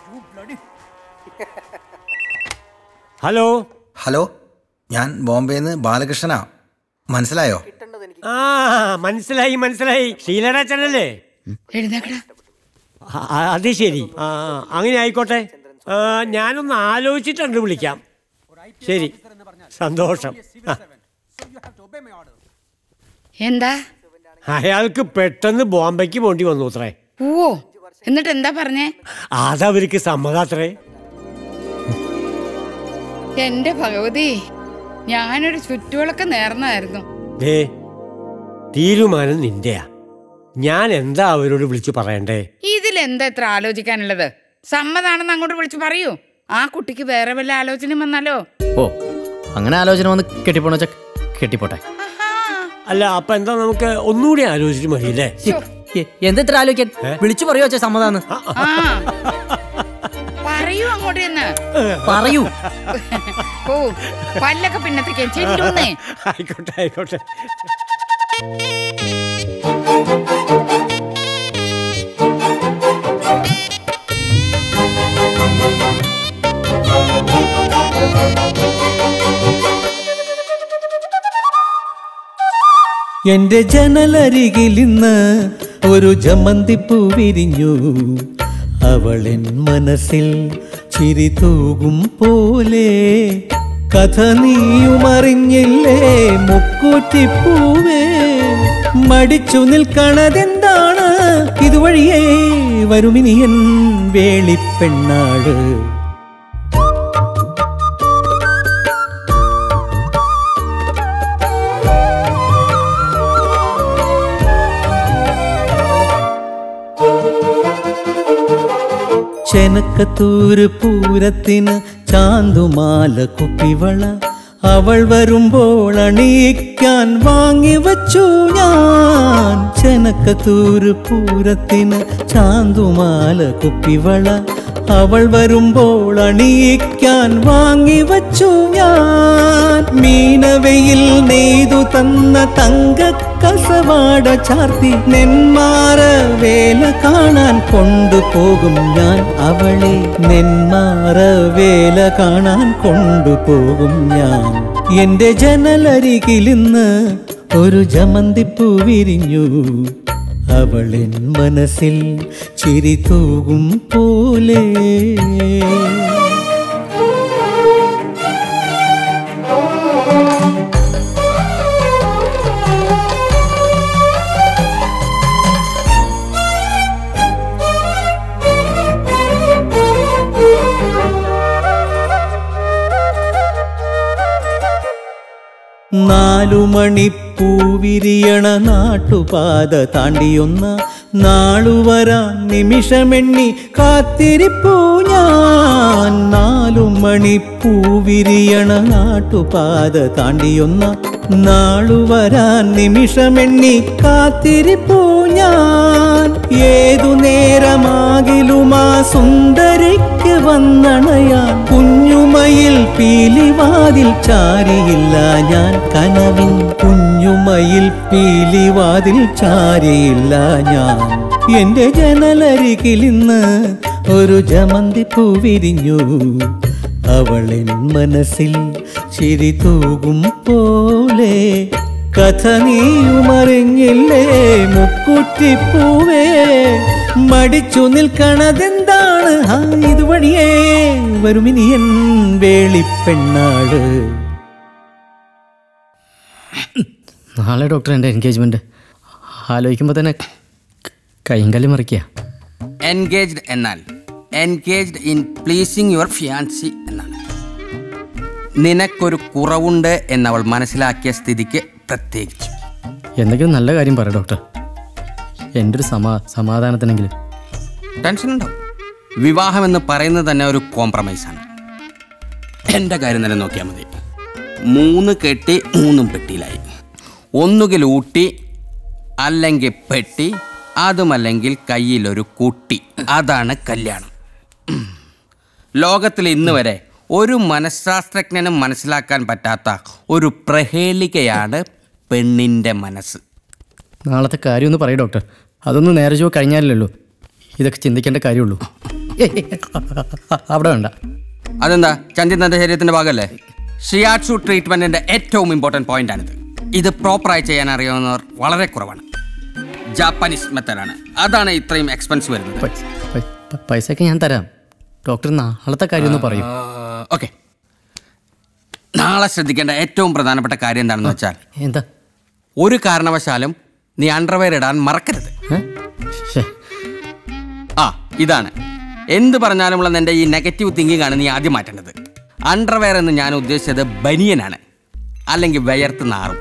ഹലോ ഹലോ ഞാൻ ബോംബെന്ന് ബാലകൃഷ്ണനാ മനസ്സിലായോ ആ മനസ്സിലായി മനസ്സിലായി ഷീലയുടെ അച്ഛനല്ലേ എഴുന്നേക്കടാ ആ, ആ, അത് ശരി ആ ആ, അങ്ങനെ ആയിക്കോട്ടെ ആ, ഞാനൊന്ന് ആലോചിച്ചിട്ടുണ്ട് വിളിക്കാം ശരി സന്തോഷം ആ. എന്താ അയാൾക്ക് പെട്ടെന്ന് ബോംബെക്ക് പോണ്ടി വന്നു അത്രേ ഓ എന്നിട്ട് എന്താ പറഞ്ഞേ അതവർക്ക് സമ്മതാത്രേ എന്റെ ഭഗവതി ഞാനൊരു ചുറ്റുവിളക്ക് നേർന്നായിരുന്നു ദേ തീരുമാനം നിന്റെയാ ഞാൻ എന്താ അവരോട് വിളിച്ചു പറയണ്ടേ ഇതിലെന്താ ഇത്ര ആലോചിക്കാനുള്ളത് സമ്മതാണെന്ന് അങ്ങോട്ട് വിളിച്ചു പറയൂ ആ കുട്ടിക്ക് വേറെ വല്ല ആലോചനയും വന്നാലോ ഓ അങ്ങനെ ആലോചന വന്ന് കെട്ടിപ്പോണ വെച്ചാൽ കെട്ടിപ്പോട്ടെ അല്ല അപ്പൊ എന്താ നമുക്ക് ഒന്നുകൂടി ആലോചിച്ചിട്ട് മതിയല്ലേ എന്താ ഇത്ര ആലോചിക്കാൻ വിളിച്ചു പറയോ വെച്ചാൽ സമ്മതാന്ന് ആ പറയൂ അങ്ങോട്ട് എന്ന് പറയൂ ഓ പല്ലൊക്കെ പിന്നത്തേക്ക് ചെല്ലുന്നേ ആയിക്കോട്ടെ ആയിക്കോട്ടെ എന്റെ ജനലരികിൽ ഇന്ന് ഒരു ജമന്തിപ്പൂ വിരിഞ്ഞു അവളെൻ മനസ്സിൽ ചിരി തൂകും പോലെ കഥ നീയുമറിഞ്ഞില്ലേ മുക്കൂറ്റിപ്പൂവേ മടിച്ചു നിൽക്കണതെന്താണ് ഇതുവഴിയേ വരുമിനിയൻ വേളിപ്പെണ്ണാട് ചെനക്കത്തൂര് പൂരത്തിന് ചാന്തുമാല കുപ്പിവള അവൾ വരുമ്പോൾ അണിയിക്കാൻ വാങ്ങി വച്ചു ഞാൻ ചെനക്കത്തൂര് പൂരത്തിന് ചാന്തുമാല കുപ്പിവള അവൾ വരുമ്പോൾ അണിയിക്കാൻ വാങ്ങി വച്ചു ഞാൻ മീനവയിൽ നെയ്തു തന്ന തങ്ക കസവാട ചാർത്തി നെന്മാറ വേല കാണാൻ കൊണ്ടുപോകും ഞാൻ അവളെ നെന്മാറ വേല കാണാൻ കൊണ്ടുപോകും ഞാൻ എന്റെ ജനലരികിലിന്ന് ഒരു ജമന്തിപ്പൂ വിരിഞ്ഞു അവളെൻ മനസ്സിൽ ചിരി തൂകും പോലെ നാലു മണിപ്പൂവിരിയണ നാട്ടുപാത താണ്ടിയൊന്ന നാളുവരാൻ നിമിഷമെണ്ണി കാത്തിരിപ്പൂ ഞാൻ നാലു മണിപ്പൂവിരിയണ നാട്ടുപാത താണ്ടിയൊന്ന നാളുവരാൻ നിമിഷമെണ്ണി കാത്തിരിപ്പൂ ഞാൻ ഏതു നേരമാകിലുമാ സുന്ദരിക്ക് വന്നണയാൻ കുഞ്ഞുമയിൽ പീലിവാതിൽ ചാരിയില്ല ഞാൻ കനവിൻ കുഞ്ഞുമയിൽ പീലിവാതിൽ ചാരിയില്ല ഞാൻ എന്റെ ജനലരികിലിന്ന് ഒരു ജമന്തിപ്പൂ വിരിഞ്ഞു അവളെൻ മനസ്സിൽ ചിരി തൂകും പോലെ കഥ നീയുമറിഞ്ഞില്ലേ മുക്കുറ്റിപ്പൂവേ മടിച്ചു നിൽക്കണതെന്താണ് ആ ഇതുവഴിയേ വരുമിനിയൻ വേളിപ്പെണ്ണാട് നാളെ ഡോക്ടർ എൻ്റെ എൻഗേജ്മെൻറ്റ് ആലോചിക്കുമ്പോൾ തന്നെ കൈങ്കലി മറിക്കുക എൻഗേജ്ഡ് എന്നാൽ engaged in pleasing your fiancee എന്നാണ് നിനക്കൊരു കുറവുണ്ട് എന്നവൾ മനസ്സിലാക്കിയ സ്ഥിതിക്ക് പ്രത്യേകിച്ച് എന്തെങ്കിലും നല്ല കാര്യം പറ ഡോക്ടർ എൻ്റെ ഒരു സമാ സമാധാനത്തിനെങ്കിലും ടെൻഷൻ ഉണ്ടോ വിവാഹം എന്ന് പറയുന്നത് തന്നെ ഒരു കോംപ്രമൈസാണ് എൻ്റെ കാര്യം തന്നെ നോക്കിയാൽ മതി മൂന്ന് കെട്ടി മൂന്നും പെട്ടിയിലായി ഒന്നുകിൽ ഊട്ടി അല്ലെങ്കിൽ പെട്ടി അതുമല്ലെങ്കിൽ കയ്യിലൊരു കുട്ടി അതാണ് കല്യാണം ലോകത്തിൽ ഇന്ന് വരെ ഒരു മനഃശാസ്ത്രജ്ഞനും മനസ്സിലാക്കാൻ പറ്റാത്ത ഒരു പ്രഹേളികയാണ് പെണ്ണിൻ്റെ മനസ്സ് നാളത്തെ കാര്യം ഒന്ന് പറയും ഡോക്ടർ അതൊന്ന് നേരെ ചോ കഴിഞ്ഞാലല്ലോ ഇതൊക്കെ ചിന്തിക്കേണ്ട കാര്യമുള്ളൂ അവിടെ വേണ്ട അതെന്താ ചന്ദ്രൻ തന്റെ ശരീരത്തിന്റെ ഭാഗമല്ലേ ഷിയാട്സു ട്രീറ്റ്മെന്റിന്റെ ഏറ്റവും ഇമ്പോർട്ടന്റ് പോയിന്റ് ആണിത് ഇത് പ്രോപ്പറായി ചെയ്യാൻ അറിയാവുന്നവർ വളരെ കുറവാണ് ജാപ്പനീസ് മെത്തഡാണ് അതാണ് ഇത്രയും എക്സ്പെൻസ് വരുന്നത് പ- പൈസയൊക്കെ ഞാൻ തരാം ഡോക്ടർ നാളത്തെ കാര്യം ഒന്ന് പറയൂ ഓക്കെ നാളെ ശ്രദ്ധിക്കേണ്ട ഏറ്റവും പ്രധാനപ്പെട്ട കാര്യം എന്താണെന്ന് വെച്ചാൽ എന്താ ഒരു കാരണവശാലും നീ അണ്ടർവെയർ ഇടാൻ മറക്കരുത് ആ ഇതാണ് എന്ത് പറഞ്ഞാലുമുള്ള നിന്റെ ഈ നെഗറ്റീവ് തിങ്കിങ് ആണ് നീ ആദ്യം മാറ്റേണ്ടത് അണ്ടർവെയർ എന്ന് ഞാൻ ഉദ്ദേശിച്ചത് ബനിയനാണ് അല്ലെങ്കിൽ വിയർത്ത് നാറും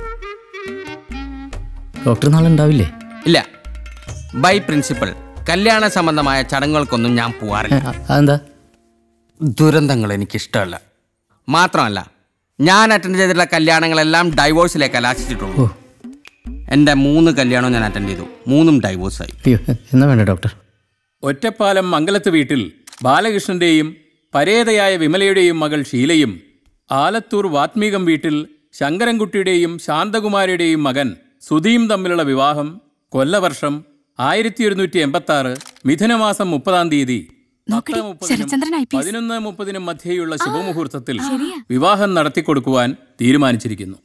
ഡോക്ടർ നാളെ ഉണ്ടാവില്ലേ ഇല്ല ബൈ പ്രിൻസിപ്പൽ കല്യാണ സംബന്ധമായ ചടങ്ങുകൾക്കൊന്നും ഞാൻ പോവാറില്ല അതെന്താ ദുരന്തങ്ങൾ എനിക്കിഷ്ടമല്ല മാത്രമല്ല ഞാൻ അറ്റൻഡ് ചെയ്തിട്ടുള്ള കല്യാണങ്ങളെല്ലാം ഡൈവോഴ്സിലേക്ക് കലാശിച്ചിട്ടുള്ളൂ എൻ്റെ മൂന്ന് കല്യാണം ഞാൻ അറ്റൻഡ് ചെയ്തു മൂന്നും ഡൈവോഴ്സായി അയ്യോ എന്നാ വേണ്ട ഡോക്ടർ ഒറ്റപ്പാലം മംഗലത്ത് വീട്ടിൽ ബാലകൃഷ്ണന്റെയും പരേതയായ വിമലയുടെയും മകൾ ഷീലയും ആലത്തൂർ വാത്മീകം വീട്ടിൽ ശങ്കരൻകുട്ടിയുടെയും ശാന്തകുമാരിയുടെയും മകൻ സുധീം തമ്മിലുള്ള വിവാഹം കൊല്ലവർഷം ആയിരത്തി ഒരുന്നൂറ്റി എൺപത്തി ആറ് മിഥുനമാസം മുപ്പതാം തീയതി നോക്കടി, ശരത്ചന്ദ്രൻ ഐ പി എസ്. പതിനൊന്ന് മുപ്പതിനും മധ്യേയുള്ള ശുഭമുഹൂർത്തത്തിൽ ശരിയാ. വിവാഹം നടത്തിക്കൊടുക്കുവാൻ തീരുമാനിച്ചിരിക്കുന്നു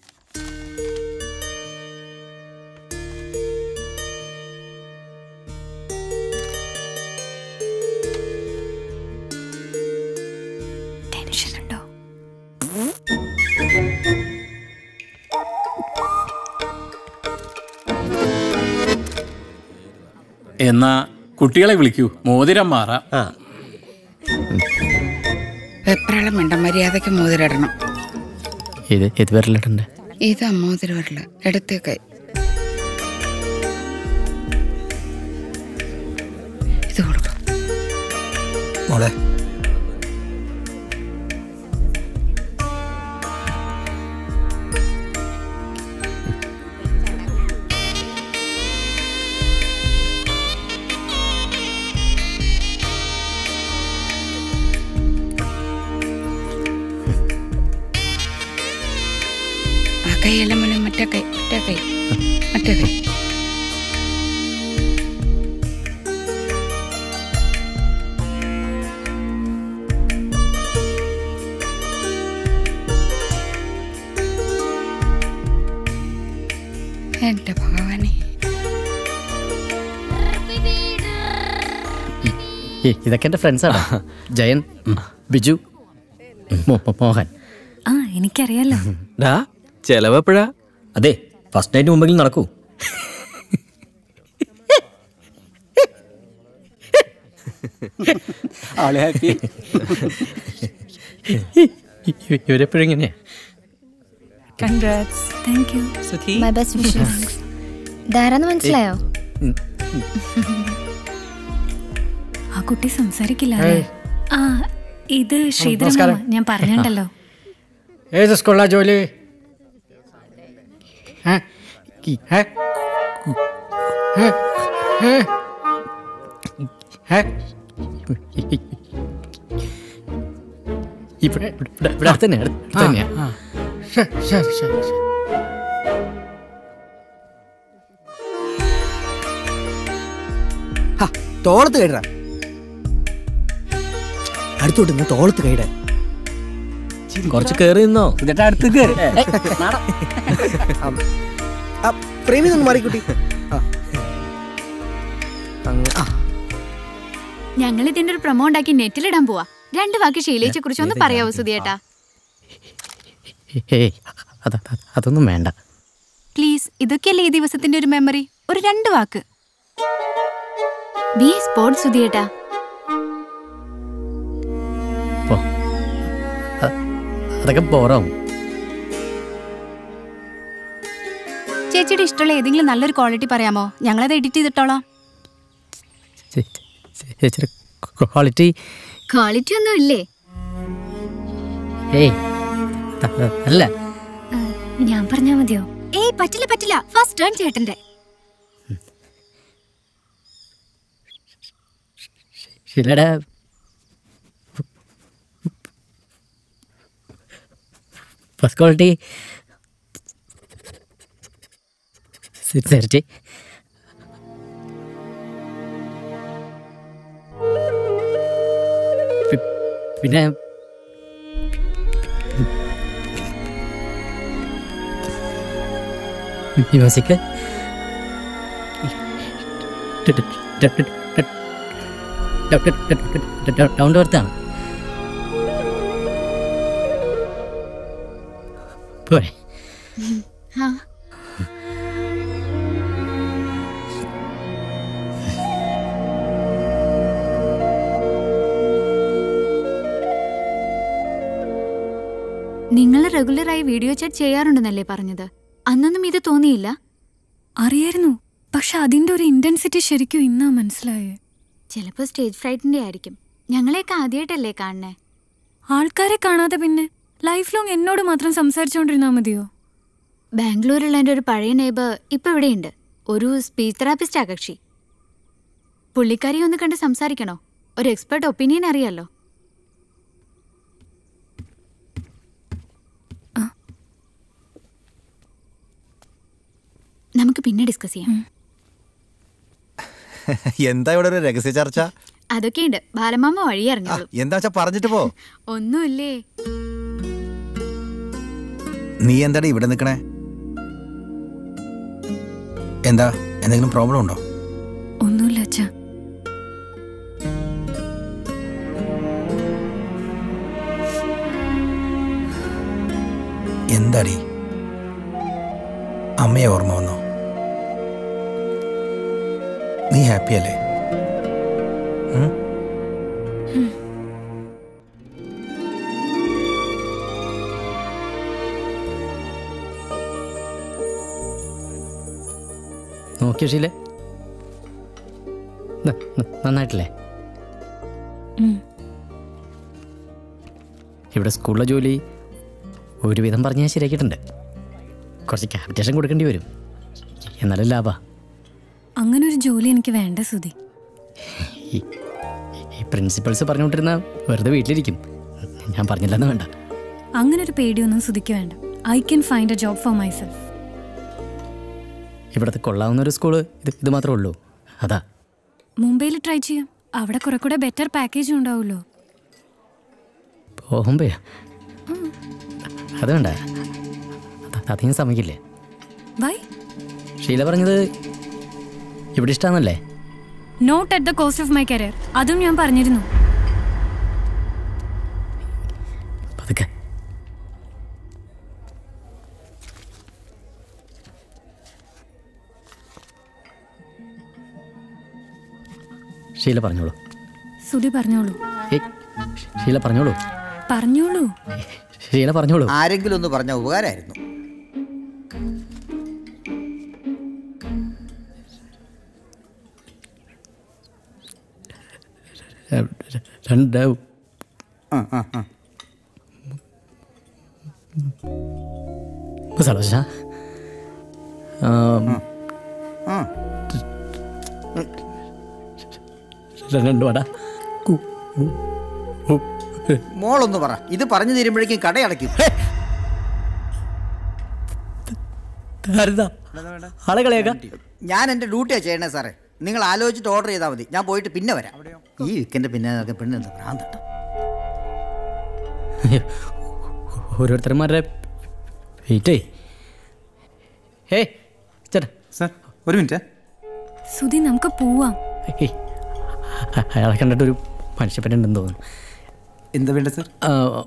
ടെൻഷനുണ്ടോ എന്നാ കുട്ടികളെ വിളിക്കൂ മോതിരം മാറാം വെപ്രാളം വേണ്ട മര്യാദയ്ക്ക് മോതിരിടണം ഇത് ഇത് വരലിട്ടുണ്ട് ഇതാ മോതിരം വരല എടുത്തേക്ക് ഇത് കൊടുക്കാം മോളെ ആ കൈയല്ല മോനെ മറ്റേ കൈ മറ്റേ കൈ മറ്റേ കൈ എന്റെ ഭഗവാനെ ഈ- ഇതൊക്കെ എൻ്റെ ഫ്രണ്ട്സാണ് ജയൻ ബിജു മോ- മോ- മോഹൻ ആ എനിക്കറിയാലോ ഡാ ചെലവെപ്പോഴാ അതെ ഫസ്റ്റ് നൈറ്റ് മുമ്പെങ്കിലും നടക്കൂ ആള് ഹാപ്പി ഇവരെപ്പോഴും ഇങ്ങനെയാ congrats thank you Sudhi my best wishes ഇതാരാന്ന് മനസ്സിലായോ ആ കുട്ടി സംസാരിക്കില്ല അല്ലേ? ആ ഇത് ശ്രീധരൻ നമസ്കാരം. മാമ. ഞാൻ പറഞ്ഞിട്ടുണ്ടല്ലോ ഏത് സ്കൂളിലാ ജോലി ഏ? ഏ? ഏ? ഏ? ഏ? ഇവിടെ ഇവിടെ ഇവിടെ അടുത്ത് തന്നെ അടുത്ത് ആ, തന്നെയാ ആ. ശരി ശരി ശരി ശരി. ഹാ, തോളത്ത് കയറാ അടുത്തോട്ട് നിന്ന് തോളത്ത് കൈയിടാൻ കുറച്ച് കയറി നിന്നോ എന്നിട്ട് അടുത്ത് കയറി പ്രേമി നിന്ന് മാറിക്കുട്ടി ആ. അങ്ങ് ആ. ഞങ്ങൾ ഇതിന്റെ ഒരു പ്രൊമോ ഉണ്ടാക്കി നെറ്റിലിടാൻ പോവാ രണ്ട് വാക്ക് ഷീലയെ കുറിച്ച് ഒന്ന് പറയാവോ സുധിയേട്ടാ ഏയ് അത് അത് അതൊന്നും വേണ്ട പ്ലീസ് ഇതൊക്കെയല്ലേ ഈ ദിവസത്തിന്റെ ഒരു മെമ്മറി ഒരു രണ്ട് വാക്ക് ബി സ്പോർട്ട് സുധിയേട്ടാ പോ അ- അതൊക്കെ ബോറാവും ചേച്ചിയുടെ ഇഷ്ടമുള്ള ഏതെങ്കിലും നല്ലൊരു ക്വാളിറ്റി പറയാമോ ഞങ്ങളത് എഡിറ്റ് ചെയ്തിട്ടോളാം ചേച്ചിയുടെ ക്വാളിറ്റി ക്വാളിറ്റി ഒന്നും ഇല്ലേ ഏയ് അ- അല്ല ഞാൻ പറഞ്ഞാ മതിയോ ഏയ് പറ്റില്ല പറ്റില്ല ഫസ്റ്റ് ടേൺ ചേട്ടന്റെ ശിലയുടെ ഫസ്റ്റ് ക്വാളിറ്റി സിൻസിയറിറ്റി പിന്നെ മ്യൂസിക് ഡൗൺ ടു എർത്താണ് പോരെ ആ നിങ്ങൾ റെഗുലറായി വീഡിയോ ചാറ്റ് ചെയ്യാറുണ്ടെന്നല്ലേ പറഞ്ഞത് അന്നൊന്നും ഇത് തോന്നിയില്ല അറിയായിരുന്നു പക്ഷെ അതിന്റെ ഒരു ഇന്റൻസിറ്റി ശരിക്കും ഇന്നാ മനസ്സിലായേ ചിലപ്പോൾ സ്റ്റേജ് ഫ്രൈറ്റിന്റെ ആയിരിക്കും ഞങ്ങളെയൊക്കെ ആദ്യമായിട്ടല്ലേ കാണണേ ആൾക്കാരെ കാണാതെ പിന്നെ ലൈഫ് ലോങ് എന്നോട് മാത്രം സംസാരിച്ചുകൊണ്ടിരുന്നാ മതിയോ ബാംഗ്ലൂരുള്ള എൻ്റെ ഒരു പഴയ നെയ്ബർ ഇപ്പൊ ഇവിടെയുണ്ട് ഒരു സ്പീച്ച് തെറാപ്പിസ്റ്റാ കക്ഷി പുള്ളിക്കാരി ഒന്ന് കണ്ട് സംസാരിക്കണോ ഒരു എക്സ്പെർട്ട് ഒപ്പീനിയൻ അറിയാലോ ആ. നമുക്ക് പിന്നെ ഡിസ്കസ് ചെയ്യാം എന്താ ഇവിടെ ഒരു രഹസ്യ ചർച്ച അതൊക്കെയുണ്ട് ബാലമാമ വഴി അറിഞ്ഞോളൂ എന്താ വെച്ചാ പറഞ്ഞിട്ട് പോ ഒന്നുമില്ലേ നീ എന്താടി ഇവിടെ നിൽക്കണേ എന്താ എന്തെങ്കിലും പ്രോബ്ലം ഉണ്ടോ ഒന്നുമില്ല അച്ഛാ എന്താടി അമ്മയെ ഓർമ്മ വന്നോ നീ ഹാപ്പി അല്ലേ ഉം? നോക്കിയോ ഷീലെ ന- ന- നന്നായിട്ടില്ലേ ഉം. ഇവിടെ സ്കൂളിലെ ജോലി ഒരുവിധം പറഞ്ഞ് ഞാൻ ശരിയാക്കിയിട്ടുണ്ട് കുറച്ച് ക്യാപിറ്റേഷൻ കൊടുക്കേണ്ടി വരും എന്നാലും ലാഭ അങ്ങനെ ഒരു ജോലി എനിക്ക് വേണ്ട സുധി ഈ പ്രിൻസിപ്പൾസ് പറഞ്ഞുകൊണ്ടിരുന്ന വെറുതെ വീട്ടിലിരിക്കും ഞാൻ പറഞ്ഞില്ലെന്ന് വേണ്ട അങ്ങനെ ഒരു പേടിയൊന്നും സുധിക്ക് വേണ്ട I can find a job for myself ഇവിടുത്തെ കൊള്ളാവുന്ന ഒരു സ്കൂള് ഇത് ഇത് മാത്രമേ ഉള്ളൂ അതാ മുംബൈയിൽ ട്രൈ ചെയ്യാം അവിടെ കുറെ കൂടെ ബെറ്റർ പാക്കേജും ഉണ്ടാവുമല്ലോ ബോംബെ അത് വേണ്ട അത് അത് ഞാൻ സമ്മതിക്കില്ലേ വൈ ഷീല പറഞ്ഞത് ഇവിടെ ഇഷ്ടമാണല്ലേ not at the cost of my career അതും ഞാൻ പറഞ്ഞിരുന്നു പതുക്കെ ഷീല പറഞ്ഞോളൂ സുധി പറഞ്ഞോളൂ ഏയ് ഷീല പറഞ്ഞോളൂ പറഞ്ഞോളൂ ഷീല പറഞ്ഞോളൂ ആരെങ്കിലും ഒന്ന് പറഞ്ഞ ഉപകാരമായിരുന്നു രണ്ട് മസാല ദോശ ആം, രണ്ട് വട കു- ഉ- ഉ- മോളൊന്ന് പറ ഇത് പറഞ്ഞു തീരുമ്പോഴേക്കും കടയടയ്ക്കും ആരെന്താ? ആളെ കളയാക്കാം ഞാൻ എൻ്റെ ഡ്യൂട്ടിയാണ് ചെയ്യണേ സാറേ നിങ്ങൾ ആലോചിച്ചിട്ട് ഓർഡർ ചെയ്താൽ മതി ഞാൻ പോയിട്ട് പിന്നെ വരാം ഈ വിക്കൻ്റെ പിന്നെ നടക്കുന്ന പെണ്ണ് എന്താ ഭ്രാന്തട്ടോ ഓരോരുത്തന്മാരുടെ വെയിറ്റേ ഏ ചേട്ടാ സാർ ഒരു മിനിറ്റ് സുധി നമുക്ക് പോവാം ഏയ്, അ- അയാളെ കണ്ടിട്ടൊരു മനുഷ്യപ്പനുണ്ടെന്ന് തോന്നുന്നു എന്താ വേണ്ട സാർ ആ,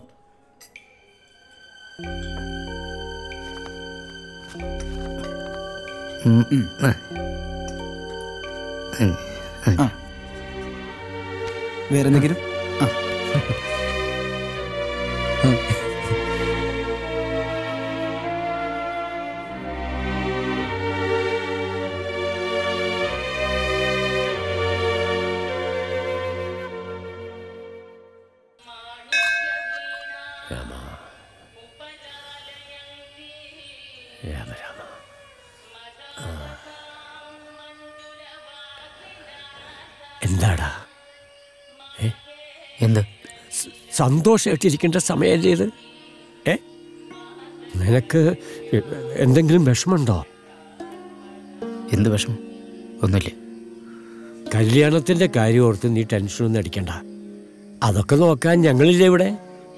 ഉം, ആ. ഉം, ഉം. വേറെ എന്തെങ്കിലും ആ രാമ രാമ എന്താടാ എന്ത് സന്തോഷമായിട്ടിരിക്കേണ്ട സമയമല്ലേ ഇത് ഏ നിനക്ക് എന്തെങ്കിലും വിഷമമുണ്ടോ എന്ത് വിഷമം ഒന്നുമില്ല കല്യാണത്തിന്റെ കാര്യം ഓർത്ത് നീ ടെൻഷനൊന്നും അടിക്കണ്ട അതൊക്കെ നോക്കാൻ ഞങ്ങളില്ലേ ഇവിടെ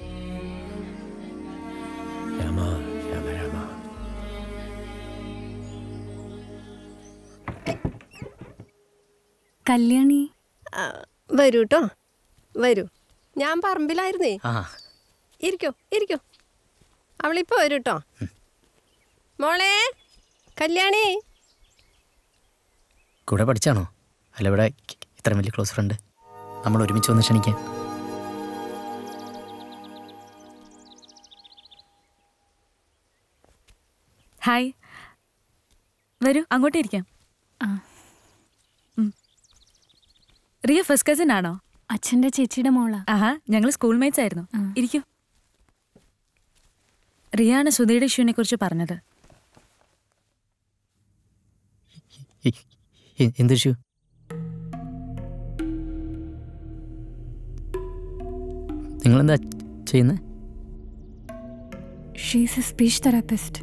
രാമ രാമ രാമ കല്യാണി വരൂ കേട്ടോ വരൂ ഞാൻ പറമ്പിലായിരുന്നേ ആ ഇരിക്കോ ഇരിക്കോ അവളിപ്പോ വരൂ കേട്ടോ മോളെ കല്യാണി കൂടെ പഠിച്ചാണോ അല്ല ഇവിടെ ഇത്ര വലിയ ക്ലോസ് ഫ്രണ്ട് നമ്മൾ ഒരുമിച്ച് വന്ന് ക്ഷണിക്കാൻ ഹായ് വരൂ അങ്ങോട്ടേ ഇരിക്കാം ഉം. റിയ ഫസ്റ്റ് കസിൻ ആണോ അച്ഛൻ്റെ ചേച്ചിയുടെ മോളാ ആഹാ ഞങ്ങൾ സ്കൂൾ മേറ്റ്സ് ആയിരുന്നു ഇരിക്കൂ റിയ ആണ് സുധയുടെ ഇഷ്യൂവിനെ കുറിച്ച് പറഞ്ഞത് എ- എന്ത് ഇഷ്യൂ നിങ്ങളെന്താ ചെയ്യുന്നത് she's a speech therapist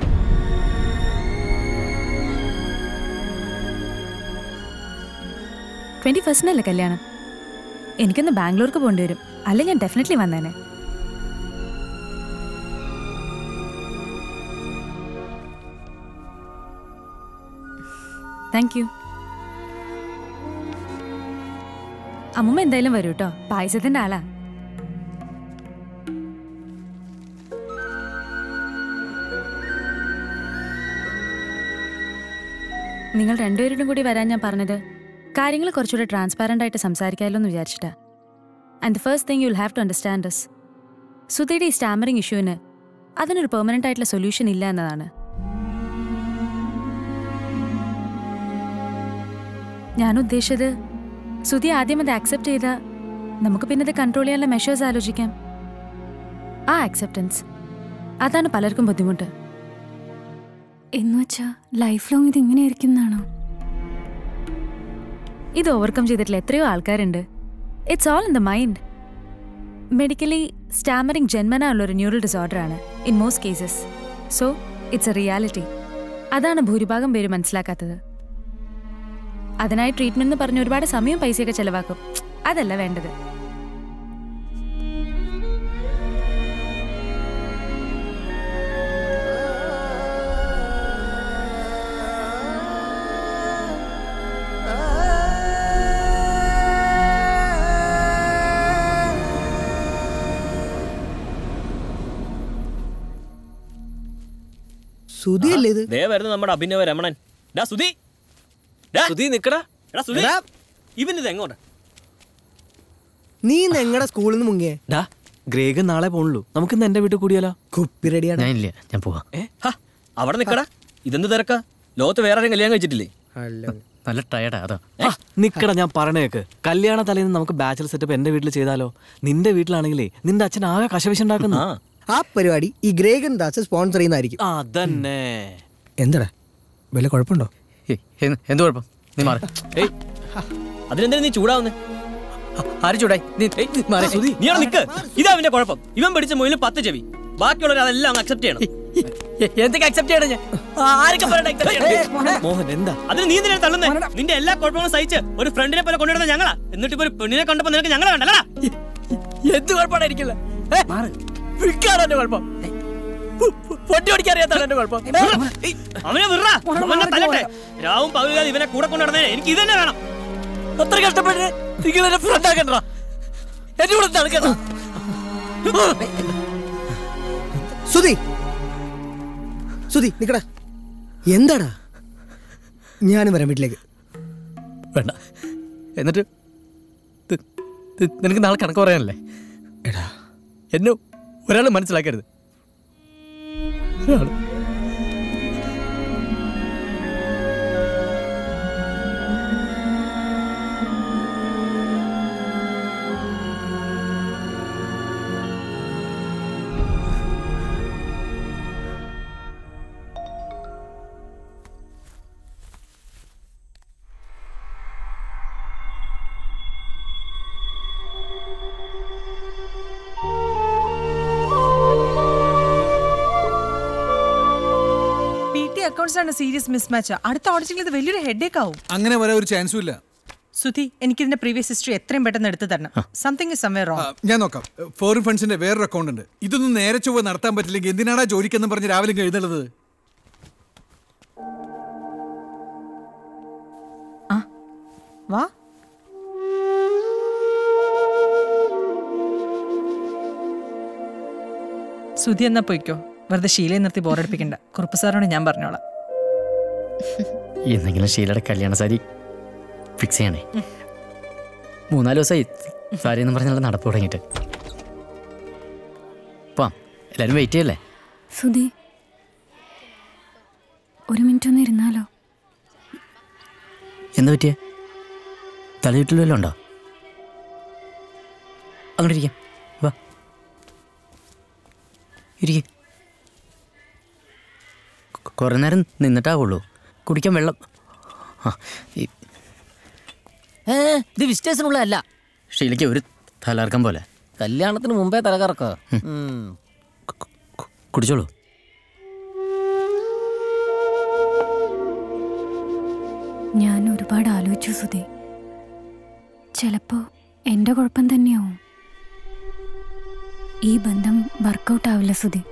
twenty ഫസ്റ്റിനല്ലേ കല്യാണം എനിക്കൊന്ന് ബാംഗ്ലൂർക്ക് പോകേണ്ടി വരും അല്ലെ ഞാൻ ഡെഫിനറ്റ്ലി വന്നേനെ താങ്ക് യു അമ്മൂമ്മ എന്തായാലും വരൂ കേട്ടോ പായസത്തിന്റെ ആളാ നിങ്ങൾ രണ്ടുപേരോടും കൂടി വരാൻ ഞാൻ പറഞ്ഞത് കാര്യങ്ങൾ കുറച്ചുകൂടെ ട്രാൻസ്പാരൻ്റ് ആയിട്ട് സംസാരിക്കാമല്ലോ എന്ന് വിചാരിച്ചിട്ടാ and the first thing you will have to understand this സുധയുടെ ഈ സ്റ്റാമറിംഗ് ഇഷ്യൂവിന് അതിനൊരു പെർമനൻ്റ് ആയിട്ടുള്ള സൊല്യൂഷൻ ഇല്ല എന്നതാണ് ഞാൻ ഉദ്ദേശിച്ചത് സുധി ആദ്യം അത് ആക്സെപ്റ്റ് ചെയ്ത നമുക്ക് പിന്നെ അത് കൺട്രോൾ ചെയ്യാനുള്ള മെഷേഴ്സ് ആലോചിക്കാം ആ ആക്സെപ്റ്റൻസ് അതാണ് പലർക്കും ബുദ്ധിമുട്ട് എന്നുവെച്ചാ ലൈഫ് ലോങ് ഇത് ഇങ്ങനെയായിരിക്കും എന്നാണോ ഇത് ഓവർകം ചെയ്തിട്ടുള്ള എത്രയോ ആൾക്കാരുണ്ട് it's all in the mind medically stammering ജന്മന ഉള്ള ഒരു ന്യൂറൽ ഡിസോർഡർ ആണ് in most cases so it's a reality അതാണ് ഭൂരിഭാഗം പേര് മനസ്സിലാക്കാത്തത് അതിനായി ട്രീറ്റ്മെന്റ് എന്ന് പറഞ്ഞ് ഒരുപാട് സമയവും പൈസയൊക്കെ ചെലവാക്കും അതല്ല വേണ്ടത് സുധിയല്ലേ ഇത് ദേ വരുന്നു നമ്മുടെ അഭിനവ രമണൻ ഡാ സുധി സുധി നിക്കടാ എടാ സുധി എടാ. ഇവൻ ഇത് എങ്ങോട്ടാ നീ ഞങ്ങളുടെ സ്കൂളിൽ നിന്ന് മുങ്ങിയേ ഡാ ഗ്രേഗ് നാളെ പോണല്ലോ നമുക്ക് ഇന്ന് എന്റെ വീട്ടിൽ കൂടിയാലോ കുപ്പി റെഡിയാണ് ഞാൻ ഇല്ല ഞാൻ പോവാം അവിടെ നിക്കടാ ഇതെന്ത് തിരക്കാ ലോകത്ത് വേറെ ആരെയും കല്യാണം കഴിച്ചിട്ടില്ലേ നല്ല ടയർഡാ അതാ ആ, നിക്കടാ ഞാൻ പറഞ്ഞേക്ക് കല്യാണ തലേന്ന് നമുക്ക് ബാച്ചലർ സെറ്റപ്പ് എന്റെ വീട്ടിൽ ചെയ്താലോ നിന്റെ വീട്ടിലാണെങ്കിലേ നിന്റെ അച്ഛൻ ആകെ കശവിശുണ്ടാക്കുന്നു ആ പരിപാടി ഈ ഗ്രേഗൻ ദാസ് സ്പോൺസർ ചെയ്യുന്നതായിരിക്കും അതന്നെ എന്താടാ വല്ല കുഴപ്പമുണ്ടോ എന്ത് കുഴപ്പം നീ മാറി ഏയ് അതിനെന്തിനാ നീ ചൂടാവുന്നേ ആര് ചൂടായി നീ മാറി സുധി നീ അവിടെ നിക്ക് ഇതാ അവന്റെ കുഴപ്പം ഇവൻ പിടിച്ച മൊയിലും പത്ത് ചെവി ബാക്കിയുള്ളവർ അതെല്ലാം അക്സെപ്റ്റ് ചെയ്യണം എന്തൊക്കെ അക്സെപ്റ്റ് ചെയ്യണം ഞാൻ ആരൊക്കെ പറയട്ടെ accept ചെയ്യണം? മോഹൻ എന്താ അതിന് നീ എന്തിനാ തള്ളുന്നേ നിന്റെ എല്ലാ കുഴപ്പങ്ങളും സഹിച്ച് ഒരു ഫ്രണ്ടിനെ പോലെ കൊണ്ടുവരുന്ന ഞങ്ങളാ എന്നിട്ട് ഇപ്പൊ ഒരു പെണ്ണിനെ കണ്ടപ്പോ നിനക്ക് ഞങ്ങളെ വേണ്ടല്ലടാ എന്ത് കുഴപ്പമായിരിക്കില്ല വിൽക്കാണോ എന്റെ കുഴപ്പം പൊട്ടി ഓടിക്കാൻ അറിയാത്താണ് എന്റെ കുഴപ്പം അവനെ വിറാ അവനെ തല്ലട്ടെ രാവും പകലാതെ ഇവനെ കൂടെ കൊണ്ടു നടന്നേ എനിക്ക് ഇത് തന്നെ വേണം അത്ര കഷ്ടപ്പെട്ട് നിങ്ങൾ എന്നെ ഫ്രണ്ട് ആക്കണ്ട എന്റെ കൂടെ നടക്കണ്ട സുധി സുധി നിക്കടാ എന്താടാ ഞാനും വരാം വീട്ടിലേക്ക് വേണ്ട എന്നിട്ട് ഇത്- ഇത് നിനക്ക് നാളെ കണക്ക് പറയാനല്ലേ എടാ എന്നെ ഒരാൾ മനസ്സിലാക്കരുത് ഒരാള് പി ടി അക്കൗണ്ട്സ് ആണ് സീരിയസ് മിസ്മാച്ച് അടുത്ത ഓഡിറ്റിംഗിൽ ഇത് വലിയൊരു ഹെഡേക്ക് ആവും അങ്ങനെ വരാൻ ഒരു ചാൻസും ഇല്ല സുധി എനിക്കിതിന്റെ പ്രീവിയസ് ഹിസ്റ്ററി എത്രയും പെട്ടെന്ന് എടുത്തു തരണം സംതിങ് ഇസ് സംവേ റോങ് ഞാൻ നോക്കാം ഫോറിൻ ഫണ്ട്സിന്റെ വേറൊരു അക്കൗണ്ട് ഉണ്ട് ഇതൊന്നും നേരെ ചൊവ്വ നടത്താൻ പറ്റില്ലെങ്കിൽ എന്തിനാടാ ജോലിക്കെന്ന് പറഞ്ഞ് രാവിലെ ഇങ്ങ് എഴുതുന്നത് വാ സുധി എന്നാ പോയിക്കോ വെറുതെ ശീലയെ നിർത്തി ബോറടിപ്പിക്കണ്ട കുറുപ്പ് സാറിനോട് ഞാൻ പറഞ്ഞോളാം എന്തെങ്കിലും ഷീലയുടെ കല്യാണ സാരി ഫിക്സ് ചെയ്യണേ മൂന്നാല് ദിവസമായി സാരി എന്ന് പറഞ്ഞാൽ നടപ്പ് തുടങ്ങിയിട്ട് പോവാം എല്ലാവരും വെയിറ്റ് ചെയ്യല്ലേ സുധി ഒരു മിനിറ്റ് ഒന്ന് ഇരുന്നാലോ എന്താ പറ്റിയേ തലചുറ്റൽ വല്ലതും ഉണ്ടോ അങ്ങോട്ട് ഇരിക്കാം വാ ഇരിക്കേ കുറേ നേരം നിന്നിട്ടാവുള്ളൂ കുടിക്കാൻ വെള്ളം ആ ഈ ഏ ഇത് വിസ്റ്റേഴ്സിനുള്ളതല്ല ഷീലയ്ക്ക് ഒരു തലർക്കം പോലെ കല്യാണത്തിന് മുമ്പേ തലകറക്കോ കുടിച്ചോളൂ ഞാൻ ഒരുപാട് ആലോചിച്ചു സുധി ചിലപ്പോ എൻ്റെ കുഴപ്പം തന്നെയാവും ഈ ബന്ധം വർക്കൗട്ട് ആവില്ല സുധി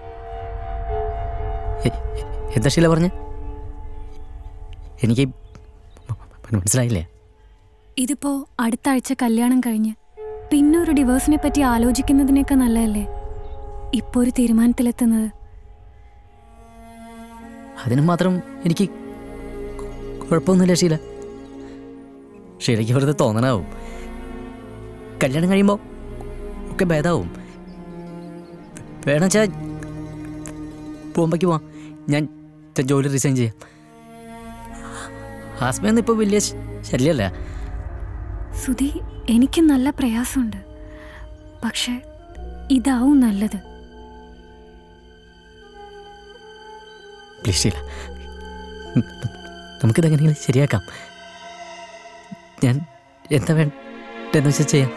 എന്താ ഷീല പറഞ്ഞ് എനിക്ക് മനസ്സിലായില്ലേ ഇതിപ്പോ അടുത്ത ആഴ്ച കല്യാണം കഴിഞ്ഞ് പിന്നെ ഒരു ഡിവോഴ്സിനെ പറ്റി ആലോചിക്കുന്നതിനേക്കാൾ നല്ലതല്ലേ ഇപ്പൊ ഒരു തീരുമാനത്തിലെത്തുന്നത് അതിന് മാത്രം എനിക്ക് കുഴപ്പമൊന്നുമില്ല ഷീല ഷീലയ്ക്ക് വെറുതെ തോന്നണാവും കല്യാണം കഴിയുമ്പോൾ ഒക്കെ ഭേദാവും വേണം വെച്ചാൽ പോകുമ്പോഴേക്ക് പോവാം ഞാൻ ഞാൻ ജോലി റിസൈൻ ചെയ്യാം ഹാസ്മയൊന്നും ഇപ്പോൾ വലിയ ശ- ശല്യമല്ല സുധി എനിക്ക് നല്ല പ്രയാസമുണ്ട് പക്ഷെ ഇതാവും നല്ലത് പ്ലീസ് ഷീല നമുക്കിതെങ്ങനെയെങ്കിലും ശരിയാക്കാം ഞാൻ എന്താ വേണ്ടെന്ന് വെച്ചാൽ ചെയ്യാം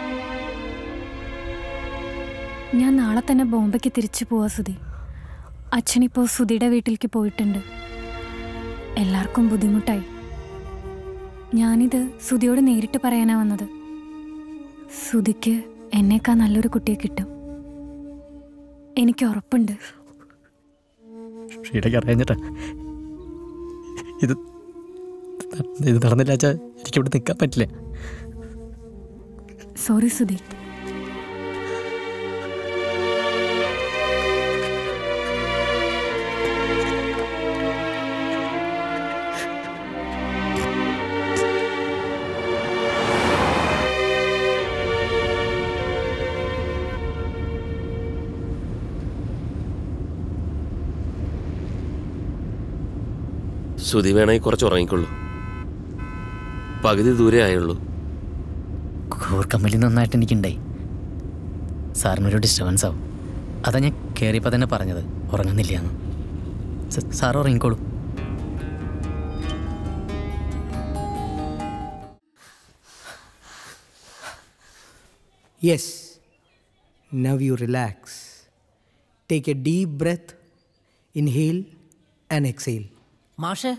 ഞാൻ നാളെ തന്നെ ബോംബെക്ക് തിരിച്ചു പോവാ സുധി അച്ഛനിപ്പോൾ സുധിയുടെ വീട്ടിലേക്ക് പോയിട്ടുണ്ട് എല്ലാവർക്കും ബുദ്ധിമുട്ടായി ഞാനിത് സുധിയോട് നേരിട്ട് പറയാനാ വന്നത് സുധിക്ക് എന്നേക്കാൾ നല്ലൊരു കുട്ടിയെ കിട്ടും എനിക്ക് ഉറപ്പുണ്ട് ഷീലയ്ക്ക് അറിയാഞ്ഞിട്ടാ ഇത് ഇത് നടന്നില്ല വെച്ചാൽ എനിക്കിവിടെ നിൽക്കാൻ പറ്റില്ല സോറി സുധി ശ്രുതി വേണമെങ്കിൽ കുറച്ച് ഉറങ്ങിക്കൊള്ളൂ പകുതി ദൂരെ ആയുള്ളൂ കോർ കമ്പനി നന്നായിട്ട് എനിക്കുണ്ടായി സാറിനൊരു ഡിസ്റ്റർബൻസ് ആവും അതാ ഞാൻ കയറിയപ്പോൾ തന്നെ പറഞ്ഞത് ഉറങ്ങുന്നില്ല എന്ന് സ- സാർ ഉറങ്ങിക്കോളൂ Yes. Now you relax. Take a deep breath. Inhale and exhale. മാഷേ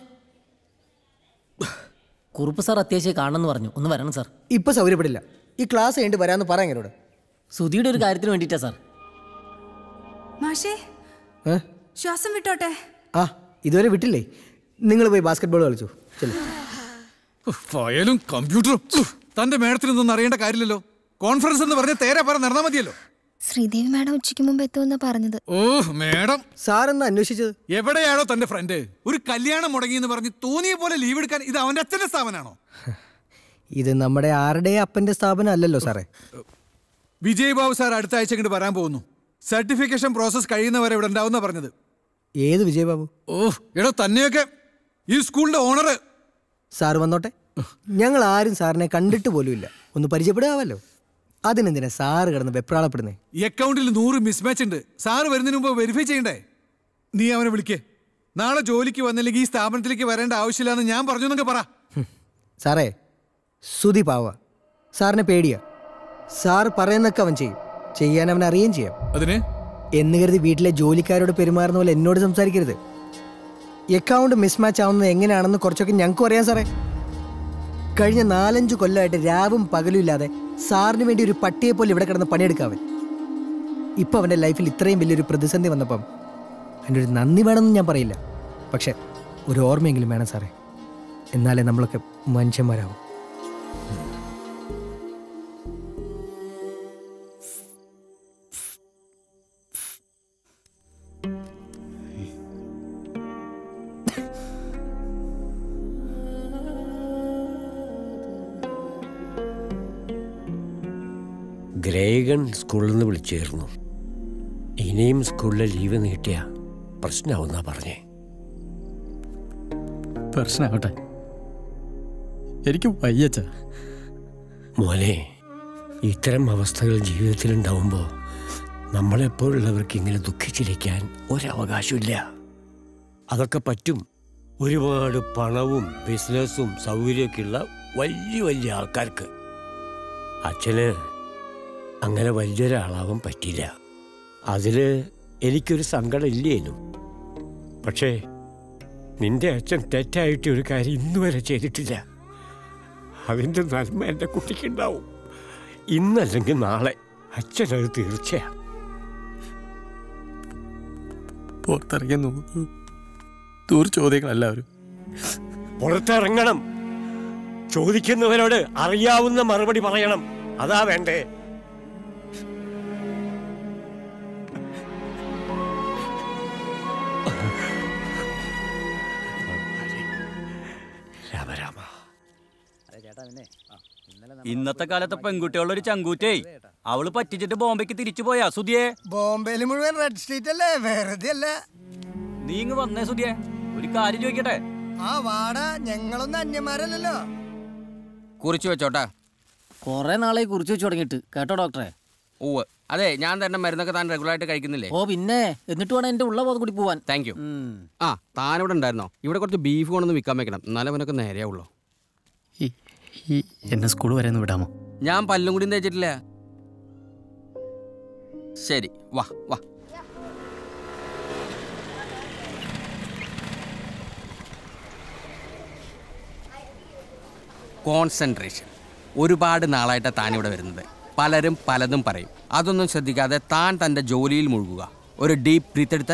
കുറുപ്പ് സാർ അത്യാവശ്യം കാണണമെന്ന് പറഞ്ഞു ഒന്ന് വരണം സാർ ഇപ്പൊ സൗകര്യപ്പെടില്ല ഈ ക്ലാസ് കഴിഞ്ഞിട്ട് വരാമെന്ന് പറ എന്നോട് സുധിയുടെ ഒരു കാര്യത്തിന് വേണ്ടിയിട്ടാ സാർ മാഷേ ഏ? ശ്വാസം വിട്ടോട്ടെ ആ ഇതുവരെ വിട്ടില്ലേ നിങ്ങൾ പോയി ബാസ്കറ്റ് ബോൾ കളിച്ചു ചെല്ലു ഫയലും കമ്പ്യൂട്ടറും ഉഫ്, തന്റെ മേഡത്തിനൊന്നും അറിയേണ്ട കാര്യമില്ലല്ലോ കോൺഫറൻസ് എന്ന് പറഞ്ഞ തേരെ പറ നടന്നാൽ മതിയല്ലോ ശ്രീദേവി മാഡം ഉച്ചയ്ക്ക് മുമ്പ് എത്തുമെന്ന് പറഞ്ഞത് ഓ മേഡം സാറെന്ന് അന്വേഷിച്ചത് എവിടെയാണോ തന്റെ ഫ്രണ്ട് ഒരു കല്യാണം മുടങ്ങി എന്ന് പറഞ്ഞ് തോന്നിയ പോലെ ലീവ് എടുക്കാൻ ഇത് അവന്റെ അച്ഛന്റെ സ്ഥാപനമാണോ ഇത് നമ്മുടെ ആരുടെ അപ്പന്റെ സ്ഥാപനം അല്ലല്ലോ സാറേ വിജയ് ബാബു സാർ അടുത്ത ആഴ്ച ഇങ്ങോട്ട് വരാൻ പോകുന്നു സർട്ടിഫിക്കേഷൻ പ്രോസസ് കഴിയുന്നവരെ ഇവിടെ ഉണ്ടാവുന്ന പറഞ്ഞത് ഏത് വിജയബാബു ഓ എടോ തന്നെയൊക്കെ ഈ സ്കൂളിന്റെ ഓണർ സാർ വന്നോട്ടെ ഞങ്ങൾ ആരും സാറിനെ കണ്ടിട്ട് പോലുമില്ല ഒന്ന് പരിചയപ്പെടാമല്ലോ അതിനെന്തിനാ സാറ് കിടന്ന് വെപ്രാളപ്പെടുന്നേ ഈ അക്കൗണ്ടിൽ നൂറ് മിസ്മാച്ച് ഉണ്ട് സാറ് വരുന്നതിന് മുമ്പ് വെരിഫൈ ചെയ്യണ്ടേ നീ അവനെ വിളിക്കേ നാളെ ജോലിക്ക് വന്നില്ലെങ്കിൽ ഈ സ്ഥാപനത്തിലേക്ക് വരേണ്ട ആവശ്യമില്ലാന്ന് ഞാൻ പറഞ്ഞു എന്നൊക്കെ പറ സാറേ സുതി പാവ സാറിനെ പേടിയാ സാർ പറയുന്നൊക്കെ അവൻ ചെയ്യും ചെയ്യാൻ അവൻ അറിയുകയും ചെയ്യാം അതിന് എന്ന് കരുതി വീട്ടിലെ ജോലിക്കാരോട് പെരുമാറുന്ന പോലെ എന്നോട് സംസാരിക്കരുത് അക്കൗണ്ട് മിസ്മാച്ച് ആവുന്നത് എങ്ങനെയാണെന്ന് കുറച്ചൊക്കെ ഞങ്ങൾക്കും അറിയാം സാറേ കഴിഞ്ഞ നാലഞ്ച് കൊല്ലമായിട്ട് രാവും പകലും ഇല്ലാതെ സാറിന് വേണ്ടി ഒരു പട്ടിയെ പോലെ ഇവിടെ കിടന്ന് പണിയെടുക്കാവൻ ഇപ്പൊ അവന്റെ ലൈഫിൽ ഇത്രയും വലിയൊരു പ്രതിസന്ധി വന്നപ്പം അതിൻ്റെ ഒരു നന്ദി വേണമെന്ന് ഞാൻ പറയില്ല പക്ഷെ ഒരു ഓർമ്മയെങ്കിലും വേണം സാറേ എന്നാലേ നമ്മളൊക്കെ മനുഷ്യന്മാരാവും ഗ്രേഗൺ സ്കൂളിൽ നിന്ന് വിളിച്ചേർന്നു ഇനിയും സ്കൂളിലെ ലീവ് നീട്ടിയ പ്രശ്നമാവുന്നാ പറഞ്ഞേ പ്രശ്നമാവട്ടെ എനിക്ക് വയ്യച്ച മോനെ ഇത്തരം അവസ്ഥകൾ ജീവിതത്തിൽ ഉണ്ടാവുമ്പോൾ നമ്മളെപ്പോലുള്ളവർക്ക് ഇങ്ങനെ ദുഃഖിച്ചിരിക്കാൻ ഒരവകാശമില്ല അതൊക്കെ പറ്റും ഒരുപാട് പണവും ബിസിനസ്സും സൗകര്യമൊക്കെ ഉള്ള വലിയ വലിയ ആൾക്കാർക്ക് അച്ഛന് അങ്ങനെ വലിയൊരാളാവാൻ പറ്റില്ല അതില് എനിക്കൊരു സങ്കടം ഇല്ലേനും പക്ഷേ നിന്റെ അച്ഛൻ തെറ്റായിട്ട് ഒരു കാര്യം ഇന്നുവരെ ചെയ്തിട്ടില്ല അതിൻ്റെ നന്മ എൻ്റെ കുട്ടിക്കുണ്ടാവും ഇന്നല്ലെങ്കിൽ നാളെ അച്ഛനത് തീർച്ചയാ പുറത്തിറങ്ങിയ നൂറ് നൂറ് ചോദ്യങ്ങളെല്ലാവരും പുറത്തിറങ്ങണം ചോദിക്കുന്നവരോട് അറിയാവുന്ന മറുപടി പറയണം അതാ വേണ്ടേ രാമരാമ ഇന്നത്തെ കാലത്തെ പെൺകുട്ടികളുടെ ഒരു ചങ്കൂറ്റേ അവള് പറ്റിച്ചിട്ട് ബോംബെക്ക് തിരിച്ചു പോയാ സുധിയെ ബോംബെയിൽ മുഴുവൻ റെഡ് സ്ട്രീറ്റ് അല്ലേ വെറുതെ അല്ല നീ ഇങ്ങ് വന്നേ സുധിയെ ഒരു കാര്യം ചോദിക്കട്ടെ ആ വാട ഞങ്ങളൊന്നും അന്യന്മാരല്ലല്ലോ കുറിച്ചു വെച്ചോട്ടാ കുറെ നാളെ കുറിച്ച് വെച്ച് തുടങ്ങിയിട്ട് കേട്ടോ ഡോക്ടറെ ഓവ് അതെ ഞാൻ തന്നെ മരുന്നൊക്കെ താൻ റെഗുലർ ആയിട്ട് കഴിക്കുന്നില്ലേ ഓ പിന്നെ എന്നിട്ട് വേണം എന്റെ ഉള്ള ബോധം കൂടി പോവാൻ താങ്ക് യു ആ താൻ ഇവിടെ ഉണ്ടായിരുന്നോ ഇവിടെ കുറച്ച് ബീഫ് കൊണ്ടൊന്ന് വിൽക്കാൻ വെക്കണം എന്നാലേ അവനൊക്കെ നേരെയാവുള്ളൂ ഈ എന്നെ സ്കൂൾ വരെ ഒന്ന് വിടാമോ ഞാൻ പല്ലും കൂടി തേച്ചിട്ടില്ല ശരി വാ വാ കോൺസെൻട്രേഷൻ ഒരുപാട് നാളായിട്ട് താൻ ഇവിടെ വരുന്നത് പലരും പലതും പറയും അതൊന്നും ശ്രദ്ധിക്കാതെ താൻ തൻ്റെ ജോലിയിൽ മുഴുകുക ഒരു ഡീപ്പ് ബ്രീത്ത് എടുത്ത്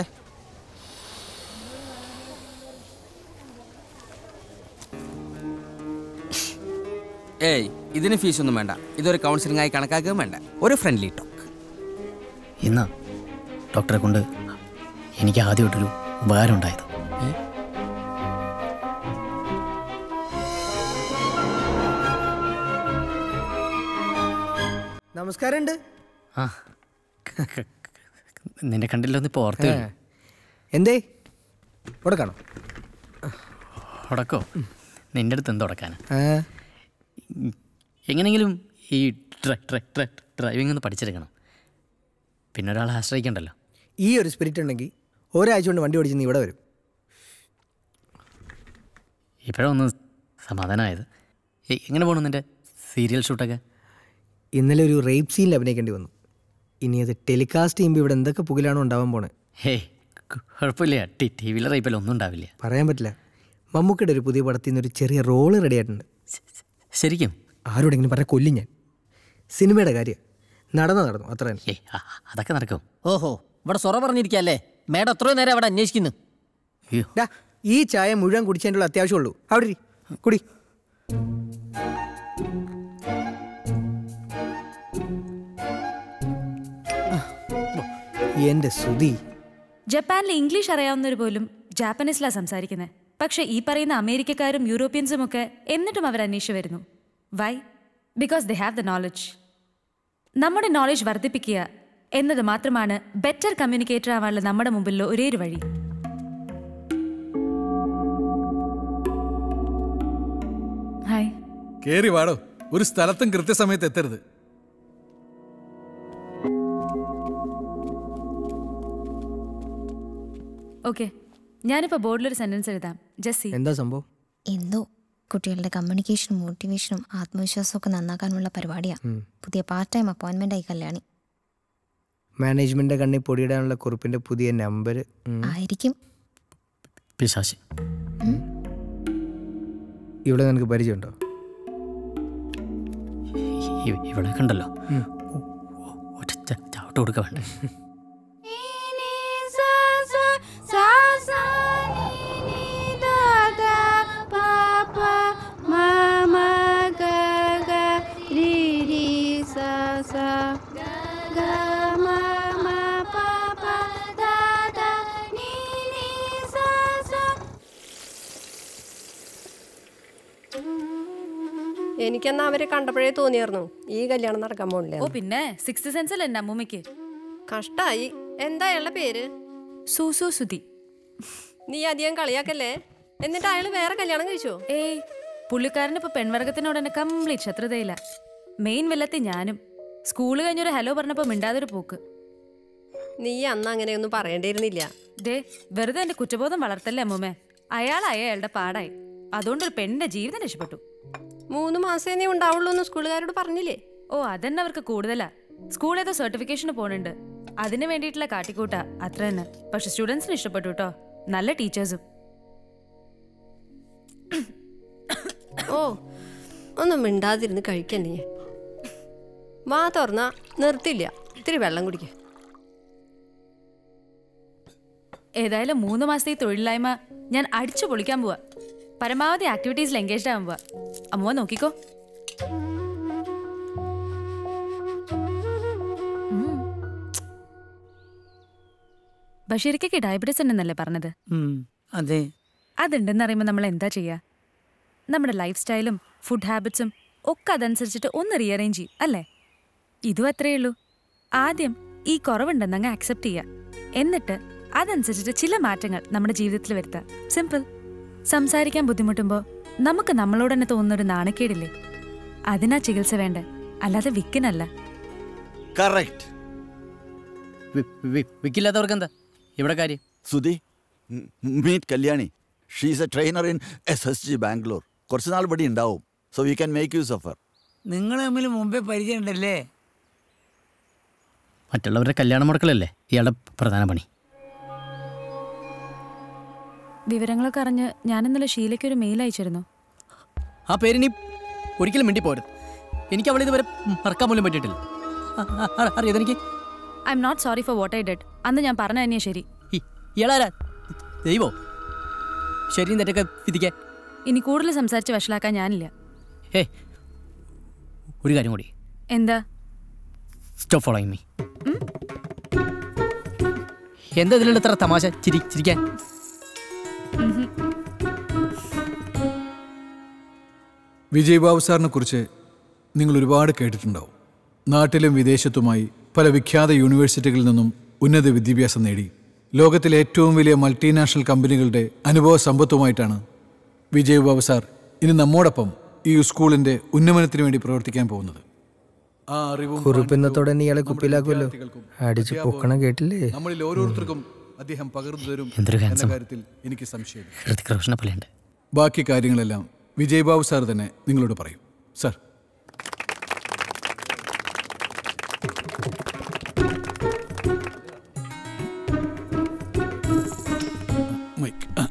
ഏയ് ഇതിന് ഫീസൊന്നും വേണ്ട ഇതൊരു കൗൺസിലിംഗ് ആയി കണക്കാക്കുകയും വേണ്ട ഒരു ഫ്രണ്ട്ലി ടോക്ക് ഇന്നാ ഡോക്ടറെ കൊണ്ട് എനിക്ക് ആദ്യമായിട്ടൊരു ഉപകാരം ഉണ്ടായത് നമസ്കാരമുണ്ട് ആ നിന്നെ കണ്ടില്ലെന്ന് ഇപ്പോൾ ഓർത്തേ ഉള്ളൂ. എന്തേ ഇവിടെ കാണോ ഉടക്കോ നിന്റെ അടുത്ത് എന്ത് ഉടക്കാനാ ആ എങ്ങനെയെങ്കിലും ഈ ഡ്രൈ ഡ്രൈ ഡ്രൈ ഡ്രൈവിംഗ് ഒന്ന് പഠിച്ചെടുക്കണം പിന്നെ ഒരാളെ ആശ്രയിക്കണ്ടല്ലോ ഈ ഒരു സ്പിരിറ്റ് ഉണ്ടെങ്കിൽ ഒരാഴ്ച കൊണ്ട് വണ്ടി ഓടിച്ച് നീ ഇവിടെ വരും ഇപ്പോഴൊന്ന് സമാധാനമായത് ഏയ്, എങ്ങനെ പോകണം നിന്റെ സീരിയൽ ഷൂട്ടൊക്കെ ഇന്നലെ ഒരു റേപ്പ് സീനിൽ അഭിനയിക്കേണ്ടി വന്നു ഇനി അത് ടെലികാസ്റ്റ് ചെയ്യുമ്പോൾ ഇവിടെ എന്തൊക്കെ പുകിലാണോ ഉണ്ടാവാൻ പോണേ ഹേയ് കുഴപ്പമില്ല ടി ടി വിയിലെ റേപ്പിൽ ഒന്നും ഉണ്ടാവില്ല പറയാൻ പറ്റില്ല മമ്മൂക്കയുടെ ഒരു പുതിയ പടത്തിൽ നിന്ന് ഒരു ചെറിയ റോള് റെഡി ആയിട്ടുണ്ട് ശരിക്കും ആരോടെങ്കിലും പറഞ്ഞ കൊല്ലും ഞാൻ സിനിമയുടെ കാര്യം നടന്നു നടന്നു അത്ര തന്നെ അതൊക്കെ നടക്കും ഓഹോ ഇവിടെ സൊറ പറഞ്ഞിരിക്കല്ലേ മേഡം എത്രയോ നേരം അവിടെ അന്വേഷിക്കുന്നു ഡാ, ഈ ചായ മുഴുവൻ കുടിച്ചതിൻ്റെ ഉള്ള അത്യാവശ്യമുള്ളൂ അവിടെ ഇരി. കുടി എന്റെ സുതി ജപ്പാനിൽ ഇംഗ്ലീഷ് അറിയാവുന്നവർ പോലും ജാപ്പനീസിലാണ് സംസാരിക്കുന്നത് പക്ഷെ ഈ പറയുന്ന അമേരിക്കക്കാരും യൂറോപ്യൻസും ഒക്കെ എന്നിട്ടും അവർ അന്വേഷിച്ചു വരുന്നു why because they have the knowledge നമ്മുടെ നോളജ് വർദ്ധിപ്പിക്കുക എന്നത് മാത്രമാണ് ബെറ്റർ കമ്മ്യൂണിക്കേറ്റർ ആവാനുള്ള നമ്മുടെ മുമ്പിലുള്ള ഒരേ ഒരു വഴി ഹായ് കേറി വാടോ ഒരു സ്ഥലത്തും കൃത്യസമയത്ത് എത്തരുത് ഓക്കെ ഞാനിപ്പോൾ ബോർഡിലൊരു സെന്റൻസ് എഴുതാം ജസ്സി എന്താ സംഭവം എന്തോ കുട്ടികളുടെ കമ്മ്യൂണിക്കേഷനും മോട്ടിവേഷനും ആത്മവിശ്വാസവും ഒക്കെ നന്നാക്കാനുള്ള പരിപാടിയാ ഉം. പുതിയ പാർട്ട് ടൈം അപ്പോയിന്റ്മെന്റ് ആയി കല്യാണി മാനേജ്മെന്റിന്റെ കണ്ണിൽ പൊടിയിടാനുള്ള കുറിപ്പിന്റെ പുതിയ നമ്പർ ആയിരിക്കും പിശാശി ഇവിടെ നിനക്ക് പരിചയമുണ്ടോ ഇ- ഇവിടെ കണ്ടല്ലോ ഒറ്റ ച- ചവിട്ട് കൊടുക്ക വേണ്ട എനിക്കെന്നാ അവരെ കണ്ടപ്പോഴേ തോന്നിയായിരുന്നു ഈ കല്യാണം നടക്കാൻ പോണില്ല ഓ പിന്നെ സിക്സ് സെൻസിൽ എൻ്റെ അമ്മൂമ്മയ്ക്ക് കഷ്ടായി എന്താ അയാളുടെ പേര് സൂസു സുധി നീ അധികം കളിയാക്കല്ലേ എന്നിട്ട് അയാൾ വേറെ കല്യാണം കഴിച്ചോ ഏയ് പുള്ളിക്കാരന് ഇപ്പൊ പെൺവർഗത്തിനോട് തന്നെ കംപ്ലീറ്റ് ശത്രുതയില്ല മെയിൻ വില്ലത്തി ഞാനും സ്കൂൾ കഴിഞ്ഞൊരു ഹലോ പറഞ്ഞപ്പോ മിണ്ടാതൊരു പോക്ക് നീ അന്ന് അങ്ങനെയൊന്നും പറയേണ്ടിയിരുന്നില്ല ദേ വെറുതെ എന്റെ കുറ്റബോധം വളർത്തല്ലേ അമ്മൂമ്മേ അയാൾ അയാളുടെ പാടായി അതുകൊണ്ടൊരു പെണ്ണിന്റെ ജീവിതം രക്ഷപ്പെട്ടു മൂന്ന് മാസേ നീ ഉണ്ടാവുള്ളൂ എന്ന് സ്കൂളുകാരോട് പറഞ്ഞില്ലേ ഓ അതന്നെ അവർക്ക് കൂടുതലാ സ്കൂൾ ഏതോ സർട്ടിഫിക്കേഷന് പോണുണ്ട് അതിന് വേണ്ടിയിട്ടുള്ള കാട്ടിക്കൂട്ടാ അത്ര തന്നെ പക്ഷെ സ്റ്റുഡൻസിന് ഇഷ്ടപ്പെട്ടു കേട്ടോ നല്ല ടീച്ചേഴ്സും ഓ ഒന്നും മിണ്ടാതിരുന്ന് കഴിക്കാൻ നീ വാ തുറന്ന നിർത്തില്ല ഇത്തിരി വെള്ളം കുടിക്ക ഏതായാലും മൂന്ന് മാസത്തെ ഈ തൊഴിലില്ലായ്മ ഞാൻ അടിച്ചു പൊളിക്കാൻ പോവാ പരമാവധി ആക്ടിവിറ്റീസിൽ എൻഗേജ്ഡ് ആവാൻ പോവാ അമ്മ നോക്കിക്കോ ഉം. ബഷീർക്കൊക്കെ ഡയബറ്റീസ് ഉണ്ടെന്നല്ലേ പറഞ്ഞത് അതെ അതുണ്ടെന്ന് അറിയുമ്പോൾ നമ്മൾ എന്താ ചെയ്യുക നമ്മുടെ ലൈഫ് സ്റ്റൈലും ഫുഡ് ഹാബിറ്റ്സും ഒക്കെ അതനുസരിച്ചിട്ട് ഒന്ന് റീഅറേഞ്ച് ചെയ്യും അല്ലേ ഇതും അത്രയേ ഉള്ളൂ ആദ്യം ഈ കുറവുണ്ടെന്ന് അങ്ങ് ആക്സെപ്റ്റ് ചെയ്യുക എന്നിട്ട് അതനുസരിച്ചിട്ട് ചില മാറ്റങ്ങൾ നമ്മുടെ ജീവിതത്തിൽ വരുത്താം സിമ്പിൾ സംസാരിക്കാൻ ബുദ്ധിമുട്ടുമ്പോൾ നമുക്ക് നമ്മളോട് തന്നെ തോന്നുന്നൊരു നാണക്കേടില്ലേ അതിനാ ചികിത്സ വേണ്ട അല്ലാതെ വിക്കിനല്ല കറക്റ്റ് വിക്കില്ലാത്തവർക്ക് എന്താ ഇവിടെ കാര്യം Sudhi meet Kalyani she's a trainer in S S G Bangalore കുറച്ച് നാൾ ഇവിടെ ഉണ്ടാവും so we can make use of her നിങ്ങൾ തമ്മിൽ മുമ്പേ പരിചയമുണ്ടല്ലേ മറ്റുള്ളവരുടെ കല്യാണം മുടക്കലല്ലേ ഇയാളുടെ പ്രധാന പണി വിവരങ്ങളൊക്കെ അറിഞ്ഞ് ഞാൻ ഇന്നലെ ഷീലയ്ക്ക് ഒരു മെയിൽ അയച്ചിരുന്നു ആ പേരിനി ഒരിക്കലും മിണ്ടി പോരുത് എനിക്ക് അവളെ ഇതുവരെ മറക്കാൻ പോലും പറ്റിയിട്ടില്ല അറിയാതെനിക്ക് I'm not sorry for what I did അന്ന് ഞാൻ പറഞ്ഞ തന്നെയാ ശരി ഇയാളാരാ ദൈവോ ശരിയും തെറ്റൊക്കെ വിധിക്കാൻ ഇനി കൂടുതൽ സംസാരിച്ച് വഷളാക്കാൻ ഞാനില്ല ഏ ഒരു കാര്യം കൂടി എന്താ സ്റ്റോപ്പ് ഫോളോയിങ് മീ എന്താ ഇതിലുള്ള ഇത്ര തമാശ ചിരി ചിരിക്കാൻ വിജയ് ബാബു സാറിനെ കുറിച്ച് നിങ്ങൾ ഒരുപാട് കേട്ടിട്ടുണ്ടാവും നാട്ടിലും വിദേശത്തുമായി പല വിഖ്യാത യൂണിവേഴ്സിറ്റികളിൽ നിന്നും ഉന്നത വിദ്യാഭ്യാസം നേടി ലോകത്തിലെ ഏറ്റവും വലിയ മൾട്ടിനാഷണൽ കമ്പനികളുടെ അനുഭവ സമ്പത്തുമായിട്ടാണ് വിജയ് ബാബു സാർ ഇനി നമ്മോടൊപ്പം ഈ സ്കൂളിന്റെ ഉന്നമനത്തിന് വേണ്ടി പ്രവർത്തിക്കാൻ പോകുന്നത് ആ അറിവും കുറിപ്പിന്നത്തോടെ തന്നെ ഇയാളെ കുപ്പിയിലാക്കുമല്ലോ അടിച്ച് പൊക്കണം കേട്ടില്ലേ നമ്മളിൽ ഓരോരുത്തർക്കും അദ്ദേഹം പകർന്നു തരും എന്തൊരു എന്ന handsome. കാര്യത്തിൽ എനിക്ക് സംശയമില്ല ഹൃതിക് റോഷനെ പോലെയുണ്ട് ബാക്കി കാര്യങ്ങളെല്ലാം വിജയ് ബാബു സാർ തന്നെ നിങ്ങളോട് പറയും സാർ മൈക്ക് ആ.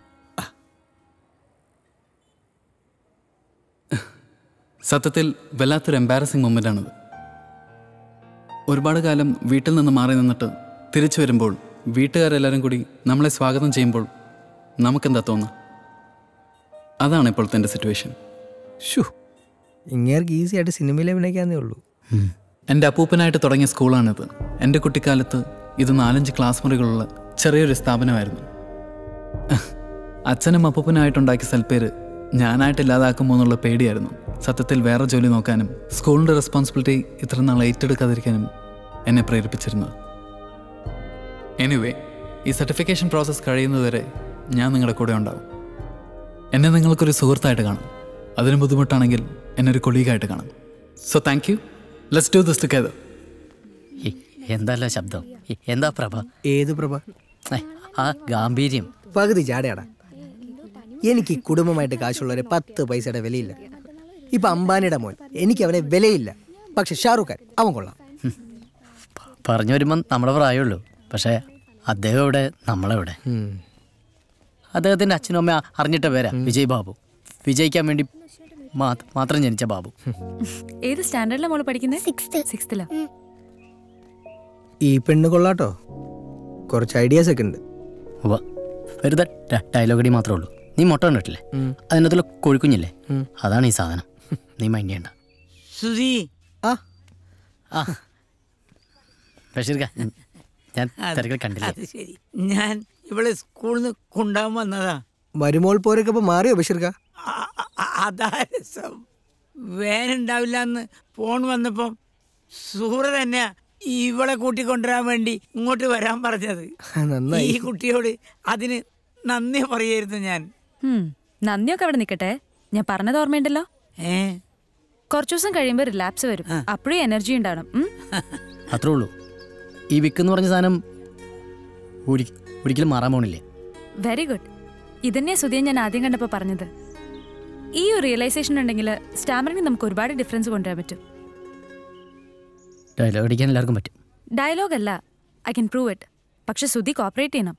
സത്യത്തിൽ വല്ലാത്തൊരു എംബാരസിങ് മൊമെൻ്റാണിത് ഒരുപാട് കാലം വീട്ടിൽ നിന്ന് മാറി നിന്നിട്ട് തിരിച്ചു വരുമ്പോൾ വീട്ടുകാരെല്ലാവരും കൂടി നമ്മളെ സ്വാഗതം ചെയ്യുമ്പോൾ നമുക്കെന്താ തോന്നുക അതാണ് ഇപ്പോഴത്തെ എൻ്റെ സിറ്റുവേഷൻ ഷു ഇങ്ങേർക്ക് ഈസി ആയിട്ട് സിനിമയിൽ അഭിനയിക്കാന്നേ ഉള്ളൂ എൻ്റെ അപ്പൂപ്പനായിട്ട് തുടങ്ങിയ സ്കൂളാണിത് എൻ്റെ കുട്ടിക്കാലത്ത് ഇത് നാലഞ്ച് ക്ലാസ് മുറികളുള്ള ചെറിയൊരു സ്ഥാപനമായിരുന്നു അച്ഛനും അപ്പൂപ്പനായിട്ടുണ്ടാക്കിയ സൽപ്പേര് ഞാനായിട്ട് ഇല്ലാതാക്കുമോ എന്നുള്ള പേടിയായിരുന്നു സത്യത്തിൽ വേറെ ജോലി നോക്കാനും സ്കൂളിൻ്റെ റെസ്പോൺസിബിലിറ്റി ഇത്ര നാൾ ഏറ്റെടുക്കാതിരിക്കാനും എന്നെ പ്രേരിപ്പിച്ചിരുന്നത് എനിവേ ഈ സർട്ടിഫിക്കേഷൻ പ്രോസസ്സ് കഴിയുന്നതുവരെ ഞാൻ നിങ്ങളുടെ കൂടെ ഉണ്ടാവും എന്നെ നിങ്ങൾക്കൊരു സുഹൃത്തായിട്ട് കാണും അതിന് ബുദ്ധിമുട്ടാണെങ്കിൽ എന്നെ ഒരു കൊളീഗായിട്ട് കാണും so thank you let's do this together എന്തല്ല ശബ്ദം ഇ- എന്താ പ്രഭ ഏത് പ്രഭ ഏ, ആ ഗാംഭീര്യം പകുതി ചാടയാടാ എനിക്ക് ഈ കുടുംബമായിട്ട് കാശുള്ളവരെ പത്ത് പൈസയുടെ വിലയില്ല ഇപ്പൊ അംബാനിയുടെ മോൻ എനിക്ക് അവനെ വിലയില്ല പക്ഷെ ഷാറുഖ് ഖാൻ അവൻ കൊള്ളാം പറഞ്ഞു വരുമ്പം നമ്മുടെ പ്രായമുള്ളൂ പക്ഷേ അദ്ദേഹം എവിടെ നമ്മളെവിടെ അദ്ദേഹത്തിൻ്റെ അച്ഛനും അമ്മ അറിഞ്ഞിട്ട പേരാ വിജയ് ബാബു വിജയിക്കാൻ വേണ്ടി മാ- മാത്രം ജനിച്ച ബാബു ഏത് സ്റ്റാൻഡേർഡിലാണ് മോള് പഠിക്കുന്നത് സിക്സ്ത് സിക്സ്ത്തിലോ ഈ പെണ്ണ് കൊള്ളാട്ടോ കുറച്ച് ഐഡിയാസ് ഒക്കെ ഉണ്ട് ഉവ്വ വെറുതെ ഡയലോഗടി മാത്രമേ ഉള്ളൂ നീ മുട്ട കണ്ടിട്ടില്ലേ അതിനകത്തുള്ള കൊഴുക്കുഞ്ഞില്ലേ അതാണ് ഈ സാധനം നീ മൈൻഡ് ചെയ്യണ്ട സുധി ബഷീർക്ക ഞാൻ അത് തിരക്കിൽ കണ്ടില്ല അത് ശരി ഞാൻ ഇവിടെ സ്കൂളിൽ നിന്ന് കൊണ്ടുപോകാൻ വന്നതാ മരുമോൾ പോരൊക്കെ ഇപ്പൊ മാറിയോ ബഷീർക്ക അ- അതാ രസം വേനുണ്ടാവില്ല എന്ന് ഫോൺ വന്നപ്പം സൂറ തന്നെയാ ഇവളെ കൂട്ടിക്കൊണ്ടുവരാൻ വേണ്ടി ഇങ്ങോട്ട് വരാൻ പറഞ്ഞത് നന്നായി ഈ കുട്ടിയോട് അതിന് നന്ദി പറയായിരുന്നു ഞാൻ ഉം, നന്ദിയൊക്കെ അവിടെ നിൽക്കട്ടെ ഞാൻ പറഞ്ഞത് ഓർമ്മയുണ്ടല്ലോ ഏ കുറച്ചു ദിവസം കഴിയുമ്പോൾ റിലാപ്സ് വരും അപ്പോഴേ എനർജി ഉണ്ടാവണം ഉം? അത്രേ ഉള്ളൂ ഈ വിക്ക് എന്ന് പറഞ്ഞ സാധനം ഒരി- ഒരിക്കലും മാറാൻ പോണില്ലേ വെരി ഗുഡ് ഇതന്നെയാ സുധിയെ ഞാൻ ആദ്യം കണ്ടപ്പോൾ പറഞ്ഞത് ഈ ഒരു റിയലൈസേഷൻ ഉണ്ടെങ്കിൽ സ്റ്റാമറിന് നമുക്ക് ഒരുപാട് ഡിഫറൻസ് കൊണ്ടുവരാൻ പറ്റും ഡയലോഗ് അടിക്കാൻ എല്ലാവർക്കും പറ്റും ഡയലോഗ് അല്ല ഐ കൻ പ്രൂവ് ഇറ്റ് പക്ഷെ സുധി കോപ്പറേറ്റ് ചെയ്യണം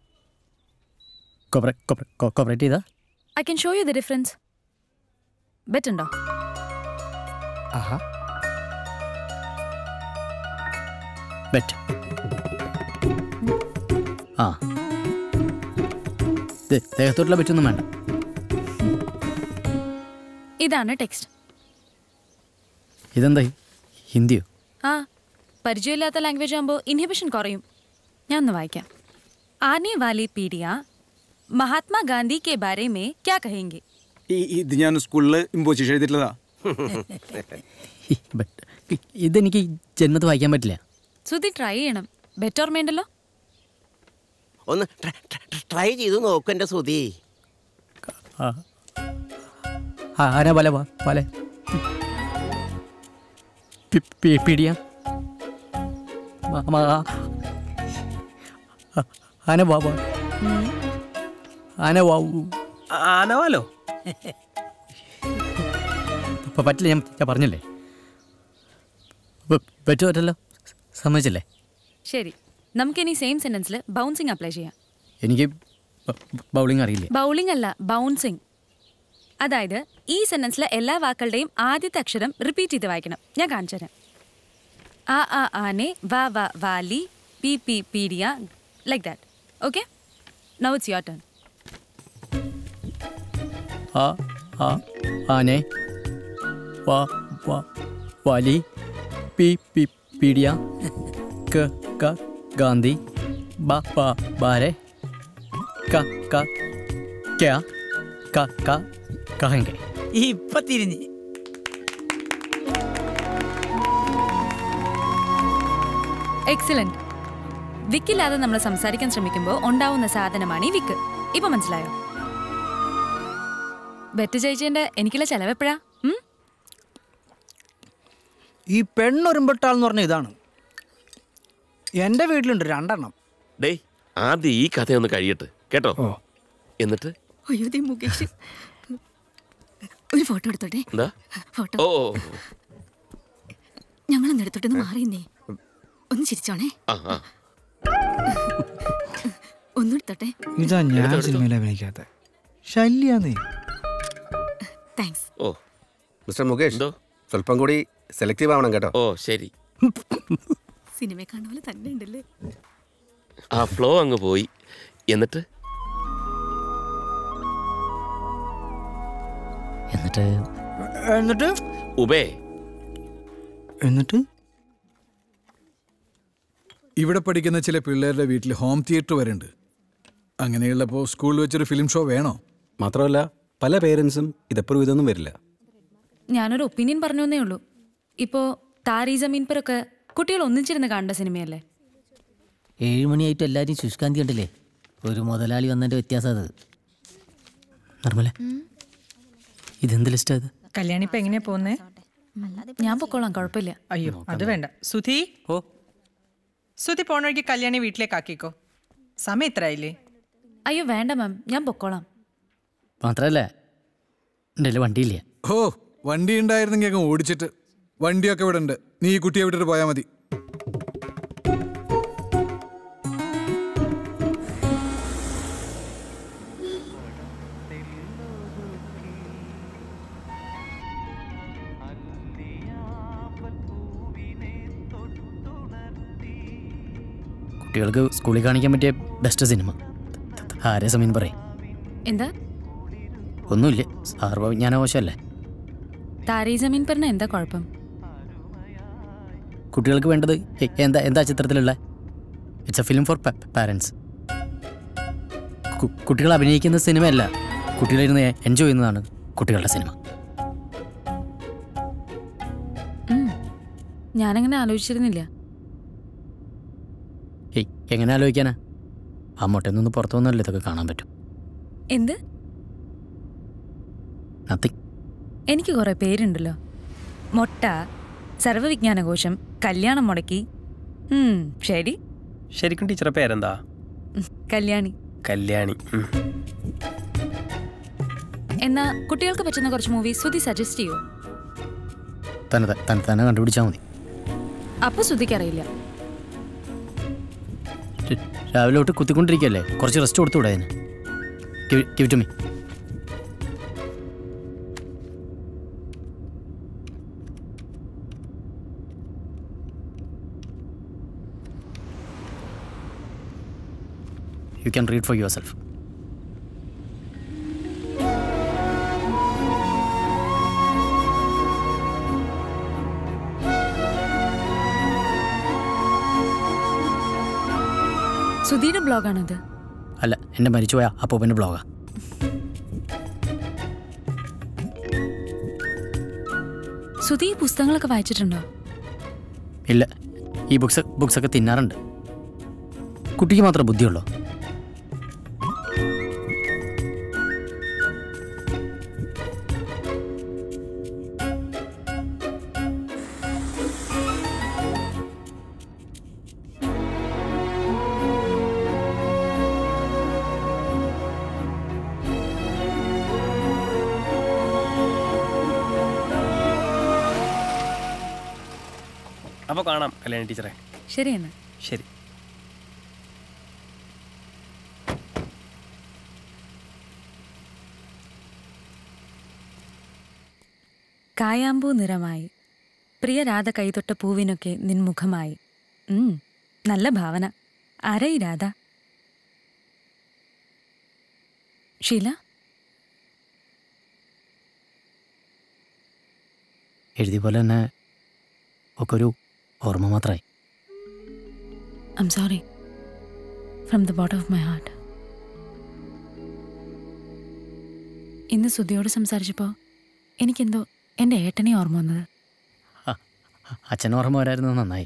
കോപ്പറേറ്റ് ചെയ്താ I can show you the difference bet ഉണ്ടോ ആഹാ ബെറ്റ് ആ ദേ, ദേഹത്തോട്ടുള്ള ബെറ്റൊന്നും വേണ്ട ഇതാണ് ടെക്സ്റ്റ് ഇതെന്താ ഹിന്ദിയോ ആ പരിചയമില്ലാത്ത ലാംഗ്വേജ് ആകുമ്പോൾ ഇൻഹിബിഷൻ കുറയും ഞാൻ ഒന്ന് വായിക്കാം ആനെ വാലി പീഡിയ മഹാത്മാ ഗാന്ധി കെ ബാരെ മേ ക്യാ കहेंगे ഈ- ഇത് ഞാൻ സ്കൂളിൽ ഇമ്പോസിഷൻ എഴുതിയിട്ടുള്ളതാ ബട്ട് ഇതെനിക്ക് ജന്മത്ത് വായിക്കാൻ പറ്റില്ല സുധി ട്രൈ ചെയ്യണം ബെറ്റ് ഓർമ്മയുണ്ടല്ലോ ഒന്ന് ട്രൈ ചെയ്ത് നോക്കൂ എൻ്റെ സുധി ആന വല വ- വല പി- പി- പിടിയ മ- മ- ആ- ആന വാ വാ. ആന വാ ആനവാലോ പ- പറ്റില്ല ഞാൻ ഞാൻ പറഞ്ഞില്ലേ പ- പറ്റു പറ്റല്ലോ സമ്മതിച്ചില്ലേ ശരി നമുക്കിനി സെയിം സെന്റൻസിൽ ബൗൺസിങ് അപ്ലൈ ചെയ്യാം എനിക്ക് ബൗളിംഗ് അറിയില്ല ബൗളിംഗ് അല്ല ബൗൺസിങ് അതായത് ഈ സെന്റൻസിലെ എല്ലാ വാക്കുകളുടെയും ആദ്യത്തെ അക്ഷരം റിപ്പീറ്റ് ചെയ്ത് വായിക്കണം ഞാൻ കാണിച്ചു തരാം ആ ആ ആനെ വാ വാ വാലി പി പി പീഡിയ like that okay now it's your turn ആ ആ ആനെ വാ വാ വാലി പി പി പീഡിയ ക ക ഗാന്ധി ബ ബ ബാരെ ക ക ക്യാ ക ക കഹെങ്കെ ഇപ്പൊ തിരിഞ്ഞ് എക്സലന്റ് വിക്കില്ലാതെ നമ്മൾ സംസാരിക്കാൻ ശ്രമിക്കുമ്പോൾ ഉണ്ടാവുന്ന സാധനമാണ് ഈ വിക്ക് ഇപ്പൊ മനസ്സിലായോ ബെറ്റ് ജയിച്ചതിന്റെ എനിക്കുള്ള ചെലവ് എപ്പോഴാ ഉം? ഈ പെണ്ണൊരുമ്പെട്ടാൾന്ന് പറഞ്ഞ ഇതാണ് എൻ്റെ വീട്ടിലുണ്ട് രണ്ടെണ്ണം ഡേ ആദ്യം ഈ കഥയൊന്ന് കഴിയട്ടെ കേട്ടോ എന്നിട്ട് അയ്യോ ദേ മുകേഷ് ഒരു ഫോട്ടോ എടുത്തോട്ടെ എന്താ ഫോട്ടോ ഓ ഞങ്ങളൊന്ന് എടുത്തോട്ടെ ഒന്ന് മാറിയുന്നേ ഒന്ന് ചിരിച്ചോണേ ആ ആ ഒന്നും എടുത്തോട്ടെ ഇതാ ഞാൻ സിനിമയിൽ അഭിനയിക്കാത്ത ശല്യാന്നേ താങ്ക്സ് ഓ മിസ്റ്റർ മുകേഷ് സ്വല്പം കൂടി സെലക്റ്റീവ് ആവണം കേട്ടോ ഓ ശരി സിനിമ കാണുന്ന പോലെ തന്നെ ഉണ്ടല്ലേ ആ ഫ്ലോ അങ്ങ് പോയി എന്നിട്ട് എന്നിട്ട് എന്നിട്ട് ഉബേ എന്നിട്ട് ഇവിടെ പഠിക്കുന്ന ചില പിള്ളേരുടെ വീട്ടിൽ ഹോം തിയേറ്റർ വരെ ഉണ്ട് അങ്ങനെയുള്ളപ്പോൾ സ്കൂളിൽ വെച്ചൊരു ഫിലിം ഷോ വേണോ മാത്രമല്ല പല പേരൻസും ഇത് അപ്രൂവ് ചെയ്തൊന്നും വരില്ല ഞാനൊരു ഒപ്പീനിയൻ പറഞ്ഞേ ഉള്ളൂ ഇപ്പോ താരി ജമീൻ പരൊക്കെ കുട്ടികൾ ഒന്നിച്ചിരുന്ന് കാണേണ്ട സിനിമയല്ലേ ഏഴ് മണിയായിട്ട് എല്ലാവരും ശുഷ്കാന്തി കണ്ടില്ലേ ഒരു മുതലാളി വന്നതിന്റെ വ്യത്യാസം അത് നിർമ്മല ഇതെന്ത് ലിസ്റ്റ് അത് കല്യാണി ഇപ്പൊ എങ്ങനെയാ പോകുന്നേ ഞാൻ പൊക്കോളാം കുഴപ്പമില്ല അയ്യോ അത് വേണ്ട സുധി ഓ സുധി പോണ വഴിക്ക് കല്യാണി വീട്ടിലേക്ക് ആക്കിക്കോ സമയം ഇത്രയായില്ലേ അയ്യോ വേണ്ട മാം ഞാൻ പൊക്കോളാം മാത്രമല്ല എൻ്റെ കയ്യിൽ വണ്ടിയില്ല ഓ വണ്ടി ഉണ്ടായിരുന്നെങ്കിൽ അങ്ങ് ഓടിച്ചിട്ട് വണ്ടിയൊക്കെ ഇവിടെ ഉണ്ട് നീ ഈ കുട്ടിയെ വിട്ടിട്ട് പോയാൽ മതി കുട്ടികൾക്ക് സ്കൂളിൽ കാണിക്കാൻ പറ്റിയ ബെസ്റ്റ് സിനിമ ആരെ സമീൻ പറയും എന്താ ഒന്നുമില്ല സാർവവിജ്ഞാനകോശമല്ലേ താരേ ജമീൻ പറഞ്ഞ എന്താ കുഴപ്പം കുട്ടികൾക്ക് വേണ്ടത് എ- എന്താ എന്താ ചിത്രത്തിലുള്ള it's a film for parents കുട്ടികൾ അഭിനയിക്കുന്ന സിനിമയല്ല കുട്ടികളിരുന്ന് എൻജോയ് ചെയ്യുന്നതാണ് കുട്ടികളുടെ സിനിമ ഉം. ഞാനങ്ങനെ ആലോചിച്ചിരുന്നില്ല ഏയ് എങ്ങനെ ആലോചിക്കാനാ ആ മുട്ടയിൽ നിന്ന് പുറത്തു വന്നല്ലേ ഇതൊക്കെ കാണാൻ പറ്റും എന്ത് നത്തിങ് എനിക്ക് കുറെ പേരുണ്ടല്ലോ മൊട്ട സർവവിജ്ഞാനകോശം കല്യാണം മുടക്കി ഉം, ശരി ശരിക്കും ടീച്ചറെ പേരെന്താ ഉം, കല്യാണി കല്യാണി ഉം. എന്നാ കുട്ടികൾക്ക് പറ്റുന്ന കുറച്ച് മൂവി ശ്രുതി സജസ്റ്റ് ചെയ്യോ തന്നെ ത- തന്നെ തന്നെ കണ്ടുപിടിച്ചാൽ മതി അപ്പൊ ശ്രുതിക്കറിയില്ല ര- രാവിലെ തൊട്ട് കുത്തിക്കൊണ്ടിരിക്കുകയല്ലേ കുറച്ച് റെസ്റ്റ് കൊടുത്തുകൂടെ അതിന് give to me you can read for yourself സുധിയുടെ ബ്ലോഗാണത് അല്ല എൻ്റെ മരിച്ചുപോയ അപ്പൂപ്പൻ്റെ ബ്ലോഗാ സുധി ഈ പുസ്തകങ്ങളൊക്കെ വായിച്ചിട്ടുണ്ടോ ഇല്ല ഈ ബുക്സ് ബുക്സൊക്കെ തിന്നാറുണ്ട് കുട്ടിക്ക് മാത്രം ബുദ്ധിയുള്ളൂ അപ്പോൾ കാണാം കല്യാണി ടീച്ചറെ ശരി എന്നാ ശരി കായാമ്പൂ നിറമായി പ്രിയ രാധ കൈതൊട്ട പൂവിനൊക്കെ നിൻമുഖമായി ഉം, നല്ല ഭാവന ആരായി രാധ ഷീല എഴുതിയ പോലെ തന്നെ ഒക്കെ ഒരു ഓർമ്മ മാത്രമായി I'm sorry from the bottom of my heart ഇന്ന് സുധിയോട് സംസാരിച്ചപ്പോൾ എനിക്കെന്തോ എൻ്റെ ഏട്ടനെ ഓർമ്മ വന്നത് അച്ഛൻ ഓർമ്മ വരായിരുന്നത് നന്നായി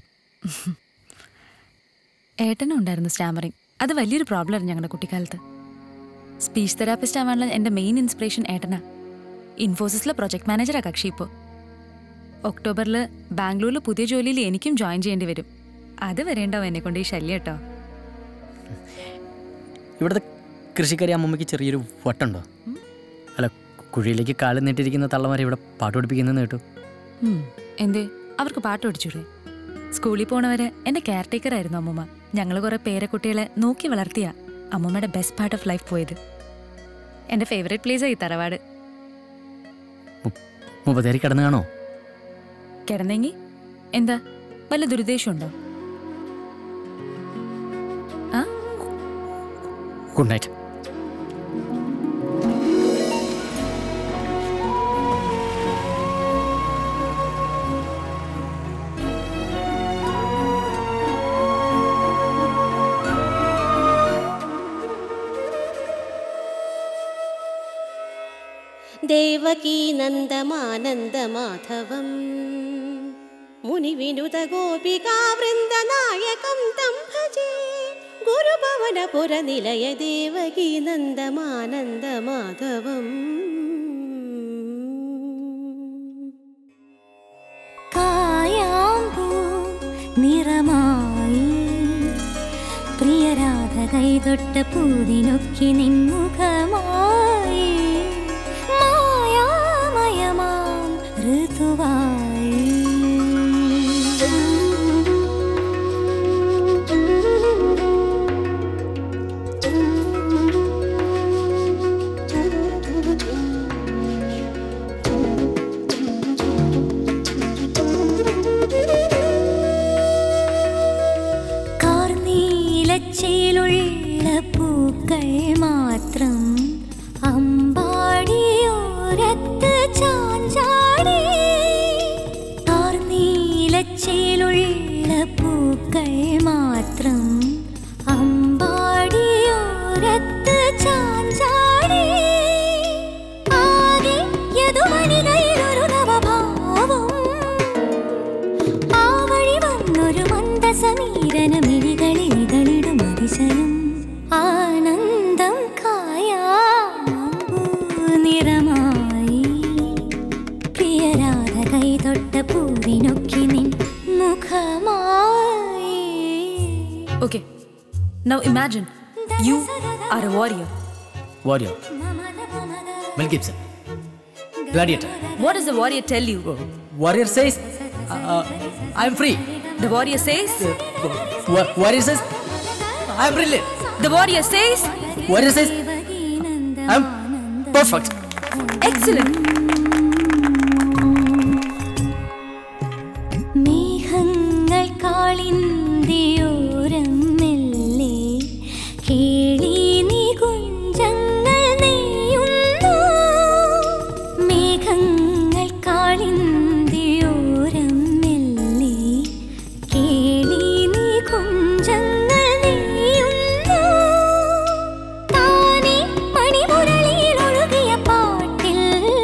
ഏട്ടനും ഉണ്ടായിരുന്നു സ്റ്റാമറിങ് അത് വലിയൊരു പ്രോബ്ലം ഞങ്ങളുടെ കുട്ടിക്കാലത്ത് സ്പീച്ച് തെറാപ്പിസ്റ്റ് ആവാനുള്ള എൻ്റെ മെയിൻ ഇൻസ്പിറേഷൻ ഏട്ടനാ ഇൻഫോസിസിലെ പ്രൊജക്ട് മാനേജറാ കക്ഷി ഇപ്പോൾ ഒക്ടോബറിൽ ബാംഗ്ലൂരിൽ പുതിയ ജോലിയിൽ എനിക്കും ജോയിൻ ചെയ്യേണ്ടി വരും അത് വരേണ്ടാവും എന്നെ കൊണ്ട് ഈ ശല്യം കേട്ടോ ഇവിടുത്തെ കൃഷിക്കാരി അമ്മമ്മയ്ക്ക് ചെറിയൊരു വട്ടുണ്ടോ അല്ല കുഴിയിലേക്ക് കാല് നീട്ടിരിക്കുന്ന തള്ളമാരെ ഇവിടെ പാട്ട് പഠിപ്പിക്കുന്നതെന്ന് കേട്ടു ഉം, എന്തേ അവർക്ക് പാട്ട് പഠിച്ചൂടെ സ്കൂളിൽ പോണവരെ എൻ്റെ കെയർ ടേക്കർ ആയിരുന്നു അമ്മൂമ്മ ഞങ്ങൾ കുറെ പേരക്കുട്ടികളെ നോക്കി വളർത്തിയ അമ്മൂമ്മയുടെ ബെസ്റ്റ് പാർട്ട് ഓഫ് ലൈഫ് പോയത് എൻ്റെ ഫേവറേറ്റ് പ്ലേസ് ഈ തറവാട് മുപ്പത്തേരി കിടന്നു കാണോ കിടന്നെങ്കി എന്താ വല്ല ദുരുദ്ദേശമുണ്ടോ ആ ഗുഡ് നൈറ്റ് देवकीनन्दमानन्दमाधवम् मुनिविनुतगोपिकावृन्दनायकं तं भजे गुरुभवनपुरनिलय देवकीनन्दमानन्दमाधवम् കായാമ്പൂ നിറമായി പ്രിയരാധ കൈതൊട്ട പൂവിനൊക്കെ നിൻമുഖമായി മായാമയമാം ഋതുവായി Now imagine, you are a warrior. Warrior. Mel Gibson. Gladiator. What does the warrior tell you? Warrior says, uh, I'm free. The warrior says, Wa- Warrior says, I'm brilliant. the warrior says, Warrior says, I'm perfect. excellent. മേഘങ്ങൾ കാളിന്തിയോരം മെല്ലെ കേളി നികുഞ്ചങ്ങൾ നെയ്യുന്നു മേഘങ്ങൾ കാളിന്തിയോരം മെല്ലെ കേളി നികുഞ്ചങ്ങൾ നെയ്യുന്നു താനേ മണിമുരളിയിൽ ഒഴുകിയ പാട്ടിൽ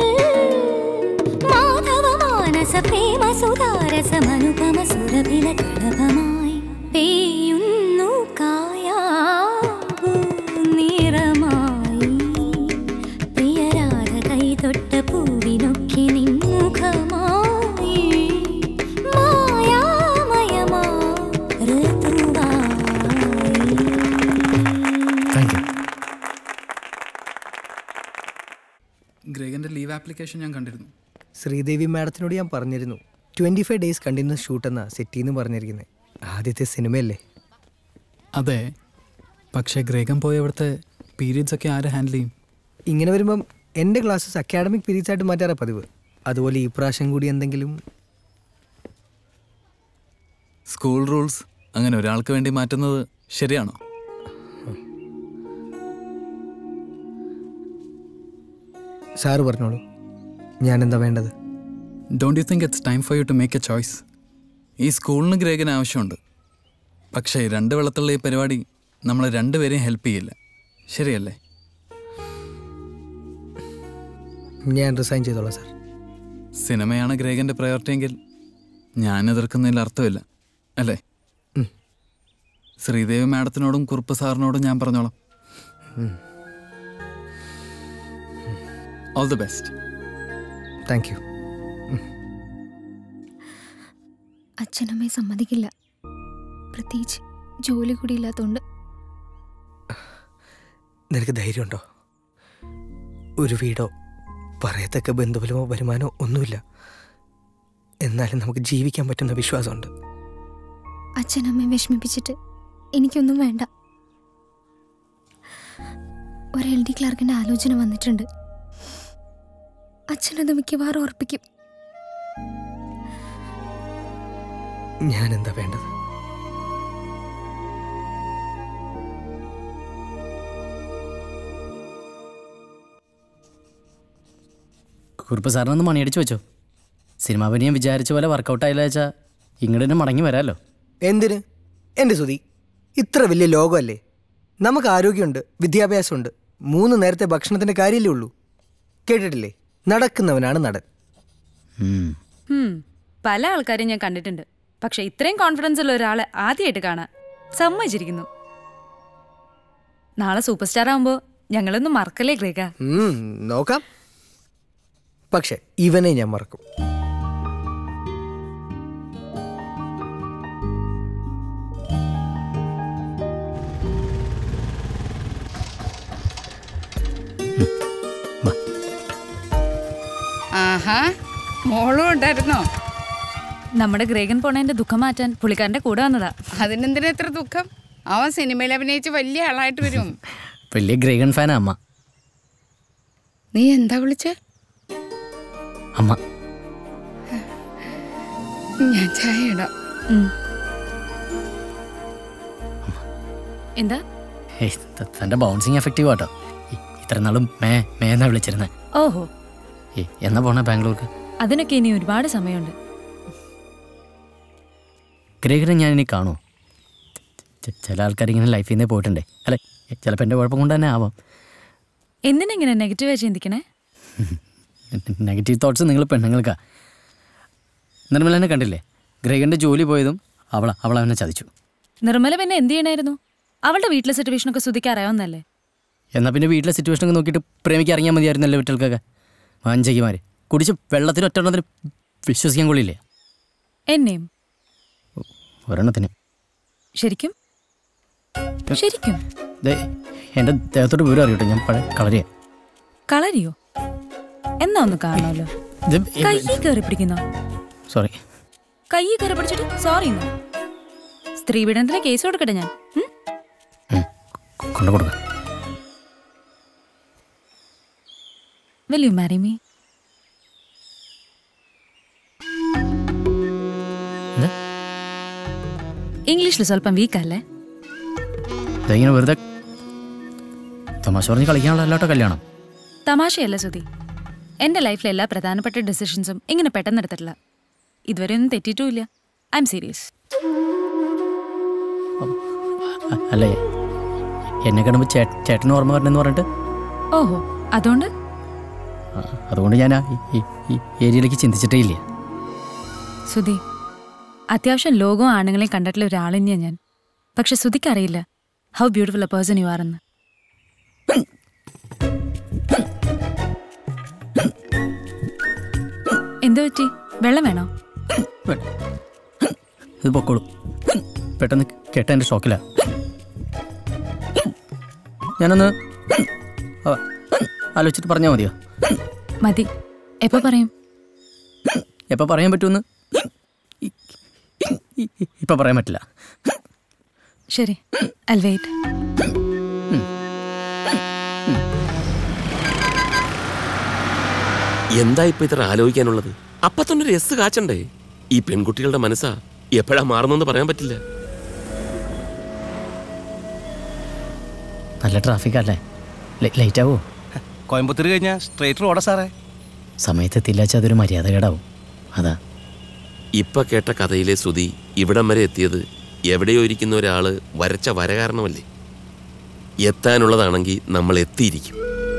മാധവ മാനസ പ്രേമ സുതാരസമനുപമ സുരഭില കളഭമായി പെയ്യുന്നു കായാപൂ നിറമായി പ്രിയരാധ കൈതൊട്ട പൂവിനൊക്കെ നിൻമുഖമായി മായാമയമാ താങ്ക് യു ഗ്രേഗന്റെ ലീവ് ആപ്ലിക്കേഷൻ ഞാൻ കണ്ടിരുന്നു ശ്രീദേവി മാഡത്തിനോട് ഞാൻ പറഞ്ഞിരുന്നു twenty five days continuous shoot എന്നാ സെറ്റിന്ന് പറഞ്ഞിരിക്കുന്നത് ആദ്യത്തെ സിനിമയല്ലേ അതെ പക്ഷേ ഗ്രേഗൻ പോയ അവിടുത്തെ പീരീഡ്സ് ഒക്കെ ആര് ഹാൻഡിൽ ചെയ്യും ഇങ്ങനെ വരുമ്പം എൻ്റെ ക്ലാസ്സസ് അക്കാഡമിക് പീരീഡ്സ് ആയിട്ട് മാറ്റാറാ പതിവ് അതുപോലെ ഈ പ്രാവശ്യം കൂടി എന്തെങ്കിലും സ്കൂൾ റൂൾസ് അങ്ങനെ ഒരാൾക്ക് വേണ്ടി മാറ്റുന്നത് ശരിയാണോ സാറ് പറഞ്ഞോളൂ ഞാൻ എന്താ വേണ്ടത് don't you think it's time for you to make a choice ഈ സ്കൂളിന് ഗ്രേഗന് ആവശ്യമുണ്ട് പക്ഷേ രണ്ട് വെള്ളത്തുള്ള ഈ പരിപാടി നമ്മൾ രണ്ടുപേരെയും ഹെൽപ്പ് ചെയ്യില്ല ശരിയല്ലേ ഞാൻ റിസൈൻ ചെയ്തോളാം സാർ സിനിമയാണ് ഗ്രേഗന്റെ പ്രയോറിറ്റി എങ്കിൽ ഞാൻ എതിർക്കുന്നതിൽ അർത്ഥമില്ല അല്ലേ ഉം. ശ്രീദേവി മാഡത്തിനോടും കുറുപ്പ് സാറിനോടും ഞാൻ പറഞ്ഞോളാം all the best thank you അച്ഛനമ്മയെ സമ്മതിക്കില്ല പ്രത്യേകിച്ച് ജോലി കൂടി ഇല്ലാത്തതുകൊണ്ട് നിനക്ക് ധൈര്യമുണ്ടോ ഒരു വീടോ പറയത്തക്ക ബന്ധുബലമോ വരുമാനമോ ഒന്നുമില്ല എന്നാലും നമുക്ക് ജീവിക്കാൻ പറ്റുന്ന വിശ്വാസമുണ്ട് അച്ഛനമ്മയെ വിഷമിപ്പിച്ചിട്ട് എനിക്കൊന്നും വേണ്ട ഒരു എൽ ഡി ക്ലാർക്കിന്റെ ആലോചന വന്നിട്ടുണ്ട് അച്ഛനത് മിക്കവാറും ഉറപ്പിക്കും ഞാൻ എന്താ വേണ്ടത് കുറിപ്പ് സാറിനൊന്ന് മണിയടിച്ച് വെച്ചോ സിനിമാ പനി ഞാൻ വിചാരിച്ച പോലെ വർക്കൗട്ട് ആയില്ല വെച്ചാൽ ഇങ്ങോട്ട് തന്നെ മടങ്ങി വരാമല്ലോ എന്തിന് എൻ്റെ സുതി ഇത്ര വലിയ ലോകമല്ലേ നമുക്ക് ആരോഗ്യമുണ്ട് വിദ്യാഭ്യാസമുണ്ട് മൂന്ന് നേരത്തെ ഭക്ഷണത്തിൻ്റെ കാര്യമല്ലേ ഉള്ളൂ കേട്ടിട്ടില്ലേ നടക്കുന്നവനാണ് നടൻ ഹും, പല ആൾക്കാരെയും ഞാൻ കണ്ടിട്ടുണ്ട് പക്ഷെ ഇത്രയും കോൺഫിഡൻസ് ഉള്ള ഒരാളെ ആദ്യമായിട്ട് കാണാൻ സമ്മതിച്ചിരിക്കുന്നു നാളെ സൂപ്പർ സ്റ്റാർ ആവുമ്പോൾ ഞങ്ങളൊന്നും മറക്കല്ലേ ഗ്രേക ഉം, നോക്കാം പക്ഷെ ഇവനെ ഞാൻ മറക്കും ആഹാ മോളും ഉണ്ടായിരുന്നോ നമ്മുടെ ഗ്രേഗൻ പോണതിന്റെ ദുഃഖം മാറ്റാൻ പുള്ളിക്കാരന്റെ കൂടെ വന്നതാ അതിനെന്തിനാ എത്ര ദുഃഖം അവൻ സിനിമയിൽ അഭിനയിച്ച് വലിയ ആളായിട്ട് വരും വലിയ ഗ്രേഗൺ ഫാനാ അമ്മ നീ എന്താ വിളിച്ചേ അമ്മ ഞാൻ ചായ ഇടാം എന്താ ഏയ് ത- തൻ്റെ ബൗൺസിങ് എഫക്റ്റീവ് ആട്ടോ ഇ- ഇത്ര നാളും മേ മേ എന്നാ വിളിച്ചിരുന്നത് ഓഹോ എന്നാ പോണേ ബാംഗ്ലൂർക്ക് അതിനൊക്കെ ഇനി ഒരുപാട് സമയമുണ്ട് ഗ്രേഗനെ ഞാൻ ഇനി കാണുമോ ചെ- ചില ആൾക്കാർ ഇങ്ങനെ ലൈഫിൽ നിന്ന് പോയിട്ടുണ്ടേ അല്ലെ ചിലപ്പോൾ എൻ്റെ കുഴപ്പം കൊണ്ട് തന്നെ ആവാം എന്തിനെങ്ങനെ നെഗറ്റീവായി ചിന്തിക്കണേ നെഗറ്റീവ് തോട്ട്സ് നിങ്ങൾ പെണ്ണുങ്ങൾക്കാ നിർമ്മലനെ കണ്ടില്ലേ ഗ്രേഗൻ്റെ ജോലി പോയതും അവള അവൾ അവനെ ചതിച്ചു നിർമ്മല പിന്നെ എന്ത് ചെയ്യണായിരുന്നു അവളുടെ വീട്ടിലെ സിറ്റുവേഷനൊക്കെ ശ്രുതിക്ക് അറിയാവുന്നല്ലേ എന്നാൽ പിന്നെ വീട്ടിലെ സിറ്റുവേഷനൊക്കെ നോക്കിയിട്ട് പ്രേമിക്ക് ഇറങ്ങിയാൽ മതിയായിരുന്നല്ലോ വീട്ടിൽക്കൊക്കെ വാഞ്ചകിമാർ കുടിച്ച് വെള്ളത്തിൽ ഒറ്റെണ്ണത്തിന് വിശ്വസിക്കാൻ കൊള്ളില്ലേ എന്നെയും ഒരെണ്ണത്തിന് ശരിക്കും ശരിക്കും ദേ എൻ്റെ ദേഹത്തോട്ട് വിവരം അറിയട്ടെ ഞാൻ പഴയ കളരിയാ കളരിയോ എന്നാ ഒന്ന് കാണണമല്ലോ ഇത് കൈ കയറി പിടിക്കുന്നോ സോറി കൈ കയറി പിടിച്ചിട്ട് സോറി സ്ത്രീ പീഡനത്തിന് കേസ് കൊടുക്കട്ടെ ഞാൻ ഉം? കൊണ്ടു കൊടുക്ക Will you marry me? ഇംഗ്ലീഷിൽ സ്വല്പം വീക്ക് അല്ലേ ഇതിങ്ങനെ വെറുതെ തമാശ പറഞ്ഞ് കളിക്കാനുള്ള അല്ലാട്ടോ കല്യാണം തമാശയല്ല സുധി എൻ്റെ ലൈഫിലെ എല്ലാ പ്രധാനപ്പെട്ട ഡെസിഷൻസും ഇങ്ങനെ പെട്ടെന്ന് എടുത്തിട്ടില്ല ഇതുവരെ ഒന്നും തെറ്റിയിട്ടുമില്ല ഐ എം സീരിയസ് അല്ലേ എന്നെ കാണുമ്പോൾ ചേ ചേട്ടന് ഓർമ്മ വരണമെന്ന് പറഞ്ഞിട്ട് ഓഹോ അതുകൊണ്ട് ആ, അതുകൊണ്ട് ഞാൻ ആ ഈ- ഈ- ഈ ഏരിയയിലേക്ക് ചിന്തിച്ചിട്ടേ ഇല്ല സുധി അത്യാവശ്യം ലോകവും ആണുങ്ങളെയും കണ്ടിട്ടുള്ള ഒരാൾ തന്നെയാണ് ഞാൻ പക്ഷെ സുധിക്ക് അറിയില്ല how beautiful a person you ആറെന്ന് എന്തു പറ്റി വെള്ളം വേണോ ഇത് പൊക്കോളും പെട്ടെന്ന് കേട്ട എൻ്റെ ഷോക്കില ഞാനൊന്ന് ആ, ആലോചിച്ചിട്ട് പറഞ്ഞാൽ മതിയോ മതി എപ്പോ പറയും എപ്പോൾ പറയാൻ പറ്റുമെന്ന് ഇ- ഇ- ഇ- ഇപ്പം പറയാൻ പറ്റില്ല ശരി ഐ വെയിറ്റ് എന്താ ഇപ്പൊ ഇത്ര ആലോചിക്കാനുള്ളത് അപ്പൊ തന്നെ ഒരു എസ് കാച്ചണ്ടേ ഈ പെൺകുട്ടികളുടെ മനസ്സാ എപ്പോഴാ മാറുന്നെന്ന് പറയാൻ പറ്റില്ല നല്ല ട്രാഫിക് അല്ലേ ലേറ്റ് ആവോ കോയമ്പത്തൂർ കഴിഞ്ഞാൽ സ്ട്രേറ്റ് റോഡാ സാറേ സമയത്തെത്തില്ലാച്ചാൽ അതൊരു മര്യാദ കേടാവും അതാ ഇപ്പൊ കേട്ട കഥയിലെ ശ്രുതി ഇവിടം വരെ എത്തിയത് എവിടെയോ ഇരിക്കുന്ന ഒരാള് വരച്ച വര കാരണമല്ലേ എത്താനുള്ളതാണെങ്കിൽ നമ്മൾ എത്തിയിരിക്കും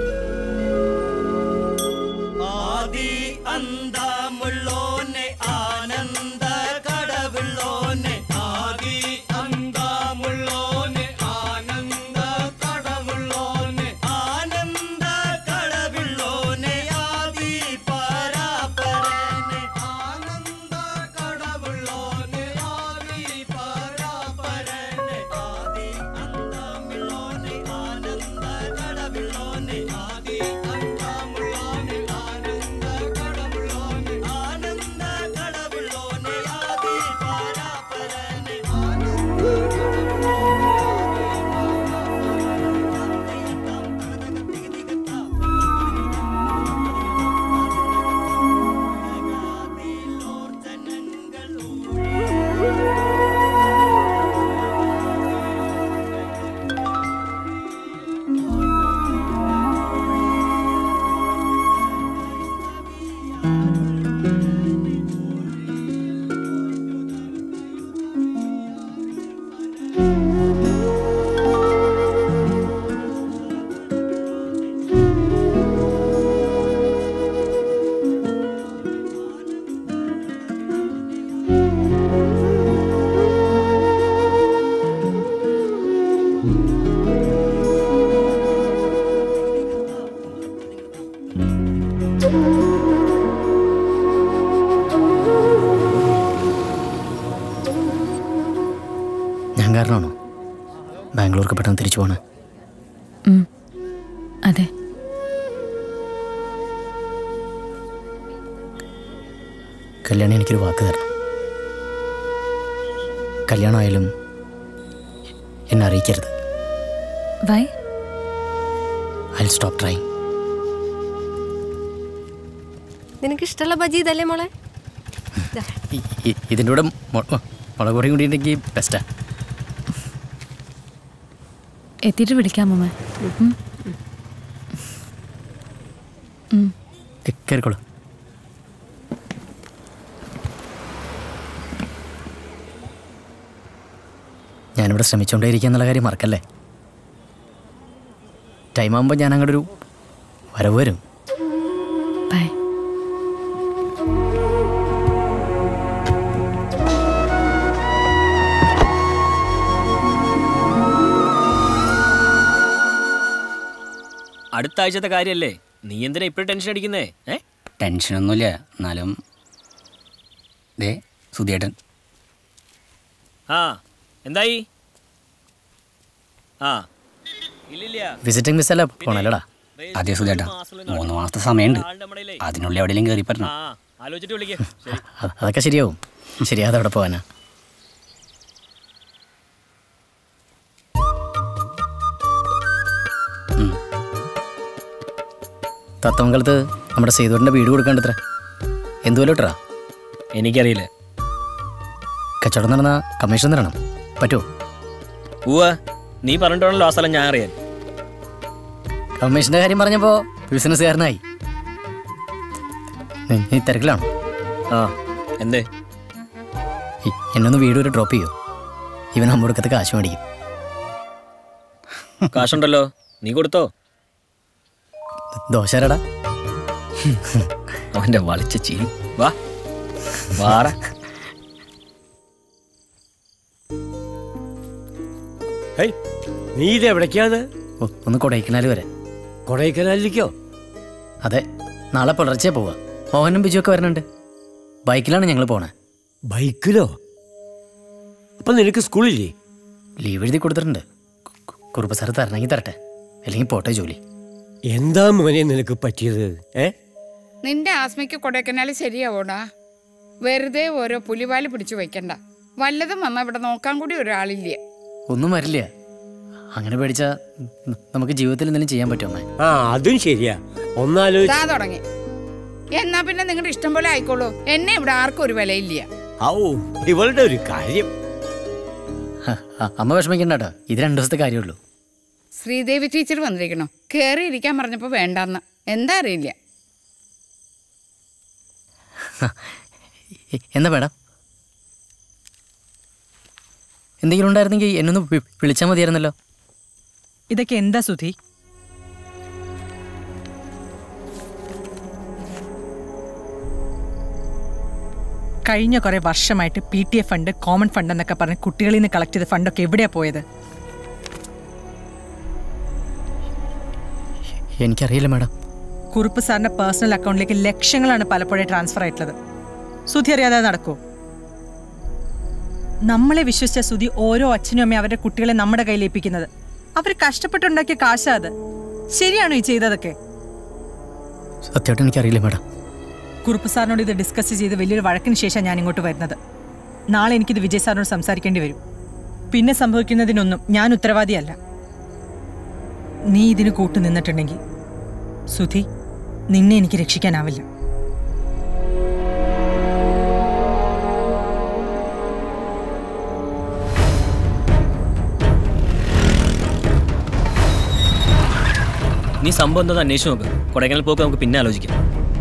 അന്താമുള്ളോനെ ആനന്ദ കടവുള്ളോനെ ആദി അന്താമുള്ളോനെ ആനന്ദ കടവുള്ളോനെ ആനന്ദ കടവുള്ളോനെ ആദി പരാപരനെ ആനന്ദ കടവുള്ളോനെ ആദി പരാപരനെ ആദി അന്താമുള്ളോനെ ആനന്ദ കടവുള്ളോനെ ആദി അന്താമുള്ളോനെ ആനന്ദ കടവുള്ളോനെ ആനന്ദ കടവുള്ളോനെ ആദി പരാപരനെ ഞാൻ കാരണമാണോ ബാംഗ്ലൂർക്ക് പെട്ടെന്ന് തിരിച്ചു പോണേ ഉം. അതെ കല്യാണം എനിക്കൊരു വാക്ക് തരണം കല്യാണമായാലും എന്നെ അറിയിക്കരുത് വൈ ഐ സ്റ്റോപ്പ് ട്രൈ നിനക്ക് ഇഷ്ടമുള്ള ബജി ഇതല്ലേ മോളെ ദാ. ഇതിൻ്റെ കൂടെ മൊ- മൊ- മുളക് പൊടിയും കൂടി ഉണ്ടെങ്കിൽ ബെസ്റ്റാ എത്തിയിട്ട് വിളിക്കാം അമ്മ ഉം. ഉം. കയറിക്കോളൂ ഞാനിവിടെ ശ്രമിച്ചുകൊണ്ടേയിരിക്കുക എന്നുള്ള കാര്യം മറക്കല്ലേ ടൈം ആകുമ്പോൾ ഞാൻ അങ്ങോട്ട് ഒരു വരവ് വരും ബൈ അടുത്ത ആഴ്ചത്തെ കാര്യല്ലേ നീ എന്തിനാ ഇപ്പോഴും ടെൻഷൻ അടിക്കുന്നേ ഏ ടെൻഷനൊന്നുമില്ല എന്നാലും ദേ സുധിയേട്ടൻ ആ എന്തായി വിസിറ്റിംഗ് വിസ അല്ല പോണല്ലോടാ അതെ സുധേട്ടാ മൂന്ന് മാസത്തെ സമയമുണ്ട് അതിനുള്ളിൽ എവിടെയെങ്കിലും കയറി പറ്റണം ആലോചിച്ചിട്ട് വിളിക്കേ അ- അതൊക്കെ ശരിയാവും ശരിയാതെ അവിടെ പോവാനാ ഉം. തത്തമംഗലത്ത് നമ്മുടെ സേതുവിൻ്റെ വീട് കൊടുക്കാണ്ടത്ര എന്തുവല്ലോ ഇട്ടറാ എനിക്കറിയില്ല കച്ചവടം നടന്ന കമ്മീഷൻ തരണം പറ്റുമോ ഉവ്വ നീ പറഞ്ഞിട്ടാണല്ലോ ആ സ്ഥലം ഞാൻ അറിയാൻ കമ്മീഷൻ്റെ കാര്യം പറഞ്ഞപ്പോൾ ബിസിനസ്സുകാരനായി നീ നീ തിരക്കിലാണോ ആ എന്തേ ഇ- എന്നെ ഒന്ന് വീട് വരെ ഡ്രോപ്പ് ചെയ്യോ ഇവൻ അമ്മോടക്കത്ത് കാശ് മേടിക്കും കാശുണ്ടല്ലോ നീ കൊടുത്തോ ദോശരടാ അവന്റെ വളിച്ച ചിരി വാ വാറ ഹേയ് നീ ഇത് എവിടേക്കാത് ഒന്ന് കൊടൈക്കനാൽ വരെ കൊടൈക്കനാലിലേക്കോ അതെ നാളെ പുലർച്ചെ പോവാ മോഹനും ബിജു ഒക്കെ വരുന്നുണ്ട് ബൈക്കിലാണ് ഞങ്ങൾ പോണേ ബൈക്കിലോ അപ്പൊ നിനക്ക് സ്കൂളില്ലേ ലീവ് എഴുതി കൊടുത്തിട്ടുണ്ട് കു- കുറുപ്പ് സാറ് തരണമെങ്കിൽ തരട്ടെ അല്ലെങ്കിൽ പോട്ടെ ജോലി എന്താ മോനെ നിനക്ക് പറ്റിയത് ഏ നിന്റെ ആസ്മയ്ക്ക് കൊടൈക്കനാൽ ശരിയാവോടാ വെറുതെ ഓരോ പുലിവാല് പിടിച്ചു വെക്കണ്ട വല്ലതും വന്ന ഇവിടെ നോക്കാൻ കൂടി ഒരാളില്ല ഒന്നും വരില്ല അങ്ങനെ പേടിച്ചാ ന- നമുക്ക് ജീവിതത്തിൽ എന്തെങ്കിലും ചെയ്യാൻ പറ്റുമോ അമ്മേ ആ അതും ശരിയാ ഒന്നാലോചിച്ച് ഇതാ തുടങ്ങി എന്നാ പിന്നെ നിങ്ങളുടെ ഇഷ്ടം പോലെ ആയിക്കോളൂ എന്നെ ഇവിടെ ആർക്കും ഒരു വിലയില്ല ഔ ഇവളുടെ ഒരു കാര്യം ഹ, അ- അമ്മ വിഷമിക്കണ്ട കേട്ടോ ഇത് രണ്ടു ദിവസത്തെ കാര്യമുള്ളൂ ശ്രീദേവി ടീച്ചർ വന്നിരിക്കണോ കയറി ഇരിക്കാൻ പറഞ്ഞപ്പോ വേണ്ടെന്ന് എന്താ അറിയില്ല എ- എന്താ മേഡം എന്തെങ്കിലും ഉണ്ടായിരുന്നെങ്കിൽ എന്നൊന്ന് വി- വിളിച്ചാൽ മതിയായിരുന്നല്ലോ ഇതൊക്കെ എന്താ സുധി കഴിഞ്ഞ കുറെ വർഷമായിട്ട് P T A fund common fund എന്നൊക്കെ പറഞ്ഞ് കുട്ടികളിൽ നിന്ന് കളക്ട് ചെയ്ത ഫണ്ടൊക്കെ എവിടെയാ പോയത് എനിക്കറിയില്ല മേഡം കുറുപ്പ് സാറിന്റെ പേഴ്സണൽ അക്കൗണ്ടിലേക്ക് ലക്ഷങ്ങളാണ് പലപ്പോഴും ട്രാൻസ്ഫർ ആയിട്ടുള്ളത് സുധി അറിയാതെ അത് നടക്കൂ നമ്മളെ വിശ്വസിച്ച സുധി ഓരോ അച്ഛനും അമ്മയും അവരുടെ കുട്ടികളെ നമ്മുടെ കയ്യിൽ ഏൽപ്പിക്കുന്നത് അവർ കഷ്ടപ്പെട്ടുണ്ടാക്കിയ കാശാ അത് ശരിയാണോ ഈ ചെയ്തതൊക്കെ സത്യമായിട്ട് എനിക്കറിയില്ല മേഡം കുറുപ്പ് സാറിനോട് ഇത് ഡിസ്കസ് ചെയ്ത് വലിയൊരു വഴക്കിന് ശേഷം ഞാൻ ഇങ്ങോട്ട് വരുന്നത് നാളെ എനിക്കിത് വിജയ് സാറിനോട് സംസാരിക്കേണ്ടി വരും പിന്നെ സംഭവിക്കുന്നതിനൊന്നും ഞാൻ ഉത്തരവാദിയല്ല നീ ഇതിന് കൂട്ടു നിന്നിട്ടുണ്ടെങ്കിൽ സുധി നിന്നെ എനിക്ക് രക്ഷിക്കാനാവില്ല നീ സംഭവം എന്താ അന്വേഷിച്ച് നോക്ക് കൊടൈക്കനാൽ പോക്ക് നമുക്ക് പിന്നെ ആലോചിക്കാം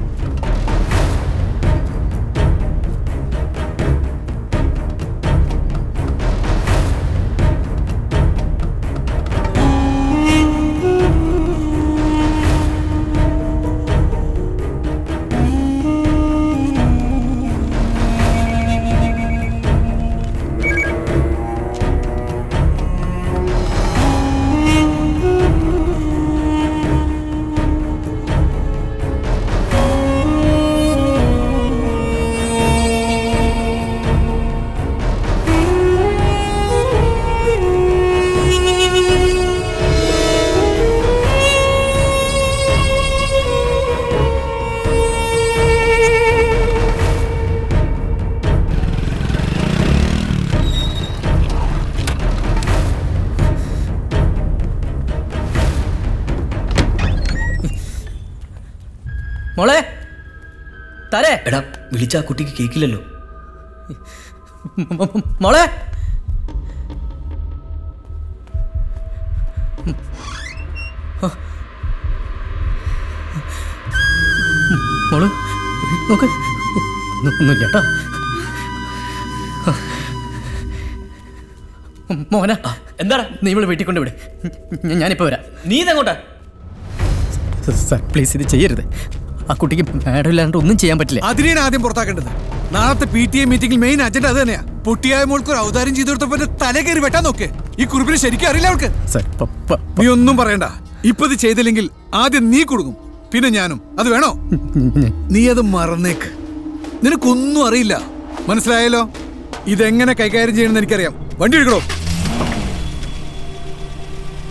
മോളെ തരേ എടാ വിളിച്ച ആ കുട്ടിക്ക് കേക്കില്ലല്ലോ മോളെ മോള് നോക്ക് ഒന്നുമില്ല കേട്ടോ മോന എന്താണ് നീ ഇവിടെ വീട്ടിൽ കൊണ്ട് വിട് ഞ- ഞാനിപ്പോ വരാം നീ ഇതെങ്ങോട്ടാ സാർ പ്ലീസ് ഇത് ചെയ്യരുത് ആ കുട്ടിക്ക് മാഡം ഇല്ലാണ്ട് ഒന്നും ചെയ്യാൻ പറ്റില്ല അതിനെയാണ് ആദ്യം പുറത്താക്കേണ്ടത് നാളത്തെ പി ടി എ മീറ്റിംഗിൽ മെയിൻ അജണ്ട അത് തന്നെയാ പൊട്ടിയായ മോൾക്ക് ഒരു ഔദാര്യം ചെയ്തു കൊടുത്തപ്പോ എന്റെ തല കയറി വെട്ടാൻ നോക്ക് ഈ കുറിപ്പിന് ശരിക്കും അറിയില്ല അവൾക്ക് സാർ നീ ഒന്നും പറയണ്ട ഇപ്പൊ ഇത് ചെയ്തില്ലെങ്കിൽ ആദ്യം നീ കൊടുക്കും പിന്നെ ഞാനും അത് വേണോ നീ അത് മറന്നേക്ക് നിനക്കൊന്നും അറിയില്ല മനസ്സിലായല്ലോ ഇതെങ്ങനെ കൈകാര്യം ചെയ്യണമെന്ന് എനിക്കറിയാം വണ്ടി എടുക്കണോ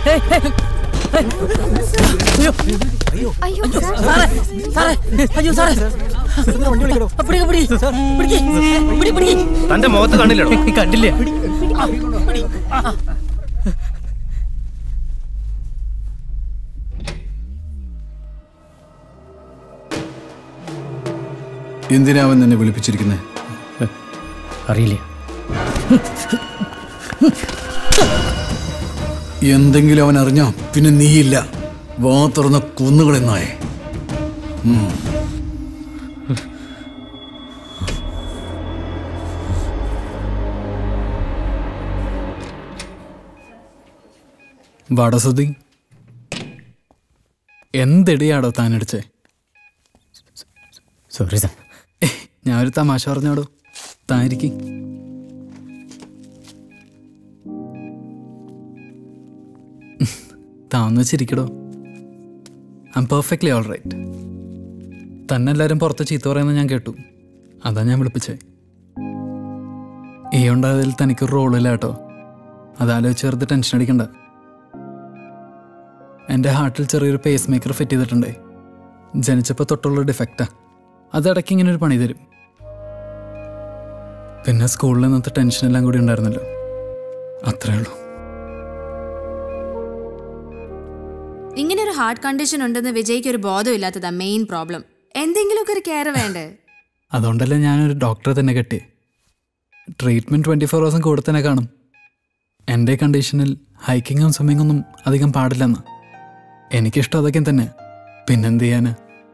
അയ്യോ അയ്യോ സാറേ സാറേ അയ്യോ സാറേ പിടിക്ക്, പിടിക്ക്. പിടിക്ക്. പിടി, പിടി. തന്റെ മുഖത്ത് കണ്ടില്ലടോ കണ്ടില്ലേ എന്തിനാ അവൻ നിന്നെ വിളിപ്പിച്ചിരിക്കുന്നത് അറിയില്ല എന്തെങ്കിലും അവൻ അറിഞ്ഞോ പിന്നെ നീയില്ല വാ തുറന്ന കുന്നുകളെന്നായേ വടസതി എന്തെടിയാടോ താനടിച്ചേ സോറി സാർ ഞാൻ ഒരു തമാശ പറഞ്ഞോടോ താനിരിക്കും താന്ന് വെച്ചിരിക്കടോ I'm perfectly all right തന്നെ എല്ലാവരും പുറത്ത് ചീത്ത പറയുന്നത് ഞാൻ കേട്ടു അതാ ഞാൻ വിളിപ്പിച്ചേ ഈ ഉണ്ടായതിൽ തനിക്കൊരു റോളില്ല കേട്ടോ അതാലോചിച്ച് വെറുതെ ടെൻഷൻ അടിക്കണ്ട എൻ്റെ ഹാർട്ടിൽ ചെറിയൊരു പേസ് മേക്കർ ഫിറ്റ് ചെയ്തിട്ടുണ്ടേ ജനിച്ചപ്പോൾ തൊട്ടുള്ള ഡിഫക്റ്റാ അതിടയ്ക്ക് ഇങ്ങനെ ഒരു പണി തരും പിന്നെ സ്കൂളിൽ നിന്നത്തെ ടെൻഷൻ എല്ലാം കൂടി ഉണ്ടായിരുന്നല്ലോ അത്രേ ഉള്ളൂ ഇങ്ങനെ ഒരു ഹാർട്ട് കണ്ടീഷൻ ഉണ്ടെന്ന് വിജയ്ക്ക് ഒരു ബോധമില്ലാത്തതാ മെയിൻ പ്രോബ്ലം എന്തെങ്കിലുമൊക്കെ ഒരു കെയർ വേണ്ടേ അതുകൊണ്ടല്ലേ ഞാനൊരു ഡോക്ടറെ തന്നെ കെട്ടി ട്രീറ്റ്മെൻറ്റ് ട്വൻറ്റി ഫോർ ഹവേഴ്സും കൂടെ തന്നെ കാണും എൻ്റെ കണ്ടീഷനിൽ ഹൈക്കിങ്ങും സ്വിമ്മിങ്ങും ഒന്നും അധികം പാടില്ലെന്ന് എനിക്കിഷ്ടം അതൊക്കെ തന്നെ പിന്നെന്ത് ചെയ്യാന്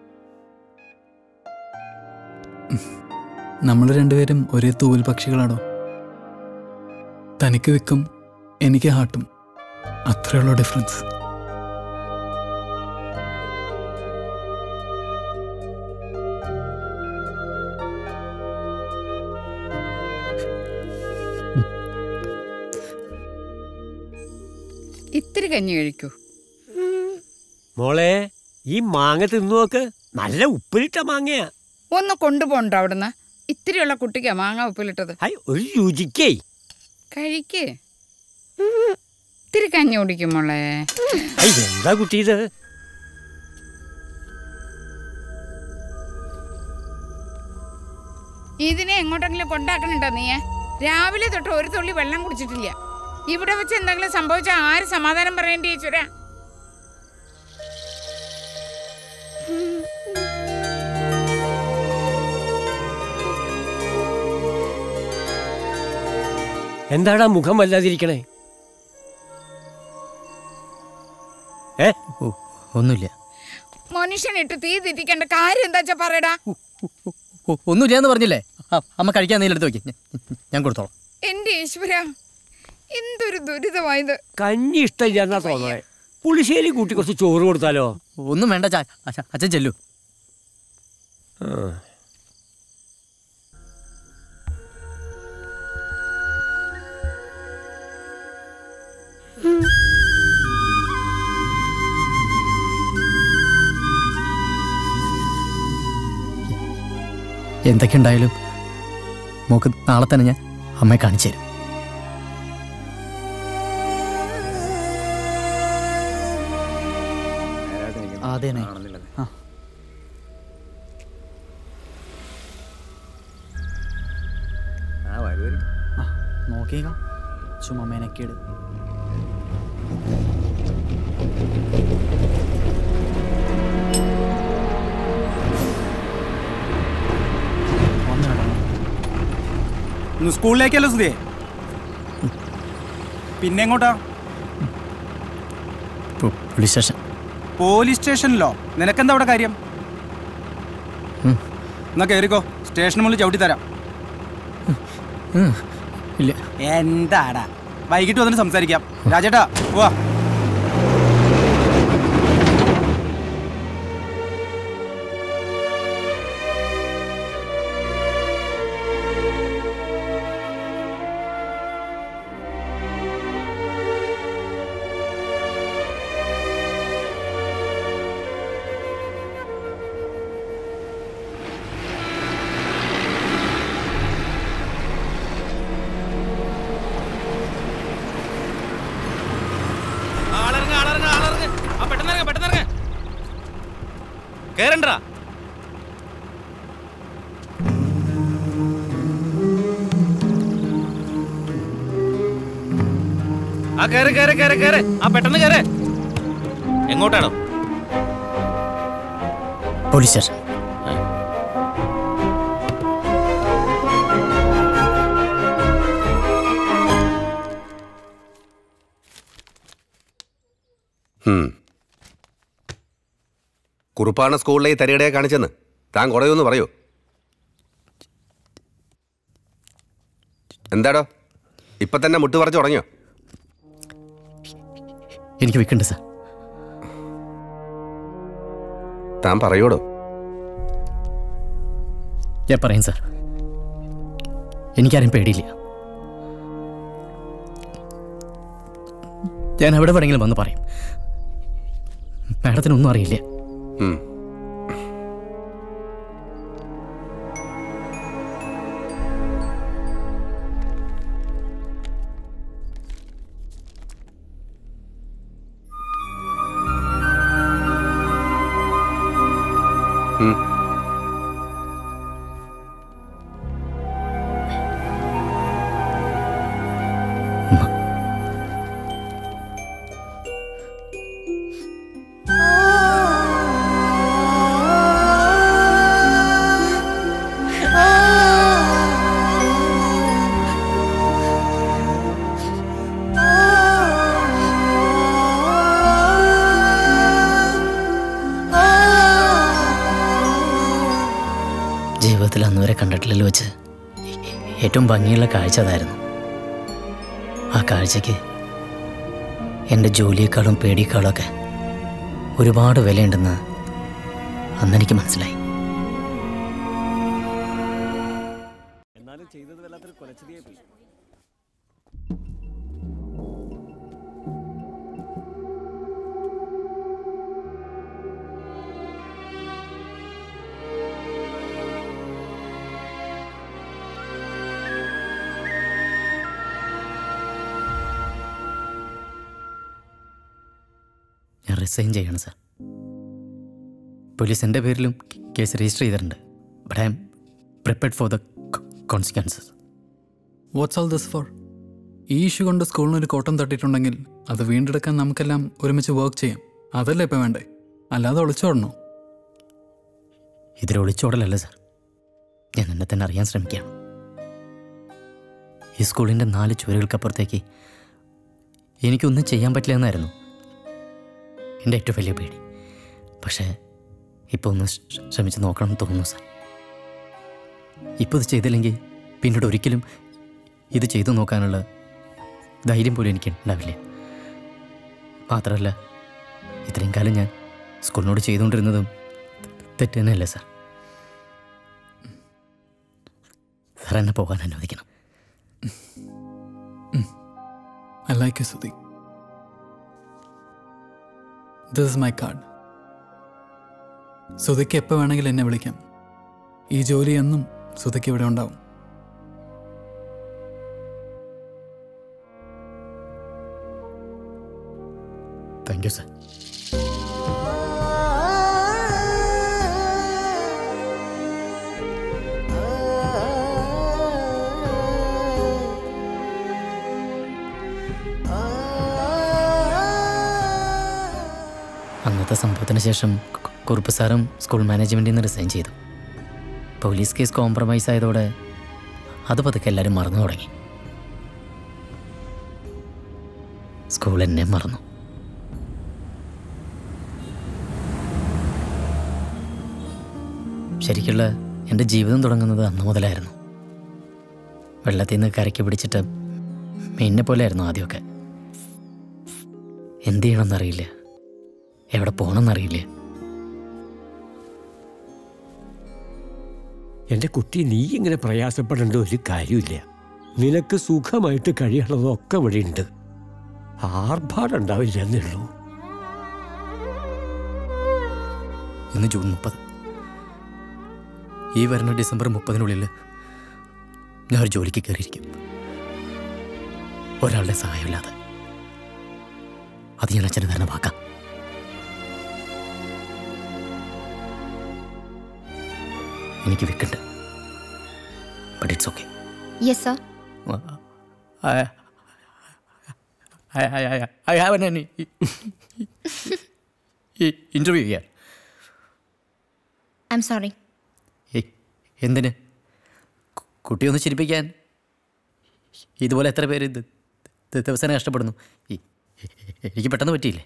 നമ്മൾ രണ്ടുപേരും ഒരേ തൂവൽ പക്ഷികളാണോ തനിക്ക് വിക്കും എനിക്ക് ഹാർട്ടും അത്രയുള്ള ഡിഫറൻസ് ഇത്തിരി കഞ്ഞി കഴിക്കൂ മോളെ ഈ മാങ്ങ തിന്നു നോക്ക് നല്ല ഉപ്പിലിട്ട മാങ്ങയാ ഒന്ന് കൊണ്ടുപോകണ്ടോ അവിടുന്ന് ഇത്തിരിയുള്ള കുട്ടിക്കാ മാങ്ങ ഉപ്പിലിട്ടത് ഒരു രുചിക്കേ കഴിക്ക് ഇത്തിരി കഞ്ഞി കുടിക്കും മോളെ ഐ, എന്താ കുട്ടി ഇത് ഇതിനെ എങ്ങോട്ടെങ്കിലും കൊണ്ടാക്കണുണ്ടോ നീ രാവിലെ തൊട്ട് ഒരു തുള്ളി വെള്ളം കുടിച്ചിട്ടില്ല ഇവിടെ വെച്ച് എന്തെങ്കിലും സംഭവിച്ചാൽ ആര് സമാധാനം പറയേണ്ടി ചേച്ചുരാ എന്താടാ മുഖം വല്ലാതിരിക്കണേ ഏ ഒന്നുമില്ല മനുഷ്യനിട്ട് തീ തിരിക്കേണ്ട കാര്യം എന്താ വെച്ചാ പറയടാ ഒ- ഒന്നുമില്ല എന്ന് പറഞ്ഞില്ലേ അ- അമ്മ കഴിക്കാൻ എന്തെങ്കിലും എടുത്ത് വെക്ക് ഞാൻ- ഞാൻ കൊടുത്തോളാം എന്റെ ഈശ്വര എന്തൊരു ദുരിതമായത് കഞ്ഞി ഇഷ്ടമില്ലാന്നാ തോന്നണേ പുളിശ്ശേരി കൂട്ടി കുറച്ച് ചോറ് കൊടുത്താലോ ഒന്നും വേണ്ട ചാ അച്ഛ- അച്ഛൻ ചെല്ലു ആ. എന്തൊക്കെ ഉണ്ടായാലും മോക്ക് നാളെ തന്നെ ഞാൻ അമ്മയെ കാണിച്ചു തരും അതേനെ ആ ആ, നോക്കിയേക്കാം ചുമ്മാ മെനക്കേട് ഇന്ന് സ്കൂളിലേക്കല്ലോ സുധിയെ പിന്നെ എങ്ങോട്ടാ പോ- പോലീസ് സ്റ്റേഷൻ പോലീസ് സ്റ്റേഷനിലോ നിനക്കെന്താ അവിടെ കാര്യം ഉം. എന്നാ കയറിക്കോ സ്റ്റേഷന് മുകളിൽ ചവിട്ടി തരാം ഉം, ഇല്ല എന്താടാ വൈകിട്ട് വന്നിട്ട് സംസാരിക്കാം രാജേട്ടാ പോവാ കേറണ്ടാ ആ കേറ് കേറ് കേറ് കേറ് ആ പെട്ടെന്ന് കേറ് എങ്ങോട്ടാണോ പോലീസ് സ്റ്റേഷൻ ഹും. കുറുപ്പാണ് സ്കൂളിലെ ഈ തരികടയെ കാണിച്ചെന്ന് താൻ കുറയൊന്ന് പറയൂ എന്താടോ ഇപ്പൊ തന്നെ മുട്ട് പറിച്ചു തുടങ്ങിയോ എനിക്ക് വിൽക്കണ്ട് സാർ താൻ പറയൂടോ ഞാൻ പറയാം സാർ എനിക്കാരും പേടിയില്ല ഞാൻ എവിടെ വേണമെങ്കിലും വന്ന് പറയും മാഡത്തിനൊന്നും അറിയില്ല ഉം. ഉം. ജീവിതത്തിൽ അന്ന് വരെ കണ്ടിട്ടില്ലല്ലോ വെച്ച് ഏറ്റവും ഭംഗിയുള്ള കാഴ്ച അതായിരുന്നു ആ കാഴ്ചയ്ക്ക് എൻ്റെ ജോലിയേക്കാളും പേടിയേക്കാളും ഒക്കെ ഒരുപാട് വിലയുണ്ടെന്ന് അന്നെനിക്ക് മനസ്സിലായി എന്നാലും ചെയ്തത് വല്ലാത്തൊരു കൊലച്ചതിയായി പോയി ഞാൻ റിസൈൻ ചെയ്യണം സാർ പോലീസ് എൻ്റെ പേരിലും കേസ് രജിസ്റ്റർ ചെയ്തിട്ടുണ്ട് but I'm prepared for the consequences what's all this for ഈ ഇഷ്യൂ കൊണ്ട് സ്കൂളിന് ഒരു കോട്ടം തട്ടിയിട്ടുണ്ടെങ്കിൽ അത് വീണ്ടെടുക്കാൻ നമുക്കെല്ലാം ഒരുമിച്ച് വർക്ക് ചെയ്യാം അതല്ലേ ഇപ്പം വേണ്ടേ അല്ലാതെ ഒളിച്ചോടണോ ഇതിൽ ഒളിച്ചോടലല്ല സാർ ഞാൻ എന്നെ തന്നെ അറിയാൻ ശ്രമിക്കുകയാണ് ഈ സ്കൂളിൻ്റെ നാല് ചുവരുകൾക്കപ്പുറത്തേക്ക് എനിക്കൊന്നും ചെയ്യാൻ പറ്റില്ല എന്നായിരുന്നു എൻ്റെ ഏറ്റവും വലിയ പേടി പക്ഷേ ഇപ്പോൾ ഒന്ന് ശ്ര- ശ്രമിച്ച് നോക്കണം എന്ന് തോന്നുന്നു സാർ ഇപ്പോൾ ഇത് ചെയ്തില്ലെങ്കിൽ പിന്നീട് ഒരിക്കലും ഇത് ചെയ്തു നോക്കാനുള്ള ധൈര്യം പോലും എനിക്ക് ഉണ്ടാവില്ല മാത്രമല്ല ഇത്രയും കാലം ഞാൻ സ്കൂളിനോട് ചെയ്തുകൊണ്ടിരുന്നതും തെറ്റ് തന്നെയല്ലേ സാർ സാർ എന്നെ പോകാൻ അനുവദിക്കണം I like you Sudhi this is my card സുധയ്ക്ക് എപ്പോൾ വേണമെങ്കിലും എന്നെ വിളിക്കാം ഈ ജോലി എന്നും സുധയ്ക്ക് ഇവിടെ ഉണ്ടാവും താങ്ക് യു സാർ അന്നത്തെ സംഭവത്തിന് ശേഷം കു- കുറുപ്പ് സാറും സ്കൂൾ മാനേജ്മെൻറ്റിൽ നിന്ന് റിസൈൻ ചെയ്തു പോലീസ് കേസ് കോംപ്രമൈസ് ആയതോടെ അത് പതുക്കെ എല്ലാവരും മറന്നു തുടങ്ങി സ്കൂൾ എന്നെ മറന്നു ശരിക്കുള്ള എൻ്റെ ജീവിതം തുടങ്ങുന്നത് അന്ന് മുതലായിരുന്നു വെള്ളത്തിൽ നിന്ന് കരയ്ക്ക് പിടിച്ചിട്ട് മീനിനെ പോലെയായിരുന്നു ആദ്യമൊക്കെ എന്ത് ചെയ്യണമെന്നറിയില്ല എവിടെ പോകണമെന്നറിയില്ല എൻ്റെ കുട്ടി നീ ഇങ്ങനെ പ്രയാസപ്പെടേണ്ട ഒരു കാര്യമില്ല നിനക്ക് സുഖമായിട്ട് കഴിയണതൊക്കെ ഇവിടെ ഉണ്ട് ആർഭാടുണ്ടാവില്ല എന്നുള്ളൂ ഇന്ന് ജൂൺ മുപ്പത് ഈ വരുന്ന ഡിസംബർ മുപ്പതിനുള്ളിൽ ഞാൻ ഒരു ജോലിക്ക് കയറിയിരിക്കും ഒരാളുടെ സഹായമില്ലാതെ അത് ഞാൻ അച്ഛന് തരുന്ന വാക്കാം എനിക്ക് വിൽക്കുന്നുണ്ട് but it's okay yes sir I have an interview ചെയ്യാൻ ഐ എം സോറി എന്തിന് കു- കുട്ടിയൊന്ന് ചിരിപ്പിക്കാൻ ഇതുപോലെ എത്ര പേര് ദ- ദ- ദിവസേന കഷ്ടപ്പെടുന്നു ഈ- എനിക്ക് പെട്ടെന്ന് പറ്റിയില്ലേ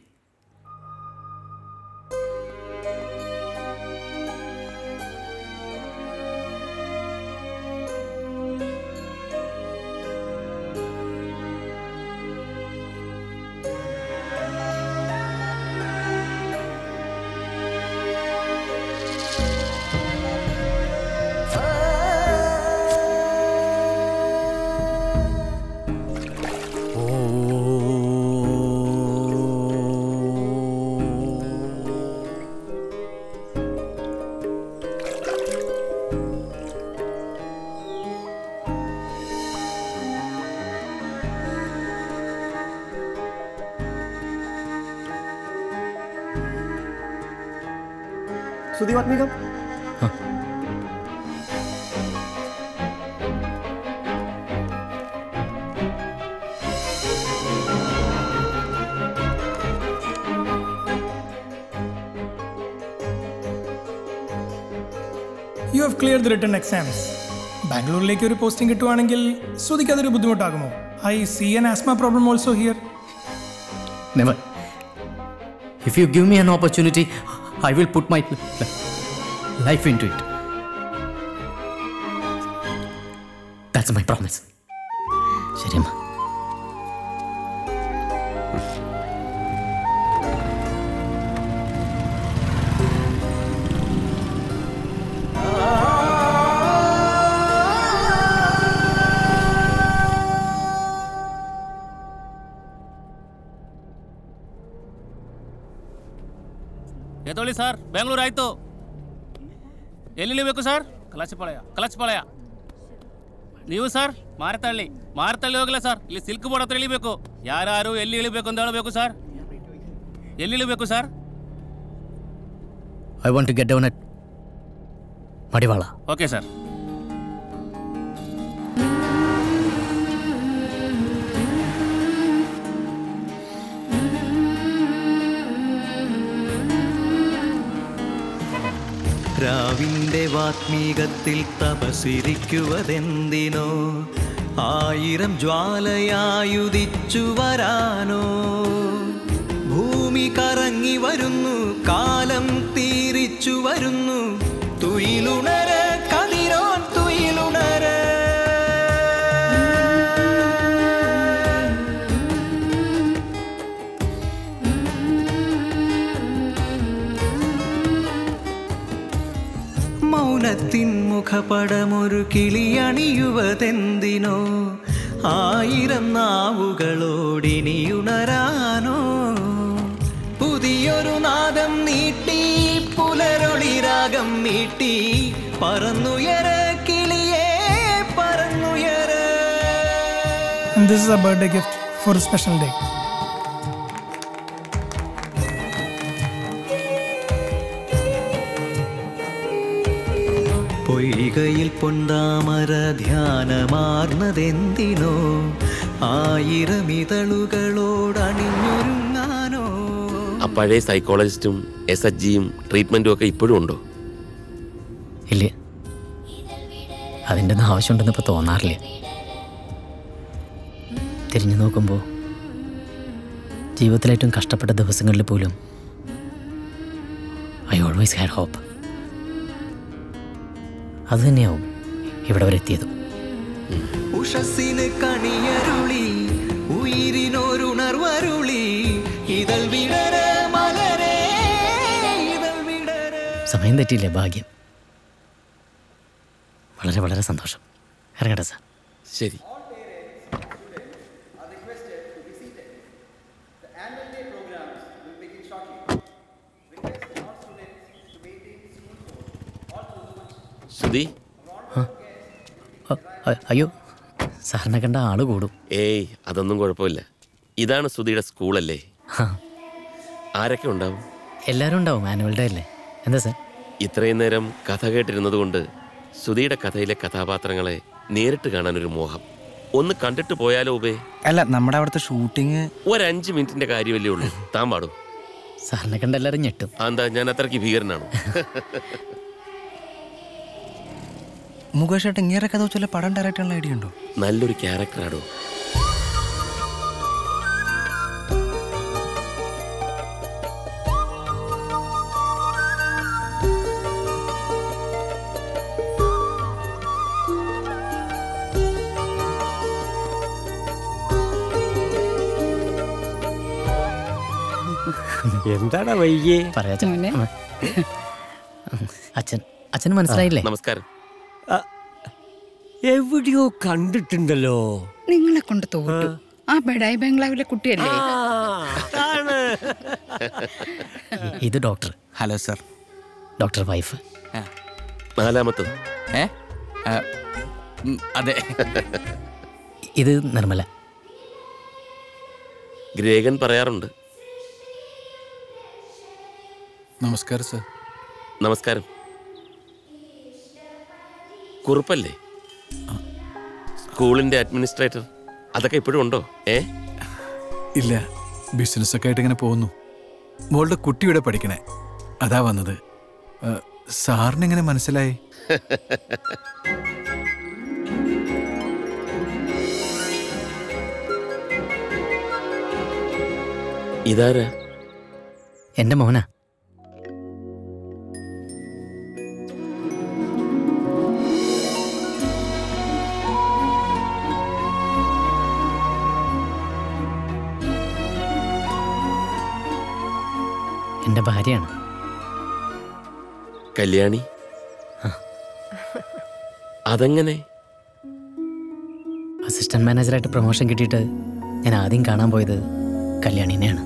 സുധിവാത്മികം you have clear the written exams ബാംഗ്ലൂരിലേക്ക് ഒരു പോസ്റ്റിംഗ് കിട്ടുവാണെങ്കിൽ ശ്രുതിക്ക് അതൊരു ബുദ്ധിമുട്ടാകുമോ I see an asthma problem also here Never. If you give me an opportunity, I will put my li- life into it. That's my promise. ശരി അമ്മ ಎದೊಳಿ sir Bengaluru ಆಯ್ತು ಎಲ್ಲಿ ಇಳಿಬೇಕು ಸರ್ ಕಲಾಚಿಪಾಳ್ಯ ಕಲಾಚಿಪಾಳ್ಯ ನೀವು ಸರ್ ಮಾರತಳ್ಳಿ ಮಾರತಳ್ಳಿ ಹೋಗಿಲ್ಲ ಸರ್ ಇಲ್ಲಿ ಸಿಲ್ಕ್ ಬೋರ್ಡ್ ಹತ್ರ ಇಳಿಬೇಕು ಯಾರು ಎಲ್ಲಿ ಇಳಿಬೇಕು ಅಂತ ಹೇಳಬೇಕು ಸರ್ ಎಲ್ಲಿ ಇಳಿಬೇಕು sir I want to get down at Madiwala okay sir രാവിന്റെ വാത്മീകത്തിൽ തപസിരിക്കുവതെന്തിനോ ആയിരം ജ്വാലയായുദിച്ചു വരാനോ ഭൂമി കറങ്ങി വരുന്നു കാലം തീരിച്ചു വരുന്നു തുയിലുണര കതിരോൻ തുയിലുണര മൗനത്തിൻ മുഖപടമൊരു കിളിയണിയുവതെന്തിനോ ആയിരം നാവുകളോടിനിയുണരാനോ പുതിയൊരു നാദം നീട്ടി പുലരൊളി രാഗം നീട്ടി പറന്നുയര കിളിയേ പറന്നുയര And this is a birthday gift for a special day. പൊയ്കയിൽ പൊന്താമര ധ്യാനമാർന്നതെന്തിനോ ആയിരം ഇതളുകളോടണിഞ്ഞൊരുങ്ങാനോ ആ പഴയ സൈക്കോളജിസ്റ്റും എസ് എച്ച് ജിയും ട്രീറ്റ്മെൻറ്റും ഒക്കെ ഇപ്പോഴും ഉണ്ടോ ഇല്ല അതിൻ്റെ ഒന്നും ആവശ്യമുണ്ടെന്ന് ഇപ്പോൾ തോന്നാറില്ല തിരിഞ്ഞു നോക്കുമ്പോൾ ജീവിതത്തിലെ ഏറ്റവും കഷ്ടപ്പെട്ട ദിവസങ്ങളിൽ പോലും ഐ ഓൾവേസ് ഹാഡ് ഹോപ്പ് അത് തന്നെയാവും ഇവിടെ വരെ എത്തിയതും ഉഷസ്സിന് കണിയരുളി ഉയിരിനൊരുണർവരുളി ഇതൾ വിടര മലരേ ഇതൾ വിടര സമയം തെറ്റിയില്ലേ ഭാഗ്യം വളരെ വളരെ സന്തോഷം ഇറങ്ങട്ടെ സാർ ശരി ശ്രുതി അ- അയ്യോ സാറിനെ കണ്ട ആള് കൂടും ഏയ് അതൊന്നും കുഴപ്പമില്ല ഇതാണ് ശ്രുതിയുടെ സ്കൂളല്ലേ ഹാ. ആരൊക്കെ ഉണ്ടാവും എല്ലാവരും ഉണ്ടാവും ആനുവൽ ഡേ അല്ലേ എന്താ സാർ ഇത്രയും നേരം കഥ കേട്ടിരുന്നത് കൊണ്ട് സുധിയുടെ കഥയിലെ കഥാപാത്രങ്ങളെ നേരിട്ട് കാണാൻ ഒരു മോഹം ഒന്ന് കണ്ടിട്ട് പോയാലോ ഉപേ അല്ല നമ്മുടെ അവിടുത്തെ ഷൂട്ടിങ് ഒരഞ്ച് മിനിറ്റിന്റെ കാര്യമല്ലേ ഉള്ളൂ താൻ പാടും സാറിനെ കണ്ട് എല്ലാവരും ഞെട്ടും എന്താ ഞാൻ അത്രയ്ക്ക് ഭീകരനാണോ മുകേഷ് ഏട്ടൻ ഇങ്ങനെ കഥ വെച്ചുള്ള പടം ഡയറക്റ്റ് ഉള്ള ഐഡിയ ഉണ്ടോ നല്ലൊരു ക്യാരക്ടറാടോ എന്താടാ വൈകിയേ പറയാ അച്ഛൻ അച്ഛന് മനസ്സിലായില്ലേ നമസ്കാരം എവിടെയോ കണ്ടിട്ടുണ്ടല്ലോ നിങ്ങളെ കൊണ്ട് തോറ്റു ആ ബഡായി ബംഗ്ലാവിലെ കുട്ടിയല്ലേ ഇത് doctor hello sir doctor wife നാലാമത്തത് ഏ ആ, ഉം, അതെ ഇത് നിർമ്മല ഗ്രേഗൻ പറയാറുണ്ട് നമസ്കാരം സർ നമസ്കാരം കുറുപ്പല്ലേ സ്കൂളിന്റെ അഡ്മിനിസ്ട്രേറ്റർ അതൊക്കെ ഇപ്പോഴും ഉണ്ടോ ഏ ഇല്ല ബിസിനസ്സൊക്കെ ആയിട്ട് ഇങ്ങനെ പോകുന്നു മോളുടെ കുട്ടി ഇവിടെ പഠിക്കണേ അതാ വന്നത് ആ, സാറിന് എങ്ങനെ മനസ്സിലായി ഇതാരാ എൻ്റെ മോനാ എൻ്റെ ഭാര്യയാണ് കല്യാണി അതെങ്ങനെ അസിസ്റ്റന്റ് മാനേജറായിട്ട് പ്രൊമോഷൻ കിട്ടിയിട്ട് ഞാൻ ആദ്യം കാണാൻ പോയത് കല്യാണിനെയാണ്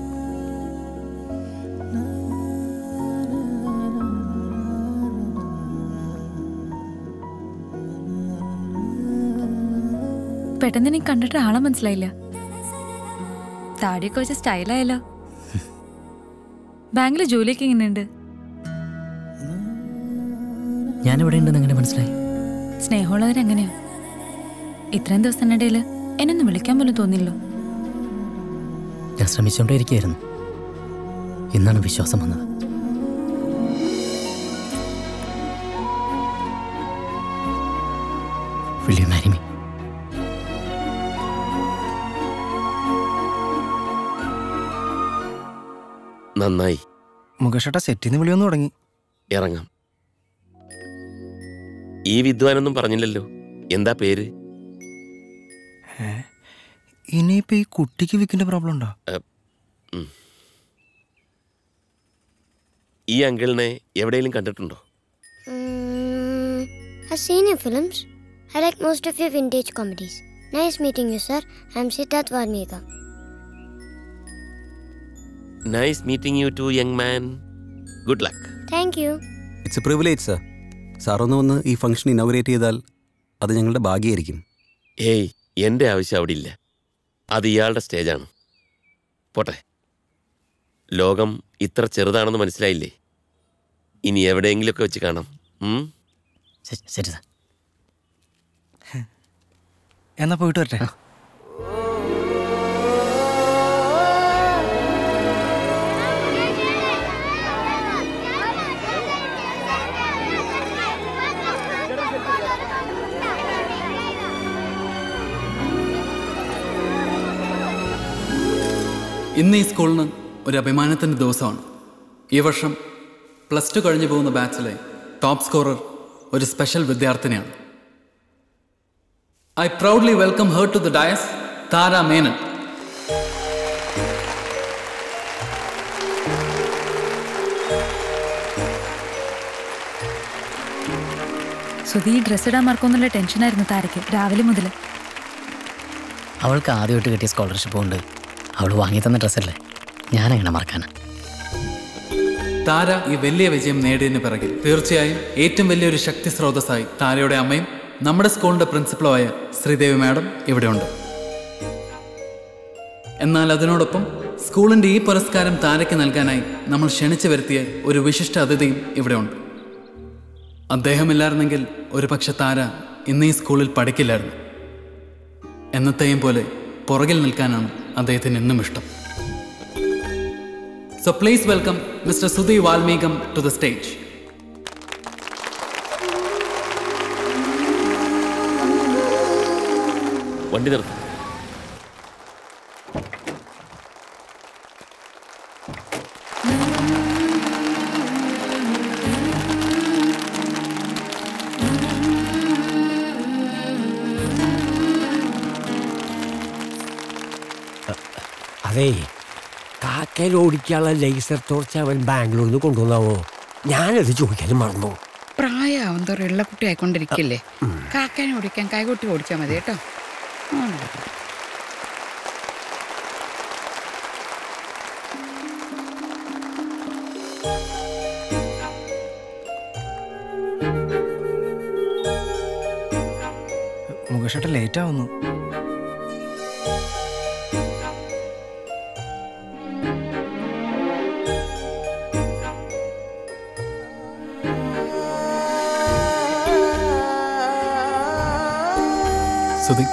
പെട്ടെന്ന് എനിക്ക് കണ്ടിട്ട് ആളെ മനസ്സിലായില്ല താടിയൊക്കെ വെച്ച സ്റ്റൈലായല്ലോ ബാങ്കിൽ ജോലിയൊക്കെ എങ്ങനെയുണ്ട് ഞാനിവിടെ ഉണ്ടെന്ന് എങ്ങനെ മനസ്സിലായി സ്നേഹമുള്ളവരെങ്ങനെയാ ഇത്രയും ദിവസത്തിനിടയിൽ എന്നൊന്ന് വിളിക്കാൻ പോലും തോന്നില്ലോ ഞാൻ ശ്രമിച്ചുകൊണ്ടേയിരിക്കുകയായിരുന്നു ഇന്നാണ് വിശ്വാസം വന്നത് Will you marry me? നന്നായി മുകേഷ് ഏട്ടാ സെറ്റിൽ നിന്ന് വിളിയൊന്നും തുടങ്ങി ഇറങ്ങാം ഈ വിദ്വാനൊന്നും പറഞ്ഞില്ലല്ലോ എന്താ പേര് ഇനിയിപ്പോ ഈ കുട്ടിക്ക് വിക്കിന്റെ പ്രോബ്ലം ഉണ്ടോ ഉം. ഈ അങ്കിളിനെ എവിടെയെങ്കിലും കണ്ടിട്ടുണ്ടോ Mm, I've seen your films. I like most of your vintage comedies. Nice meeting you, sir. I'm Siddharth Varmika. Nice meeting you too young man good luck Thank you. It's a privilege sir sir ഒന്ന് വന്ന് ഈ function inaugurate ചെയ്താൽ അത് ഞങ്ങളുടെ ഭാഗ്യമായിരിക്കും ഏയ് എൻ്റെ ആവശ്യം അവിടെ ഇല്ല അത് ഇയാളുടെ സ്റ്റേജാണ് പോട്ടെ ലോകം ഇത്ര ചെറുതാണെന്ന് മനസ്സിലായില്ലേ ഇനി എവിടെയെങ്കിലുമൊക്കെ വെച്ച് കാണാം ഉം? ശരി സാർ എന്നാ പോയിട്ട് വരട്ടെ ഇന്ന് ഈ സ്കൂളിന് ഒരു അഭിമാനത്തിൻ്റെ ദിവസമാണ് ഈ വർഷം പ്ലസ് ടു കഴിഞ്ഞു പോകുന്ന ബാച്ചിലെ ടോപ്പ് സ്കോറർ ഒരു സ്പെഷ്യൽ വിദ്യാർത്ഥിനിയാണ് I proudly welcome her to the dais Tara Menon Sudhi dress ഇടാൻ മറക്കുമെന്നുള്ള ടെൻഷനായിരുന്നു താരയ്ക്ക് രാവിലെ മുതൽ അവൾക്ക് ആദ്യമായിട്ട് കിട്ടിയ സ്കോളർഷിപ്പ് കൊണ്ട് അവൾ വാങ്ങി തന്ന ഡ്രസ്സല്ലേ ഞാനെങ്ങനെ മറക്കാനാ താര ഈ വലിയ വിജയം നേടിയതിന് പിറകിൽ തീർച്ചയായും ഏറ്റവും വലിയൊരു ശക്തി സ്രോതസ്സായി താരയുടെ അമ്മയും നമ്മുടെ സ്കൂളിന്റെ പ്രിൻസിപ്പളുമായ ശ്രീദേവി മാഡം ഇവിടെയുണ്ട് എന്നാൽ അതിനോടൊപ്പം സ്കൂളിന്റെ ഈ പുരസ്കാരം താരയ്ക്ക് നൽകാനായി നമ്മൾ ക്ഷണിച്ചു വരുത്തിയ ഒരു വിശിഷ്ട അതിഥിയും ഇവിടെയുണ്ട് അദ്ദേഹമില്ലായിരുന്നെങ്കിൽ ഒരു പക്ഷെ താര ഇന്ന് ഈ സ്കൂളിൽ പഠിക്കില്ലായിരുന്നു എന്നത്തെയും പോലെ പുറകിൽ നിൽക്കാനാണ് അദ്ദേഹത്തിന് എന്നും ഇഷ്ടം so please welcome mister Sudhi Valmeekam to the stage വണ്ടി നിർത്തും അതേ കാക്കയിൽ ഓടിക്കാനുള്ള ലേസർ ടോർച്ച് അവൻ ബാംഗ്ലൂരിൽ നിന്ന് കൊണ്ടുവന്നാവോ ഞാനത് ചോദിക്കാനും മറന്നു പ്രായമാവും തോറും ഇള്ളക്കുട്ടി ആയിക്കൊണ്ടിരിക്കില്ലേ കാക്കാനെ ഓടിക്കാൻ കൈകൊട്ടി ഓടിച്ചാൽ മതി കേട്ടോ ഉം. മുകേഷേട്ടൻ ലേറ്റ് ആവുന്നു സുധി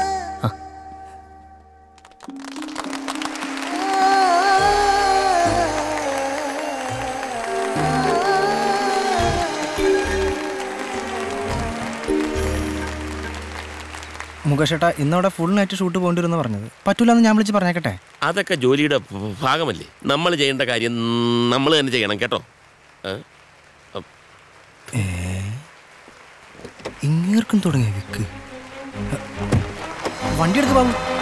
മുകേഷേട്ടാ ഇന്നവിടെ ഫുൾ നൈറ്റ് ഷൂട്ട് പോകേണ്ടി വരുന്ന പറഞ്ഞത് പറ്റൂലെന്ന് ഞാൻ വിളിച്ച് പറഞ്ഞേക്കട്ടെ അതൊക്കെ ജോലിയുടെ ഭ- ഭാഗമല്ലേ നമ്മൾ ചെയ്യേണ്ട കാര്യം നമ്മൾ തന്നെ ചെയ്യണം കേട്ടോ ഏ? ഇങ്ങേർക്കും തുടങ്ങിയ വിക്ക് വണ്ടി എടുത്ത് പോകും